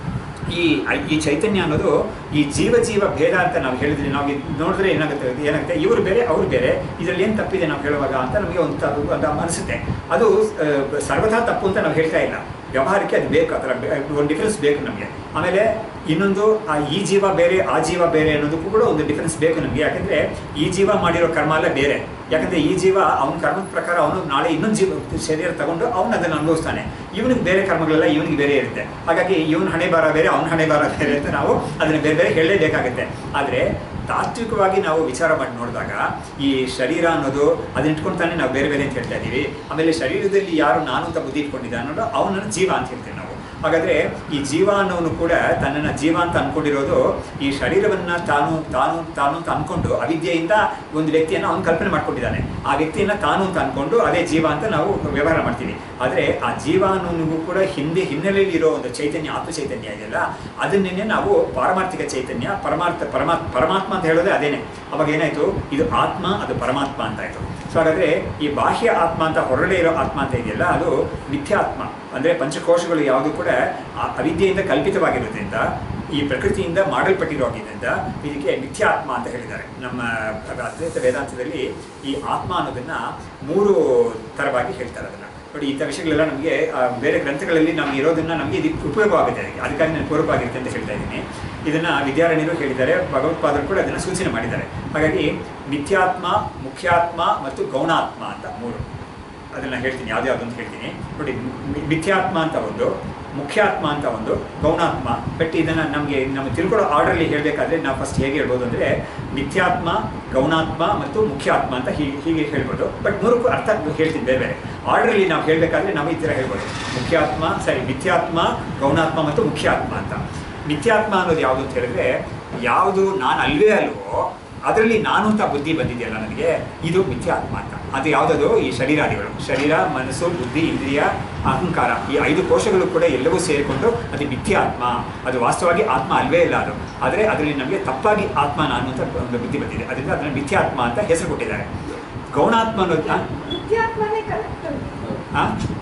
ಈ ಈ ಚೈತನ್ಯ ಅನ್ನೋದು ಈ ಜೀವ ಜೀವ ಭೇದ ಅಂತ ನಾವು ಹೇಳಿದ್ರಿ ನಾವು ಇದ್ ನೋಡಿದ್ರೆ ಏನಾಗುತ್ತೆ ಏನಾಗುತ್ತೆ ಇವರು ಬೇರೆ ಅವ್ರು ಬೇರೆ ಇದರಲ್ಲಿ ಏನು ತಪ್ಪಿದೆ ನಾವು ಹೇಳುವಾಗ ಅಂತ ನಮಗೆ ಒಂದು ತ- ಒಂದು ಅನಿಸುತ್ತೆ ಅದು ಆ, ಸರ್ವಥಾ ತಪ್ಪು ಅಂತ ನಾವು ಹೇಳ್ತಾ ಇಲ್ಲ ವ್ಯವಹಾರಕ್ಕೆ ಅದು ಬೇಕು ಅದರ ಬೆ- ಒಂದು ಡಿಫ್ರೆನ್ಸ್ ಬೇಕು ನಮಗೆ ಆಮೇಲೆ ಇನ್ನೊಂದು ಆ ಈ ಜೀವ ಬೇರೆ ಆ ಜೀವ ಬೇರೆ ಅನ್ನೋದಕ್ಕೂ ಕೂಡ ಒಂದು ಡಿಫ್ರೆನ್ಸ್ ಬೇಕು ನಮಗೆ ಯಾಕಂದ್ರೆ ಈ ಜೀವ ಮಾಡಿರೋ ಕರ್ಮ ಎಲ್ಲ ಬೇರೆ ಯಾಕಂದ್ರೆ ಈ ಜೀವ ಅವನ ಕರ್ಮದ ಪ್ರಕಾರ ಅವನು ನಾಳೆ ಇನ್ನೊಂದು ಜೀವ ಶರೀರ ತಗೊಂಡು ಅವನು ಅದನ್ನು ಅನುಭವಿಸ್ತಾನೆ ಇವನಿಗೆ ಬೇರೆ ಕರ್ಮಗಳೆಲ್ಲ ಇವನಿಗೆ ಬೇರೆ ಇರುತ್ತೆ ಹಾಗಾಗಿ ಇವನ ಹಣೆ ಬಾರ ಬೇರೆ ಅವನ ಹಣೆ ಬಾರ ಬೇರೆ ಅಂತ ನಾವು ಅದನ್ನ ಬೇರೆ ಬೇರೆ ಹೇಳಲೇಬೇಕಾಗುತ್ತೆ ಆದರೆ ತಾತ್ವಿಕವಾಗಿ ನಾವು ವಿಚಾರ ಮಾಡಿ ನೋಡಿದಾಗ ಈ ಶರೀರ ಅನ್ನೋದು ಅದನ್ನ ಇಟ್ಕೊಂಡು ತಾನೇ ನಾವು ಬೇರೆ ಬೇರೆ ಅಂತ ಹೇಳ್ತಾ ಇದ್ದೀವಿ ಆಮೇಲೆ ಶರೀರದಲ್ಲಿ ಯಾರು ನಾನು ಅಂತ ಬುದ್ಧಿ ಇಟ್ಕೊಂಡಿದ್ದ ಅನ್ನೋದು ಅವನನ್ನು ಜೀವ ಅಂತ ಹೇಳ್ತೀವಿ ನಾವು ಹಾಗಾದ್ರೆ ಈ ಜೀವ ಅನ್ನೋನು ಕೂಡ ತನ್ನನ್ನು ಜೀವ ಅಂತ ಅನ್ಕೊಂಡಿರೋದು ಈ ಶರೀರವನ್ನ ತಾನು ತಾನು ತಾನು ಅಂತ ಅನ್ಕೊಂಡು ಅವಿದ್ಯೆಯಿಂದ ಒಂದು ವ್ಯಕ್ತಿಯನ್ನು ಅವನು ಕಲ್ಪನೆ ಮಾಡ್ಕೊಂಡಿದ್ದಾನೆ ಆ ವ್ಯಕ್ತಿಯನ್ನ ತಾನು ಅಂತ ಅನ್ಕೊಂಡು ಅದೇ ಜೀವ ಅಂತ ನಾವು ವ್ಯವಹಾರ ಮಾಡ್ತೀವಿ ಆದರೆ ಆ ಜೀವ ಅನ್ನೋನಿಗೂ ಕೂಡ ಹಿಂದೆ ಹಿನ್ನೆಲೆಯಲ್ಲಿ ಇರೋ ಒಂದು ಚೈತನ್ಯ ಆತ್ಮ ಚೈತನ್ಯ ಇದೆಯಲ್ಲ ಅದನ್ನೇ ನಾವು ಪಾರಮಾರ್ಥಿಕ ಚೈತನ್ಯ ಪರಮಾರ್ಥ ಪರಮಾತ್ಮ ಪರಮಾತ್ಮ ಅಂತ ಹೇಳೋದೇ ಅದೇನೆ ಅವಾಗ ಏನಾಯ್ತು ಇದು ಆತ್ಮ ಅದು ಪರಮಾತ್ಮ ಅಂತ ಆಯ್ತು ಸೊ ಹಾಗಾದ್ರೆ ಈ ಬಾಹ್ಯ ಆತ್ಮ ಅಂತ ಹೊರಗಡೆ ಇರೋ ಆತ್ಮ ಅಂತ ಇದೆಯಲ್ಲ ಅದು ಮಿಥ್ಯಾತ್ಮ ಅಂದ್ರೆ ಪಂಚಕೋಶಗಳು ಯಾವುದು ಕೂಡ ಆ ಅವಿದ್ಯೆಯಿಂದ ಕಲ್ಪಿತವಾಗಿರೋದ್ರಿಂದ ಈ ಪ್ರಕೃತಿಯಿಂದ ಮಾಡಲ್ಪಟ್ಟಿರೋದ್ರಿಂದ ಇದಕ್ಕೆ ಮಿಥ್ಯಾತ್ಮ ಅಂತ ಹೇಳಿದ್ದಾರೆ ನಮ್ಮ ಅದ್ವೈತ ವೇದಾಂತದಲ್ಲಿ ಈ ಆತ್ಮ ಅನ್ನೋದನ್ನ ಮೂರು ಥರವಾಗಿ ಹೇಳ್ತಾರೆ ಅದನ್ನ ನೋಡಿ ಇಂಥ ವಿಷಯಗಳೆಲ್ಲ ನಮಗೆ ಆ, ಬೇರೆ ಗ್ರಂಥಗಳಲ್ಲಿ ನಮ್ಗೆ ಇರೋದನ್ನ ನಮಗೆ ಇದಕ್ಕೆ ಉಪಯೋಗವಾಗುತ್ತೆ ಅದಕ್ಕಾಗಿ ನಾನು ಪೂರ್ವಕವಾಗಿರುತ್ತೆ ಅಂತ ಹೇಳ್ತಾ ಇದ್ದೀನಿ ಇದನ್ನ ವಿದ್ಯಾರಣ್ಯರು ಹೇಳಿದ್ದಾರೆ ಭಗವತ್ಪಾದರು ಕೂಡ ಅದನ್ನ ಸೂಚನೆ ಮಾಡಿದ್ದಾರೆ ಹಾಗಾಗಿ ಮಿಥ್ಯಾತ್ಮ ಮುಖ್ಯಾತ್ಮ ಮತ್ತು ಗೌಣಾತ್ಮ ಅಂತ ಮೂರು ಅದನ್ನ ಹೇಳ್ತೀನಿ ಯಾವ್ದು ಅಂತ ಹೇಳ್ತೀನಿ ನೋಡಿ ಮಿ- ಮಿಥ್ಯಾತ್ಮ ಅಂತ ಒಂದು ಮುಖ್ಯಾತ್ಮ ಅಂತ ಒಂದು ಗೌಣಾತ್ಮ ಬಟ್ ಇದನ್ನ ನಮಗೆ ನಮ್ಮ ತಿಳ್ಕೊಳ್ಳೋ ಆರ್ಡರ್ಲಿ ಹೇಳಬೇಕಾದ್ರೆ ನಾವು ಫಸ್ಟ್ ಹೇಗೆ ಹೇಳ್ಬೋದು ಅಂದ್ರೆ ಮಿಥ್ಯಾತ್ಮ ಗೌಣಾತ್ಮ ಮತ್ತು ಮುಖ್ಯಾತ್ಮ ಅಂತ ಹೀಗೆ ಹೀಗೆ ಹೇಳ್ಬೋದು ಬಟ್ ಮೂರಕ್ಕೂ ಅರ್ಥ ಹೇಳ್ತೀನಿ ಬೇರೆ ಬೇರೆ ಆರ್ಡರ್ಲಿ ನಾವು ಹೇಳಬೇಕಾದ್ರೆ ನಾವು ಈ ಥರ ಹೇಳ್ಬೋದು ಮುಖ್ಯಾತ್ಮ ಸರಿ ಮಿಥ್ಯಾತ್ಮ ಗೌಣಾತ್ಮ ಮತ್ತು ಮುಖ್ಯಾತ್ಮ ಅಂತ ಮಿಥ್ಯಾತ್ಮ ಅನ್ನೋದು ಯಾವುದು ಅಂತ ಹೇಳಿದ್ರೆ ಯಾವುದು ನಾನು ಅಲ್ವೇ ಅಲ್ವೋ ಅದರಲ್ಲಿ ನಾನು ಅಂತ ಬುದ್ಧಿ ಬಂದಿದೆಯಲ್ಲ ನನಗೆ ಇದು ಮಿಥ್ಯಾತ್ಮ ಅಂತ ಅದು ಯಾವುದದು ಈ ಶರೀರಾದಿಗಳು ಶರೀರ ಮನಸ್ಸು ಬುದ್ಧಿ ಇಂದ್ರಿಯ ಅಹಂಕಾರ ಈ ಐದು ಕೋಶಗಳು ಕೂಡ ಎಲ್ಲವೂ ಸೇರಿಕೊಂಡು ಅದು ಮಿಥ್ಯಾತ್ಮ ಅದು ವಾಸ್ತವವಾಗಿ ಆತ್ಮ ಅಲ್ವೇ ಇಲ್ಲ ಅದು ಆದರೆ ಅದರಲ್ಲಿ ನಮಗೆ ತಪ್ಪಾಗಿ ಆತ್ಮ ನಾನು ಅಂತ ಒಂದು ಬುದ್ಧಿ ಬಂದಿದೆ ಅದರಿಂದ ಅದನ್ನು ಮಿಥ್ಯಾತ್ಮ ಅಂತ ಹೆಸರು ಕೊಟ್ಟಿದ್ದಾರೆ ಗೌಣಾತ್ಮ ಅನ್ನೋದನ್ನ ವಿದ್ಯಾತ್ಮನೇ ಕರೆಕ್ಟ್ ಆ?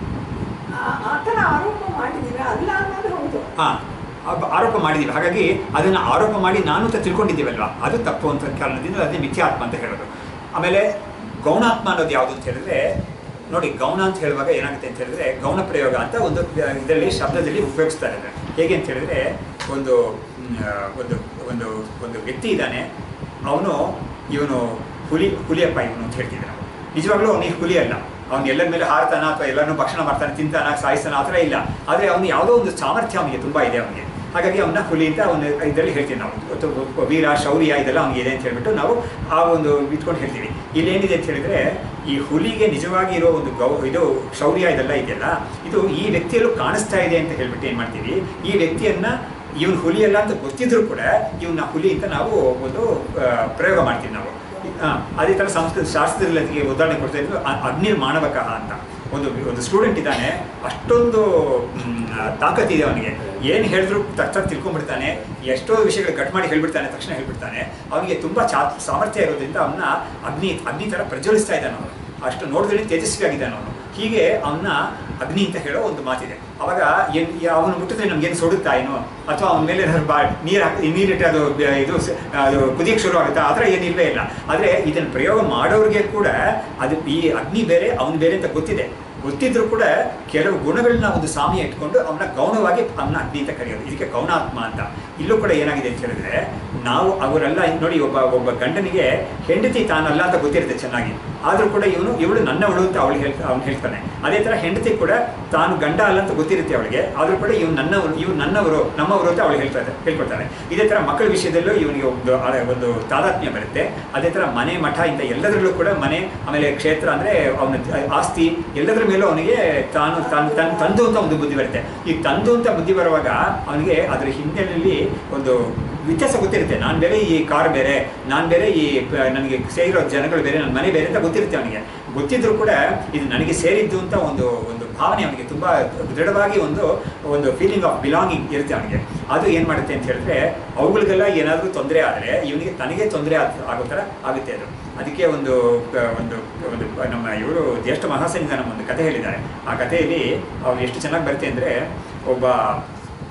ಆ ಥರ ಆರೋಪ ಮಾಡಿದ್ದೀರ ಅಲ್ಲ ಅನ್ನೋದು ಹೌದು ಹಾ ಅಬ್- ಆರೋಪ ಮಾಡಿದ್ದೀವಿ ಹಾಗಾಗಿ ಅದನ್ನು ಆರೋಪ ಮಾಡಿ ನಾನು ಅಂತ ತಿಳ್ಕೊಂಡಿದ್ದೀವಲ್ವಾ ಅದು ತಪ್ಪು ಅಂತ ಕಾರಣದಿಂದ ಅದೇ ಮಿಥ್ಯಾತ್ಮ ಅಂತ ಹೇಳೋದು ಆಮೇಲೆ ಗೌಣಾತ್ಮ ಅನ್ನೋದು ಯಾವುದು ಅಂತ ಹೇಳಿದ್ರೆ ನೋಡಿ ಗೌಣ ಅಂತ ಹೇಳುವಾಗ ಏನಾಗುತ್ತೆ ಅಂತ ಹೇಳಿದ್ರೆ ಗೌಣ ಪ್ರಯೋಗ ಅಂತ ಒಂದು ಇದರಲ್ಲಿ ಶಬ್ದದಲ್ಲಿ ಉಪಯೋಗಿಸ್ತಾರೆ ಅದನ್ನ. ಹೇಗೆ ಅಂತ ಹೇಳಿದ್ರೆ ಒಂದು ಮ್, ಆ, ಒಂದು ಒಂದು ಒಂದು ವ್ಯಕ್ತಿ ಇದ್ದಾನೆ ಅವನು ಇವನು ಹುಲಿ ಹುಲಿಯಪ್ಪ ಇವನು ಅಂತ ಹೇಳ್ತಿದ್ದೆ ನಾವು ನಿಜವಾಗ್ಲೂ ಅವನಿಗೆ ಹುಲಿ ಅಲ್ಲ ಅವ್ನು ಎಲ್ಲರ ಮೇಲೆ ಹಾರ್ತಾನ ಅಥವಾ ಎಲ್ಲರನ್ನೂ ಭಕ್ಷಣ ಮಾಡ್ತಾನೆ ತಿಂತಾನ ಸಾಯಿಸ್ತಾನ ಆ ಥರ ಇಲ್ಲ ಆದರೆ ಅವನು ಯಾವುದೋ ಒಂದು ಸಾಮರ್ಥ್ಯ ಅವನಿಗೆ ತುಂಬ ಇದೆ ಅವನಿಗೆ ಹಾಗಾಗಿ ಅವನ ಹುಲಿ ಅಂತ ಅವನು ಇದರಲ್ಲಿ ಹೇಳ್ತೀವಿ ನಾವು ಅಥವಾ ವೀರ ಶೌರ್ಯ ಇದೆಲ್ಲ ಅವನಿಗೆ ಇದೆ ಅಂತ ಹೇಳ್ಬಿಟ್ಟು ನಾವು ಆ ಒಂದು ಇಟ್ಕೊಂಡು ಹೇಳ್ತೀವಿ ಇಲ್ಲೇನಿದೆ ಅಂತ ಹೇಳಿದ್ರೆ ಈ ಹುಲಿಗೆ ನಿಜವಾಗಿ ಇರೋ ಒಂದು ಗೌ ಇದು ಶೌರ್ಯ ಇದೆಲ್ಲ ಇದೆಯಲ್ಲ ಇದು ಈ ವ್ಯಕ್ತಿಯಲ್ಲೂ ಕಾಣಿಸ್ತಾ ಇದೆ ಅಂತ ಹೇಳ್ಬಿಟ್ಟು ಏನು ಮಾಡ್ತೀವಿ ಈ ವ್ಯಕ್ತಿಯನ್ನ ಇವನು ಹುಲಿ ಅಲ್ಲ ಅಂತ ಗೊತ್ತಿದ್ರು ಕೂಡ ಇವನ್ನ ಹುಲಿ ಅಂತ ನಾವು ಒಂದು ಆ, ಪ್ರಯೋಗ ಮಾಡ್ತೀವಿ ನಾವು ಆ, ಅದೇ ಥರ ಸಂಸ್ಕೃತ ಶಾಸ್ತ್ರದಲ್ಲಿ ಅದಕ್ಕೆ ಉದಾಹರಣೆ ಕೊಡ್ತಾ ಇದ್ರು ಅ- ಅಗ್ನಿರ್ಮಾಣವಕ ಅಂತ ಒಂದು ಒಂದು ಸ್ಟೂಡೆಂಟ್ ಇದ್ದಾನೆ ಅಷ್ಟೊಂದು ಮ್, ತಾಕತ್ತಿದೆ ಅವನಿಗೆ ಏನು ಹೇಳಿದ್ರು ತಕ್ಷಣ ತಿಳ್ಕೊಂಡ್ಬಿಡ್ತಾನೆ ಎಷ್ಟೋ ವಿಷಯಗಳು ಕಟ್ ಮಾಡಿ ಹೇಳ್ಬಿಡ್ತಾನೆ ತಕ್ಷಣ ಹೇಳ್ಬಿಡ್ತಾನೆ ಅವನಿಗೆ ತುಂಬ ಚಾ ಸಾಮರ್ಥ್ಯ ಇರೋದ್ರಿಂದ ಅವನ್ನ ಅಗ್ನಿ ಅಗ್ನಿ ಥರ ಪ್ರಜ್ವಲಿಸ್ತಾ ಇದ್ದಾನೆ ಅವನು ಅಷ್ಟು ನೋಡಿದ್ರೆ ತೇಜಸ್ವಿಯಾಗಿದ್ದಾನೆ ಅವನು ಹೀಗೆ ಅವನ್ನ ಅಗ್ನಿ ಅಂತ ಹೇಳೋ ಒಂದು ಮಾತಿದೆ ಅವಾಗ ಏನ್ ಅವನು ಮುಟ್ಟಿದ್ರೆ ನಮ್ಗೇನು ಸುಡುತ್ತಾ ಏನೋ ಅಥವಾ ಅವನ ಮೇಲೆ ಏನಾದ್ರು ಬಾ ನೀರು ಹಾಕಿ ನೀರಿಟ್ಟು ಅದು ಬ- ಇದು ಸ- ಅದು ಕುದಿಯಕ್ಕೆ ಶುರು ಆಗುತ್ತಾ ಆ ಥರ ಏನಿಲ್ವೇ ಇಲ್ಲ ಆದರೆ ಇದನ್ನು ಪ್ರಯೋಗ ಮಾಡೋರಿಗೆ ಕೂಡ ಅದು ಈ ಅಗ್ನಿ ಬೇರೆ ಅವನು ಬೇರೆ ಅಂತ ಗೊತ್ತಿದೆ ಗೊತ್ತಿದ್ರು ಕೂಡ ಕೆಲವು ಗುಣಗಳನ್ನ ಒಂದು ಸಾಮ್ಯ ಇಟ್ಕೊಂಡು ಅವನ ಗೌಣವಾಗಿ ಅವನ ಅಗ್ನಿ ಅಂತ ಕರೆಯೋದು ಇದಕ್ಕೆ ಗೌಣಾತ್ಮ ಅಂತ ಇಲ್ಲೂ ಕೂಡ ಏನಾಗಿದೆ ಅಂತ ಹೇಳಿದ್ರೆ ನಾವು ಅವರೆಲ್ಲ ನೋಡಿ ಒಬ್ಬ ಒಬ್ಬ ಗಂಡನಿಗೆ ಹೆಂಡತಿ ತಾನಲ್ಲ ಅಂತ ಗೊತ್ತಿರುತ್ತೆ ಚೆನ್ನಾಗಿ ಆದರೂ ಕೂಡ ಇವನು ಇವಳು ನನ್ನವಳು ಅಂತ ಅವಳು ಹೇಳ್ ಅವ್ನು ಹೇಳ್ತಾನೆ ಅದೇ ಥರ ಹೆಂಡತಿ ಕೂಡ ತಾನು ಗಂಡ ಅಲ್ಲ ಅಂತ ಗೊತ್ತಿರುತ್ತೆ ಅವಳಿಗೆ ಆದರೂ ಕೂಡ ಇವ್ನು ನನ್ನವರು ಇವ್ನು ನನ್ನವರು ನಮ್ಮವರು ಅಂತ ಅವಳು ಹೇಳ್ತಾರೆ ಹೇಳ್ಕೊಳ್ತಾನೆ ಇದೇ ಥರ ಮಕ್ಕಳ ವಿಷಯದಲ್ಲೂ ಇವನಿಗೆ ಒಂದು ಆ- ಒಂದು ತಾದಾತ್ಮ್ಯ ಬರುತ್ತೆ ಅದೇ ಥರ ಮನೆ ಮಠ ಇಂಥ ಎಲ್ಲದರಲ್ಲೂ ಕೂಡ ಮನೆ ಆಮೇಲೆ ಕ್ಷೇತ್ರ ಅಂದರೆ ಅವನ ಆಸ್ತಿ ಎಲ್ಲದರ ಮೇಲೂ ಅವನಿಗೆ ತಾನು ತಾನು ತನ್ನ ತಂದು ಅಂತ ಒಂದು ಬುದ್ಧಿ ಬರುತ್ತೆ ಈ ತಂದು ಅಂತ ಬುದ್ಧಿ ಬರುವಾಗ ಅವನಿಗೆ ಅದರ ಹಿನ್ನೆಲೆಯಲ್ಲಿ ಒಂದು ವ್ಯತ್ಯಾಸ ಗೊತ್ತಿರುತ್ತೆ ನಾನು ಬೇರೆ ಈ ಕಾರ್ ಬೇರೆ ನಾನು ಬೇರೆ ಈ ಪ- ನನಗೆ ಸೇರಿರೋ ಜನಗಳು ಬೇರೆ ನನ್ನ ಮನೆ ಬೇರೆ ಅಂತ ಗೊತ್ತಿರುತ್ತೆ ಅವನಿಗೆ ಗೊತ್ತಿದ್ರು ಕೂಡ ಇದು ನನಗೆ ಸೇರಿದ್ದು ಅಂತ ಒಂದು ಒಂದು ಭಾವನೆ ಅವನಿಗೆ ತುಂಬ ದೃಢವಾಗಿ ಒಂದು ಒಂದು ಫೀಲಿಂಗ್ ಆಫ್ ಬಿಲಾಂಗಿಂಗ್ ಇರುತ್ತೆ ಅವನಿಗೆ ಅದು ಏನು ಮಾಡುತ್ತೆ ಅಂತ ಹೇಳಿದ್ರೆ ಅವುಗಳಿಗೆಲ್ಲ ಏನಾದರೂ ತೊಂದರೆ ಆದರೆ ಇವನಿಗೆ ತನಗೆ ತೊಂದರೆ ಆಗೋ ಥರ ಆಗುತ್ತೆ ಅದು ಅದಕ್ಕೆ ಒಂದು ಕ- ಒಂದು ಒಂದು ನಮ್ಮ ಇವರು ಜ್ಯೇಷ್ಠ ಮಹಾಸನಿಂದ ನಮ್ಮ ಒಂದು ಕಥೆ ಹೇಳಿದ್ದಾರೆ ಆ ಕಥೆಯಲ್ಲಿ ಅವ್ರು ಎಷ್ಟು ಚೆನ್ನಾಗಿ ಬರುತ್ತೆ ಅಂದರೆ ಒಬ್ಬ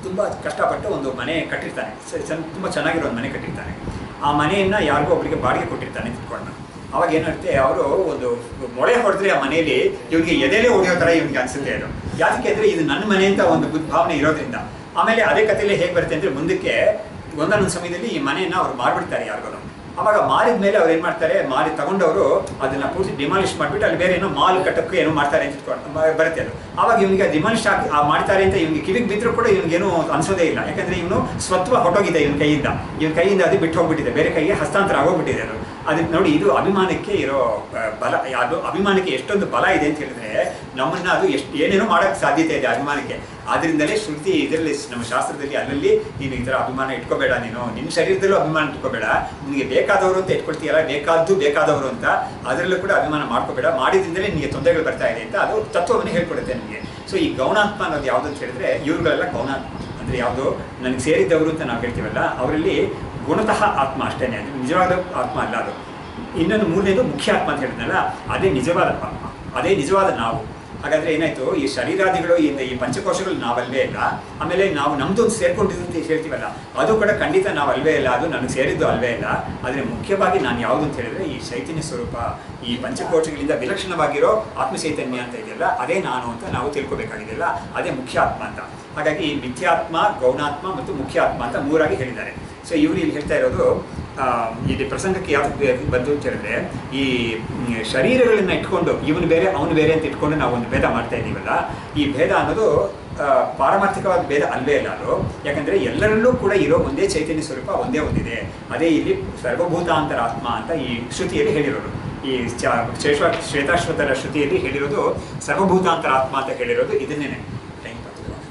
ತುಂಬ ಕಷ್ಟಪಟ್ಟು ಒಂದು ಮನೆ ಕಟ್ಟಿರ್ತಾನೆ ಸ- ಚೆನ್ನ ತುಂಬ ಚೆನ್ನಾಗಿರೋ ಒಂದು ಮನೆ ಕಟ್ಟಿರ್ತಾನೆ ಆ ಮನೆಯನ್ನು ಯಾರಿಗೋ ಒಬ್ಬರಿಗೆ ಬಾಡಿಗೆ ಕೊಟ್ಟಿರ್ತಾನೆ ತಿಳ್ಕೊಂಡು ಅವಾಗ ಏನಿರುತ್ತೆ ಅವರು ಒಂದು ಮೊಳೆ ಹೊಡೆದ್ರೆ ಆ ಮನೆಯಲ್ಲಿ ಇವ್ನಿಗೆ ಎದೆಲೇ ಹೊಡೆಯೋ ಥರ ಇವ್ನಿಗೆ ಅನಿಸುತ್ತೆ ಅದು ಯಾಕೆ ಅಂದರೆ ಇದು ನನ್ನ ಮನೆ ಅಂತ ಒಂದು ಬುದ್ಧ ಭಾವನೆ ಇರೋದ್ರಿಂದ ಆಮೇಲೆ ಅದೇ ಕಥೆಯಲ್ಲಿ ಹೇಗೆ ಬರುತ್ತೆ ಅಂದರೆ ಮುಂದಕ್ಕೆ ಒಂದೊಂದು ಸಮಯದಲ್ಲಿ ಈ ಮನೆಯನ್ನು ಅವ್ರು ಮಾರ್ಬಿಡ್ತಾರೆ ಯಾರಿಗೂ ಅವಾಗ ಮಾರಿದ ಮೇಲೆ ಅವ್ರು ಏನು ಮಾಡ್ತಾರೆ ಮಾರಿ ತಗೊಂಡವರು ಅದನ್ನ ಪೂರ್ತಿ ಡಿಮಾಲಿಷ್ ಮಾಡಿಬಿಟ್ಟು ಅಲ್ಲಿ ಬೇರೆ ಏನೋ ಮಾಲ್ ಕಟ್ಟಕ್ಕೆ ಏನೋ ಮಾಡ್ತಾರೆ ಅಂತ ಇಟ್ಕೊಂಡು ಬ- ಬರುತ್ತೆ ಅದು ಅವಾಗ ಇವನಿಗೆ ಡಿಮಾಲಿಷ್ ಹಾಕಿ ಆ ಮಾಡ್ತಾರೆ ಅಂತ ಇವನಿಗೆ ಕಿವಿಗೆ ಬಿದ್ದರೂ ಕೂಡ ಇವನಿಗೇನು ಅನ್ಸೋದೇ ಇಲ್ಲ ಯಾಕಂದ್ರೆ ಇವನು ಸ್ವತ್ವ ಹೊಟ್ಟೋಗಿದೆ ಇವನ ಕೈಯಿಂದ ಇವನ ಕೈಯಿಂದ ಅದು ಬಿಟ್ಟು ಹೋಗ್ಬಿಟ್ಟಿದೆ ಬೇರೆ ಕೈಗೆ ಹಸ್ತಾಂತರ ಆಗೋಗ್ಬಿಟ್ಟಿದೆ ಅದು ಅದಕ್ಕೆ ನೋಡಿ ಇದು ಅಭಿಮಾನಕ್ಕೆ ಇರೋ ಆ, ಬಲ ಅದು ಅಭಿಮಾನಕ್ಕೆ ಎಷ್ಟೊಂದು ಬಲ ಇದೆ ಅಂತ ಹೇಳಿದ್ರೆ ನಮ್ಮನ್ನ ಅದು ಎಷ್ಟು ಏನೇನೋ ಮಾಡೋಕ್ಕೆ ಸಾಧ್ಯತೆ ಇದೆ ಅಭಿಮಾನಕ್ಕೆ ಆದ್ರಿಂದಲೇ ಶ್ರುತಿ ಇದರಲ್ಲಿ ನಮ್ಮ ಶಾಸ್ತ್ರದಲ್ಲಿ ಅಲ್ಲಲ್ಲಿ ನೀನು ಈ ಥರ ಅಭಿಮಾನ ಇಟ್ಕೋಬೇಡ ನೀನು ನಿನ್ನ ಶರೀರದಲ್ಲೂ ಅಭಿಮಾನ ಇಟ್ಕೋಬೇಡ ನಿನಗೆ ಬೇಕಾದವರು ಅಂತ ಇಟ್ಕೊಳ್ತೀಯಲ್ಲ ಬೇಕಾದ್ದು ಬೇಕಾದವರು ಅಂತ ಅದರಲ್ಲೂ ಕೂಡ ಅಭಿಮಾನ ಮಾಡ್ಕೋಬೇಡ ಮಾಡಿದ್ರಿಂದಲೇ ನಿನಗೆ ತೊಂದರೆಗಳು ಬರ್ತಾ ಇದೆ ಅಂತ ಅದು ತತ್ವವನ್ನು ಹೇಳ್ಕೊಡುತ್ತೆ ನಿಮಗೆ ಸೊ ಈ ಗೌಣಾತ್ಮ ಅನ್ನೋದು ಯಾವುದು ಅಂತ ಹೇಳಿದ್ರೆ ಇವ್ರುಗಳೆಲ್ಲ ಗೌಣಾತ್ಮ ಅಂದರೆ ಯಾವುದು ನನಗೆ ಸೇರಿದ್ದವರು ಅಂತ ನಾವು ಹೇಳ್ತೀವಲ್ಲ ಅವರಲ್ಲಿ ಗುಣತಃ ಆತ್ಮ ಅಷ್ಟೇನೆ ಅದು ನಿಜವಾದ ಆತ್ಮ ಅಲ್ಲ ಅದು ಇನ್ನೊಂದು ಮೂರನೇದು ಮುಖ್ಯ ಆತ್ಮ ಅಂತ ಹೇಳಿದ್ನಲ್ಲ ಅದೇ ನಿಜವಾದ ಆತ್ಮ ಅದೇ ನಿಜವಾದ ನಾವು ಹಾಗಾದ್ರೆ ಏನಾಯ್ತು ಈ ಶರೀರಾದಿಗಳು ಈ ಈ ಪಂಚಕೋಶಗಳು ನಾವಲ್ವೇ ಇಲ್ಲ ಆಮೇಲೆ ನಾವು ನಮ್ದು ಒಂದು ಸೇರ್ಕೊಂಡಿದ್ದು ಅಂತ ಹೇಳ್ತೀವಲ್ಲ ಅದು ಕೂಡ ಖಂಡಿತ ನಾವು ಅಲ್ವೇ ಇಲ್ಲ ಅದು ನನಗೆ ಸೇರಿದ್ದು ಅಲ್ವೇ ಇಲ್ಲ ಆದರೆ ಮುಖ್ಯವಾಗಿ ನಾನು ಯಾವುದು ಅಂತ ಹೇಳಿದ್ರೆ ಈ ಚೈತನ್ಯ ಸ್ವರೂಪ ಈ ಪಂಚಕೋಶಗಳಿಂದ ವಿಲಕ್ಷಣವಾಗಿರೋ ಆತ್ಮ ಚೈತನ್ಯ ಅಂತ ಇದೆಯಲ್ಲ ಅದೇ ನಾನು ಅಂತ ನಾವು ತಿಳ್ಕೊಬೇಕಾಗಿದೆಯಲ್ಲ ಅದೇ ಮುಖ್ಯ ಆತ್ಮ ಅಂತ ಹಾಗಾಗಿ ಮಿಥ್ಯಾತ್ಮ ಗೌಣಾತ್ಮ ಮತ್ತು ಮುಖ್ಯ ಆತ್ಮ ಅಂತ ಮೂರಾಗಿ ಹೇಳಿದ್ದಾರೆ ಸೊ ಇವರು ಇಲ್ಲಿ ಹೇಳ್ತಾ ಇರೋದು ಆ, ಇಲ್ಲಿ ಪ್ರಸಂಗಕ್ಕೆ ಯಾವ್ದು ಬಂದು ಅಂತ ಹೇಳಿದ್ರೆ ಈ ಮ್, ಶರೀರಗಳನ್ನ ಇಟ್ಕೊಂಡು ಇವನು ಬೇರೆ ಅವನು ಬೇರೆ ಅಂತ ಇಟ್ಕೊಂಡು ನಾವು ಒಂದು ಭೇದ ಮಾಡ್ತಾ ಇದ್ದೀವಲ್ಲ ಈ ಭೇದ ಅನ್ನೋದು ಆ, ಪಾರಮಾರ್ಥಿಕವಾದ ಭೇದ ಅಲ್ವೇ ಇಲ್ಲ ಅದು ಯಾಕಂದ್ರೆ ಎಲ್ಲರಲ್ಲೂ ಕೂಡ ಇರೋ ಒಂದೇ ಚೈತನ್ಯ ಸ್ವರೂಪ ಒಂದೇ ಒಂದಿದೆ ಅದೇ ಇಲ್ಲಿ ಸರ್ವಭೂತಾಂತರ ಆತ್ಮ ಅಂತ ಈ ಶ್ರುತಿಯಲ್ಲಿ ಹೇಳಿರೋದು ಈ ಚ- ಶ್ವೇಶ್ವ ಶ್ವೇತಾಶ್ವತರ ಶ್ರುತಿಯಲ್ಲಿ ಹೇಳಿರೋದು ಸರ್ವಭೂತಾಂತರ ಆತ್ಮ ಅಂತ ಹೇಳಿರೋದು ಇದನ್ನೇನೆ ಟೈಮ್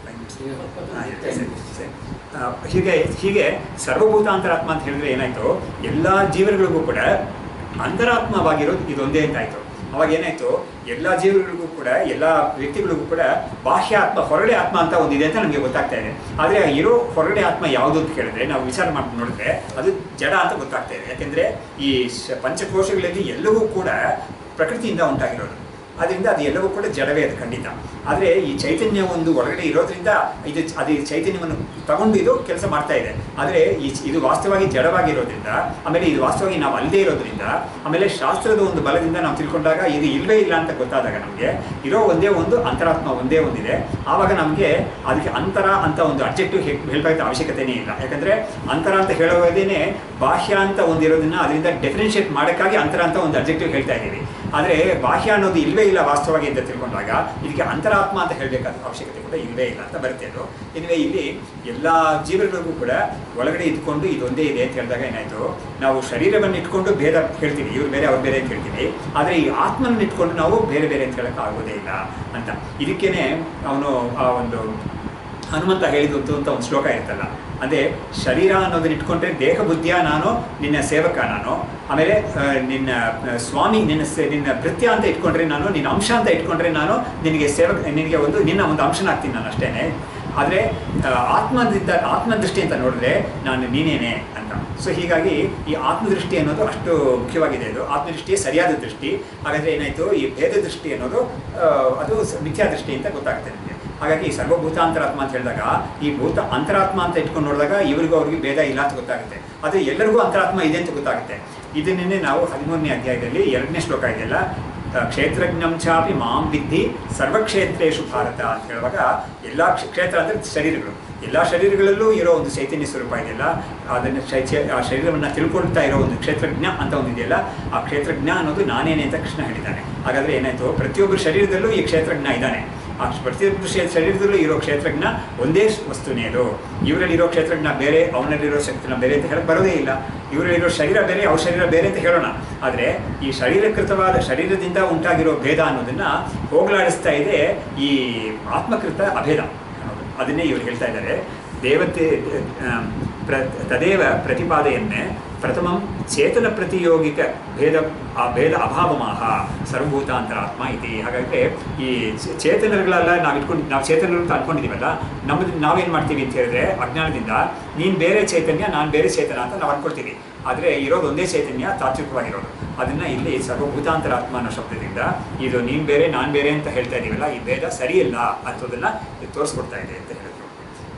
ಹಾ, ಇರುತ್ತೆ, ಸರಿ, ಸರಿ. ಆ, ಹೀಗೆ ಹೀಗೆ ಸರ್ವಭೂತಾಂತರಾತ್ಮ ಅಂತ ಹೇಳಿದ್ರೆ ಏನಾಯ್ತು ಎಲ್ಲ ಜೀವಗಳಿಗೂ ಕೂಡ ಅಂತರಾತ್ಮವಾಗಿರೋದು ಇದೊಂದೇ ಅಂತಾಯ್ತು ಅವಾಗ ಏನಾಯ್ತು ಎಲ್ಲ ಜೀವಗಳಿಗೂ ಕೂಡ ಎಲ್ಲ ವ್ಯಕ್ತಿಗಳಿಗೂ ಕೂಡ ಬಾಹ್ಯ ಆತ್ಮ ಹೊರಗಡೆ ಆತ್ಮ ಅಂತ ಒಂದಿದೆ ಅಂತ ನಮಗೆ ಗೊತ್ತಾಗ್ತಾ ಇದೆ ಆದರೆ ಇರೋ ಹೊರಗಡೆ ಆತ್ಮ ಯಾವುದು ಅಂತ ಕೇಳಿದ್ರೆ ನಾವು ವಿಚಾರ ಮಾಡಿ ನೋಡಿದ್ರೆ ಅದು ಜಡ ಅಂತ ಗೊತ್ತಾಗ್ತಾ ಇದೆ ಯಾಕೆಂದ್ರೆ ಈ ಶ- ಪಂಚಕೋಶಗಳಲ್ಲಿ ಎಲ್ಲವೂ ಕೂಡ ಪ್ರಕೃತಿಯಿಂದ ಉಂಟಾಗಿರೋದು ಅದರಿಂದ ಅದು ಎಲ್ಲವೂ ಕೂಡ ಜಡವೇ ಅದು ಖಂಡಿತ ಆದರೆ ಈ ಚೈತನ್ಯ ಒಂದು ಒಳಗಡೆ ಇರೋದ್ರಿಂದ ಇದು ಅದು ಈ ಚೈತನ್ಯವನ್ನು ತಗೊಂಡು ಇದು ಕೆಲಸ ಮಾಡ್ತಾ ಇದೆ ಆದರೆ ಈ ಇದು ವಾಸ್ತವವಾಗಿ ಜಡವಾಗಿರೋದ್ರಿಂದ ಆಮೇಲೆ ಇದು ವಾಸ್ತವವಾಗಿ ನಾವು ಅಲ್ಲದೆ ಇರೋದ್ರಿಂದ ಆಮೇಲೆ ಶಾಸ್ತ್ರದ ಒಂದು ಬಲದಿಂದ ನಾವು ತಿಳ್ಕೊಂಡಾಗ ಇದು ಇಲ್ವೇ ಇಲ್ಲ ಅಂತ ಗೊತ್ತಾದಾಗ ನಮಗೆ ಇರೋ ಒಂದೇ ಒಂದು ಅಂತರಾತ್ಮ ಒಂದೇ ಒಂದಿದೆ ಆವಾಗ ನಮಗೆ ಅದಕ್ಕೆ ಅಂತರ ಅಂತ ಒಂದು ಅಬ್ಜೆಕ್ಟಿವ್ ಹೇಳಬೇಕಾದ ಅವಶ್ಯಕತೆನೇ ಇಲ್ಲ ಯಾಕಂದರೆ ಅಂತರ ಅಂತ ಹೇಳೋದೇನೆ ಬಾಹ್ಯ ಅಂತ ಒಂದಿರೋದನ್ನ ಅದರಿಂದ ಡೆಫಿನೆನ್ಷಿಯೇಟ್ ಮಾಡೋಕ್ಕಾಗಿ ಅಂತರ ಅಂತ ಒಂದು ಅಬ್ಜೆಕ್ಟಿವ್ ಹೇಳ್ತಾ ಇದ್ದೀವಿ ಆದರೆ ಬಾಹ್ಯ ಅನ್ನೋದು ಇಲ್ವೇ ಇಲ್ಲ ವಾಸ್ತವವಾಗಿ ಅಂತ ತಿಳ್ಕೊಂಡಾಗ ಇದಕ್ಕೆ ಅಂತರಾತ್ಮ ಅಂತ ಹೇಳಬೇಕಾದ ಅವಶ್ಯಕತೆ ಕೂಡ ಇಲ್ವೇ ಇಲ್ಲ ಅಂತ ಬರುತ್ತೆ ಅದು ಇನ್ವೇ ಇಲ್ಲಿ ಎಲ್ಲ ಜೀವಗಳಿಗೂ ಕೂಡ ಒಳಗಡೆ ಇದ್ಕೊಂಡು ಇದೊಂದೇ ಇದೆ ಅಂತ ಹೇಳಿದಾಗ ಏನಾಯ್ತು ನಾವು ಶರೀರವನ್ನು ಇಟ್ಕೊಂಡು ಭೇದ ಹೇಳ್ತೀವಿ ಇವ್ರು ಬೇರೆ ಅವ್ರು ಬೇರೆ ಅಂತ ಹೇಳ್ತೀವಿ ಆದರೆ ಈ ಆತ್ಮನ ಇಟ್ಕೊಂಡು ನಾವು ಬೇರೆ ಬೇರೆ ಅಂತ ಹೇಳಕ್ಕೆ ಆಗೋದೇ ಇಲ್ಲ ಅಂತ ಇದಕ್ಕೇನೆ ಅವನು ಆ ಒಂದು ಹನುಮಂತ ಹೇಳಿದ್ದು ಅಂತ ಒಂದು ಶ್ಲೋಕ ಇರುತ್ತಲ್ಲ ಅದೇ ಶರೀರ ಅನ್ನೋದನ್ನ ಇಟ್ಕೊಂಡ್ರೆ ದೇಹ ಬುದ್ಧಿಯ ನಾನು ನಿನ್ನ ಸೇವಕ ನಾನು ಆಮೇಲೆ ಆ, ನಿನ್ನ ಆ, ಸ್ವಾಮಿ ನಿನ್ನ ಸೇ- ನಿನ್ನ ಭೃತ್ಯ ಅಂತ ಇಟ್ಕೊಂಡ್ರೆ ನಾನು ನಿನ್ನ ಅಂಶ ಅಂತ ಇಟ್ಕೊಂಡ್ರೆ ನಾನು ನಿನಗೆ ಸೇವಕ ನಿನಗೆ ಒಂದು ನಿನ್ನ ಒಂದು ಅಂಶನಾಗ್ತೀನಿ ನಾನು ಅಷ್ಟೇನೆ ಆದರೆ ಆತ್ಮದಿಂದ ಆತ್ಮದೃಷ್ಟಿ ಅಂತ ನೋಡಿದ್ರೆ ನಾನು ನೀನೇನೆ ಅಂತ ಸೊ ಹೀಗಾಗಿ ಈ ಆತ್ಮದೃಷ್ಟಿ ಅನ್ನೋದು ಅಷ್ಟು ಮುಖ್ಯವಾಗಿದೆ ಇದು ಆತ್ಮದೃಷ್ಟಿಯೇ ಸರಿಯಾದ ದೃಷ್ಟಿ ಹಾಗಾದರೆ ಏನಾಯಿತು ಈ ಭೇದ ದೃಷ್ಟಿ ಅನ್ನೋದು ಆ, ಅದು ಸ- ಮಿಥ್ಯಾ ದೃಷ್ಟಿ ಅಂತ ಗೊತ್ತಾಗುತ್ತೆ ನಿಮಗೆ ಹಾಗಾಗಿ ಈ ಸರ್ವಭೂತಾಂತರಾತ್ಮ ಅಂತ ಹೇಳಿದಾಗ ಈ ಭೂತ ಅಂತರಾತ್ಮ ಅಂತ ಇಟ್ಕೊಂಡು ನೋಡಿದಾಗ ಇವರಿಗೂ ಅವ್ರಿಗೆ ಭೇದ ಇಲ್ಲ ಅಂತ ಗೊತ್ತಾಗುತ್ತೆ ಆದರೆ ಎಲ್ಲರಿಗೂ ಅಂತರಾತ್ಮ ಇದೆ ಅಂತ ಗೊತ್ತಾಗುತ್ತೆ ಇದನ್ನೇ ನಾವು ಹದಿಮೂರನೇ ಅಧ್ಯಾಯದಲ್ಲಿ ಎರಡನೇ ಶ್ಲೋಕ ಇದೆಯಲ್ಲ ಆ, ಕ್ಷೇತ್ರಜ್ಞಂ ಚಾಪಿ ಮಾಂ ವಿದ್ಧಿ ಸರ್ವಕ್ಷೇತ್ರೇಶು ಭಾರತ ಅಂತ ಹೇಳುವಾಗ ಎಲ್ಲ ಕ್ಷ- ಕ್ಷೇತ್ರ ಅಂದರೆ ಶರೀರಗಳು ಎಲ್ಲ ಶರೀರಗಳಲ್ಲೂ ಇರೋ ಒಂದು ಚೈತನ್ಯ ಸ್ವರೂಪ ಇದೆಯಲ್ಲ ಅದನ್ನು ಶೈ- ಚೇ- ಆ ಶರೀರವನ್ನು ತಿಳ್ಕೊಳ್ತಾ ಇರೋ ಒಂದು ಕ್ಷೇತ್ರಜ್ಞ ಅಂತ ಒಂದು ಇದೆಯಲ್ಲ ಆ ಕ್ಷೇತ್ರಜ್ಞ ಅನ್ನೋದು ನಾನೇನೆ ಅಂತ ಕೃಷ್ಣ ಹೇಳಿದ್ದಾನೆ ಹಾಗಾದರೆ ಏನಾಯಿತು ಪ್ರತಿಯೊಬ್ಬರ ಶರೀರದಲ್ಲೂ ಈ ಕ್ಷೇತ್ರಜ್ಞ ಇದ್ದಾನೆ ಆ ಪ್ರತಿಯೊಬ್ಬರ ಶೇ- ಶರೀರದಲ್ಲೂ ಇರೋ ಕ್ಷೇತ್ರಜ್ಞ ಒಂದೇ ವಸ್ತುನೇ ಅದು ಇವರಲ್ಲಿರೋ ಕ್ಷೇತ್ರಜ್ಞ ಬೇರೆ ಅವನಲ್ಲಿರೋ ಶಕ್ತಿನ ಬೇರೆ ಅಂತ ಹೇಳಕ್ ಬರೋದೇ ಇಲ್ಲ ಇವರಲ್ಲಿರೋ ಶರೀರ ಬೇರೆ ಅವ್ರ ಶರೀರ ಬೇರೆ ಅಂತ ಹೇಳೋಣ ಆದರೆ ಈ ಶರೀರಕೃತವಾದ ಶರೀರದಿಂದ ಉಂಟಾಗಿರೋ ಭೇದ ಅನ್ನೋದನ್ನ ಹೋಗಲಾಡಿಸ್ತಾ ಇದೆ ಈ ಆತ್ಮಕೃತ ಅಭೇದ ಅನ್ನೋದು ಅದನ್ನೇ ಇವರು ಹೇಳ್ತಾ ಇದ್ದಾರೆ ದೇವತೆ ಆ, ಪ್ರ ತದೇವ ಪ್ರತಿಪಾದೆಯನ್ನೇ ಪ್ರಥಮಂ ಚೇತನ ಪ್ರತಿಯೋಗಿಕ ಭೇದ ಆ ಭೇದ ಅಭಾವಮಾಹ ಸರ್ವಭೂತಾಂತರಾತ್ಮ ಇದೆ ಹಾಗಾಗಿ ಈ ಚೇ- ಚೇತನಗಳೆಲ್ಲ ನಾವು ಇಟ್ಕೊಂಡು ನಾವು ಚೇತನಗಳು ಅಂತ ಅನ್ಕೊಂಡಿದ್ದೀವಲ್ಲ ನಮ್ಮದು ನಾವೇನು ಮಾಡ್ತೀವಿ ಅಂತ ಹೇಳಿದ್ರೆ ಅಜ್ಞಾನದಿಂದ ನೀನು ಬೇರೆ ಚೈತನ್ಯ ನಾನು ಬೇರೆ ಚೇತನ ಅಂತ ನಾವು ಅನ್ಕೊಳ್ತೀವಿ ಆದರೆ ಇರೋದು ಒಂದೇ ಚೈತನ್ಯ ತಾತ್ವಿಕವಾಗಿರೋದು ಅದನ್ನ ಇಲ್ಲಿ ಸರ್ವಭೂತಾಂತರಾತ್ಮ ಅನ್ನೋ ಶಬ್ದದಿಂದ ಇದು ನೀನು ಬೇರೆ ನಾನು ಬೇರೆ ಅಂತ ಹೇಳ್ತಾ ಇದೀವಲ್ಲ ಈ ಭೇದ ಸರಿಯಿಲ್ಲ ಅಂತದನ್ನ ಇದು ತೋರಿಸ್ಕೊಡ್ತಾ ಇದೆ ಅಂತ ಹೇಳಿದ್ರು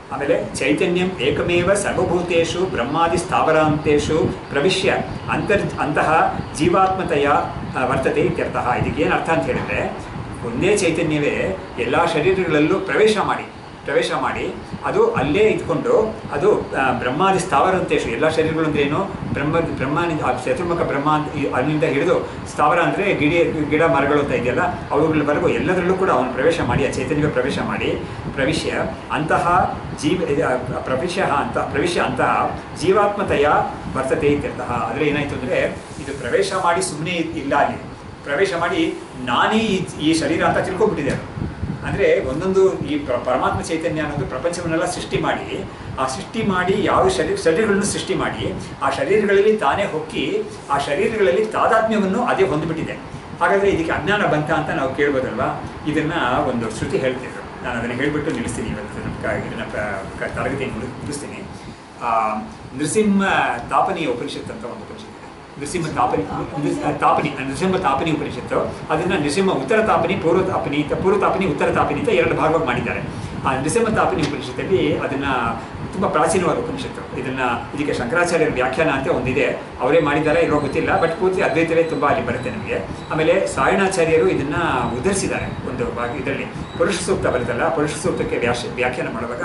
ಆಮೇಲೆ ಚೈತನ್ಯಂ ಏಕಮೇವ ಸರ್ವಭೂತೇಷು ಬ್ರಹ್ಮಾದಿ ಸ್ಥಾವರಾಂತೇಷು ಪ್ರವಿಶ್ಯ ಅಂತರ್ ಅಂತಹ ಜೀವಾತ್ಮತೆಯ ಆ, ವರ್ತತೆ ಇತ್ಯರ್ಥಃ ಇದಕ್ಕೆ ಏನು ಅರ್ಥ ಅಂತ ಹೇಳಿದ್ರೆ ಒಂದೇ ಚೈತನ್ಯವೇ ಎಲ್ಲ ಶರೀರಗಳಲ್ಲೂ ಪ್ರವೇಶ ಮಾಡಿ ಪ್ರವೇಶ ಮಾಡಿ ಅದು ಅಲ್ಲೇ ಇದ್ಕೊಂಡು ಅದು ಆ, ಬ್ರಹ್ಮಾದಿ ಸ್ಥಾವರಂತೇಶು ಎಲ್ಲ ಶರೀರಗಳು ಅಂದ್ರೆ ಏನು ಬ್ರಹ್ಮ ಬ್ರಹ್ಮಾನಿ ಆ ಚತುರ್ಮುಖ ಬ್ರಹ್ಮ ಅಂತ ಈ- ಅಲ್ಲಿಂದ ಹಿಡಿದು ಸ್ಥಾವರ ಅಂದರೆ ಗಿಡ ಗಿಡ ಮರಗಳು ಅಂತ ಇದೆಯಲ್ಲ ಅವುಗಳವರೆಗೂ ಎಲ್ಲದರಲ್ಲೂ ಕೂಡ ಅವನು ಪ್ರವೇಶ ಮಾಡಿ ಆ ಚೈತನ್ಯ ಪ್ರವೇಶ ಮಾಡಿ ಪ್ರವಿಶ್ಯ ಅಂತಹ ಜೀವ ಆ, ಪ್ರವಿಶ್ಯ ಅಂತ ಪ್ರವಿಶ್ಯ ಅಂತಹ ಜೀವಾತ್ಮತೆಯ ವರ್ತತೆ ಇತ್ಯರ್ಥಃ ಆದರೆ ಏನಾಯಿತು ಅಂದರೆ ಇದು ಪ್ರವೇಶ ಮಾಡಿ ಸುಮ್ಮನೆ ಇಲ್ಲ ಅಲ್ಲಿ ಪ್ರವೇಶ ಮಾಡಿ ನಾನೇ ಈ ಈ ಶರೀರ ಅಂತ ತಿಳ್ಕೊಂಡ್ಬಿಟ್ಟಿದೆ ಅದು ಅಂದರೆ ಒಂದೊಂದು ಈ ಪ್ರ- ಪರಮಾತ್ಮ ಚೈತನ್ಯ ಅನ್ನೋದು ಪ್ರಪಂಚವನ್ನೆಲ್ಲ ಸೃಷ್ಟಿ ಮಾಡಿ ಆ ಸೃಷ್ಟಿ ಮಾಡಿ ಯಾವ ಶರೀರ ಶರೀರಗಳನ್ನು ಸೃಷ್ಟಿ ಮಾಡಿ ಆ ಶರೀರಗಳಲ್ಲಿ ತಾನೇ ಹೊಕ್ಕಿ ಆ ಶರೀರಗಳಲ್ಲಿ ತಾದಾತ್ಮ್ಯವನ್ನು ಅದೇ ಹೊಂದಿಬಿಟ್ಟಿದೆ ಹಾಗಾದರೆ ಇದಕ್ಕೆ ಅಜ್ಞಾನ ಬಂತ ಅಂತ ನಾವು ಕೇಳ್ಬೋದಲ್ವಾ ಇದನ್ನ ಒಂದು ಶ್ರುತಿ ಹೇಳ್ತಿದ್ರು ನಾನು ಅದನ್ನು ಹೇಳಿಬಿಟ್ಟು ನಿಲ್ಲಿಸ್ತೀನಿ ಇವತ್ತು ನಮ್ಮ ಕ- ಇದನ್ನ ಕ- ಕ- ತರಗತಿಯನ್ನು ಮುಗಿ- ಮುಗಿಸ್ತೀನಿ ಆ, ನೃಸಿಂಹ ತಾಪನಿ ಉಪನಿಷತ್ ಅಂತ ಒಂದು ಉಪನಿಷತ್ ಇದೆ ನೃಸಿಂಹ ತಾಪನಿ ನೃ- ತಾಪನಿ ನೃಸಿಂಹ ತಾಪನಿ ಉಪನಿಷತ್ತು ಅದನ್ನ ನೃಸಿಂಹ ಉತ್ತರ ತಾಪನಿ ಪೂರ್ವ ತಾಪನಿ ಅಂತ ಪೂರ್ವ ತಾಪನಿ ಉತ್ತರ ತಾಪನಿ ಅಂತ ಎರಡು ಭಾಗವಾಗಿ ಮಾಡಿದ್ದಾರೆ ಆ ನೃಸಿಂಹ ತಾಪನಿ ಉಪನಿಷತ್ತಲ್ಲಿ ಅದನ್ನ ತುಂಬ ಪ್ರಾಚೀನವಾದ ಉಪನಿಷತ್ತು ಇದನ್ನ ಇದಕ್ಕೆ ಶಂಕರಾಚಾರ್ಯರ ವ್ಯಾಖ್ಯಾನ ಅಂತ ಒಂದಿದೆ ಅವರೇ ಮಾಡಿದ್ದಾರೆ ಇರೋ ಗೊತ್ತಿಲ್ಲ ಬಟ್ ಪೂರ್ತಿ ಅದ್ವೈತವೇ ತುಂಬ ಅಲ್ಲಿ ಬರುತ್ತೆ ನಮಗೆ ಆಮೇಲೆ ಸಾಯಣಾಚಾರ್ಯರು ಇದನ್ನ ಉದ್ಧರಿಸಿದ್ದಾರೆ ಒಂದು ಭಾಗ ಇದರಲ್ಲಿ ಪುರುಷ ಸೂಕ್ತ ಬರುತ್ತಲ್ಲ ಪುರುಷ ಸೂಕ್ತಕ್ಕೆ ವ್ಯಾಶ ವ್ಯಾಖ್ಯಾನ ಮಾಡುವಾಗ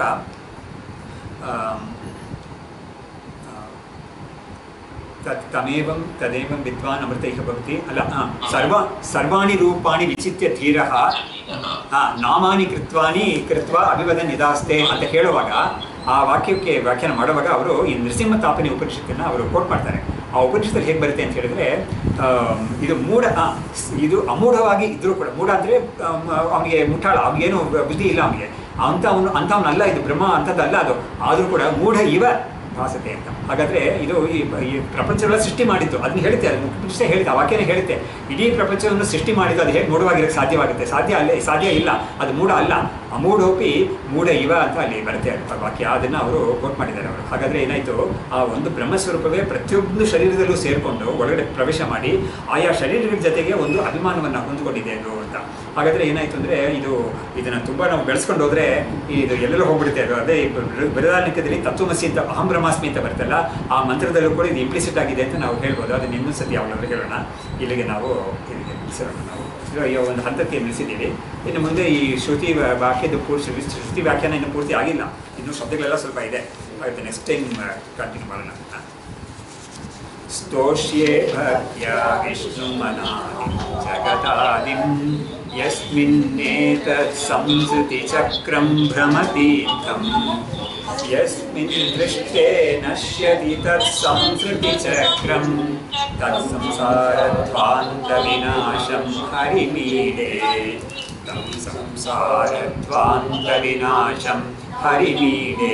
ಆಮ್, ಆ, ತತ್ ತಮೇವಂ ತದೇವಂ ವಿದ್ವಾನ್ ಅಮೃತೈಕ ಭಕ್ತಿ ಅಲ್ಲ ಆ, ಸರ್ವ ಸರ್ವಾಣಿ ರೂಪಾಣಿ ವಿಚಿತ್ಯ ಧೀರ ನಾಮಾನಿ ಕೃತ್ವಾನಿ ಕೃತ್ವ ಅಭಿವದ ನಿದಾಸ್ತೆ ಅಂತ ಹೇಳುವಾಗ ಆ ವಾಕ್ಯಕ್ಕೆ ವ್ಯಾಖ್ಯಾನ ಮಾಡುವಾಗ ಅವರು ಈ ನರಸಿಂಹ ತಾಪನಿ ಉಪನಿಷತ್ತನ್ನು ಅವರು ಕೋಟ್ ಮಾಡ್ತಾರೆ ಆ ಉಪನಿಷತ್ತಲ್ಲಿ ಹೇಗೆ ಬರುತ್ತೆ ಅಂತ ಹೇಳಿದ್ರೆ ಆಮ್, ಇದು ಮೂಢ ಆ, ಸ್- ಇದು ಅಮೂಢವಾಗಿ ಇದ್ರೂ ಕೂಡ ಮೂಢ ಅಂದರೆ ಅವನಿಗೆ ಮುಟ್ಟಾಳ ಅವನಿಗೇನು ಬುದ್ಧಿ ಇಲ್ಲ ಅವನಿಗೆ ಅಂತ ಅವನು ಅಂಥವನಲ್ಲ ಇದು ಬ್ರಹ್ಮ ಅಂಥದ್ದಲ್ಲ ಅದು ಆದರೂ ಕೂಡ ಮೂಢ ಇವ ಭಾಸತೆ ಅಂತ ಹಾಗಾದ್ರೆ ಇದು ಈ ಈ ಪ್ರಪಂಚವೆಲ್ಲ ಸೃಷ್ಟಿ ಮಾಡಿದ್ದು ಅದನ್ನ ಹೇಳುತ್ತೆ ಅದನ್ನು ಉಪನಿಷತ್ ಹೇಳಿದೆ ಆ ವಾಕ್ಯನೇ ಹೇಳುತ್ತೆ ಇಡೀ ಪ್ರಪಂಚವನ್ನು ಸೃಷ್ಟಿ ಮಾಡಿದ್ದು ಅದು ಹೇಗೆ ಮೂಢವಾಗಿರೋಕ್ಕೆ ಸಾಧ್ಯವಾಗುತ್ತೆ ಸಾಧ್ಯ ಅಲ್ಲೇ ಸಾಧ್ಯ ಇಲ್ಲ ಅದು ಮೂಢ ಅಲ್ಲ ಅಮೂಢೋಪಿ ಮೂಢ ಇವ ಅಂತ ಅಲ್ಲಿ ಬರುತ್ತೆ ಆ ವಾಕ್ಯ ಅದನ್ನು ಅವರು ಕೋಟ್ ಮಾಡಿದ್ದಾರೆ ಅವರು ಹಾಗಾದ್ರೆ ಏನಾಯಿತು ಆ ಒಂದು ಬ್ರಹ್ಮಸ್ವರೂಪವೇ ಪ್ರತಿಯೊಂದು ಶರೀರದಲ್ಲೂ ಸೇರಿಕೊಂಡು ಒಳಗಡೆ ಪ್ರವೇಶ ಮಾಡಿ ಆಯಾ ಶರೀರಗಳ ಜೊತೆಗೆ ಒಂದು ಅಭಿಮಾನವನ್ನು ಹೊಂದಿಕೊಂಡಿದೆ ಅದು ಅಂತ ಹಾಗಾದ್ರೆ ಏನಾಯ್ತು ಅಂದ್ರೆ ಇದು ಇದನ್ನ ತುಂಬಾ ನಾವು ಬೆಳೆಸ್ಕೊಂಡು ಹೋದ್ರೆ ಇದು ಎಲ್ಲೆಲ್ಲೋ ಹೋಗ್ಬಿಡುತ್ತೆ ಅದು ಅದೇ ಈ ಬೃ- ಬೃಹದಾರಣ್ಯಕದಲ್ಲಿ ತತ್ವಮಸಿ ಅಂತ ಅಹಂ ಬ್ರಹ್ಮಾಸ್ಮಿ ಅಂತ ಬರ್ತಲ್ಲ ಆ ಮಂತ್ರದಲ್ಲೂ ಕೂಡ ಇದು ಇಂಪ್ಲಿಸಿಟ್ ಆಗಿದೆ ಅಂತ ನಾವು ಹೇಳ್ಬೋದು ಅದನ್ನ ಇನ್ನೊಂದು ಸತಿ ಯಾವಾಗಲೂ ಹೇಳೋಣ ಇಲ್ಲಿಗೆ ನಾವು ಇಲ್ಲಿಗೆ ನಿಲ್ಲಿಸೋಣ ನಾವು ಇದು ಈ ಒಂದು ಹಂತಕ್ಕೆ ನಿಲ್ಲಿಸಿದ್ದೀವಿ ಇನ್ನು ಮುಂದೆ ಈ ಶ್ರುತಿ ವ- ವಾಕ್ಯದ ಪೂರ್ತಿ ಶ್ರುತಿ ವ್ಯಾಖ್ಯಾನ ಇನ್ನು ಪೂರ್ತಿ ಆಗಿಲ್ಲ ಇನ್ನು ಶಬ್ದಗಳೆಲ್ಲ ಸ್ವಲ್ಪ ಇದೆ ಆಗುತ್ತೆ ನೆಕ್ಸ್ಟ್ ಟೈಮ್ ಕಂಟಿನ್ಯೂ ಮಾಡೋಣ ಹ. स्तोष्ये भक्त्या विष्णुमनादिं जगदादिं यस्मिन्नेतत् संसृतिचक्रं भ्रमतीर्थं यस्मिन् दृष्टे नश्यति तत् संसृतिचक्रं तत्संसारध्वान्तविनाशं हरिमीडे तं संसारध्वान्तविनाशं हरिमीडे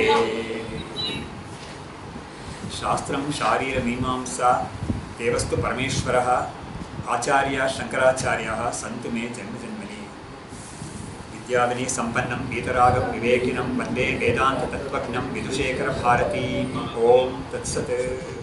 शास्त्रं शारीरमीमांसा देवस्तु परमेश्वरः आचार्य शङ्कराचार्याः सन्तु मे जन्मजन्मनि विद्याविनी सम्पन्नं वीतरागं विवेकिनं वन्दे वेदान्ततत्त्वज्ञं विदुशेखरभारतीम् ॐ तत्सत्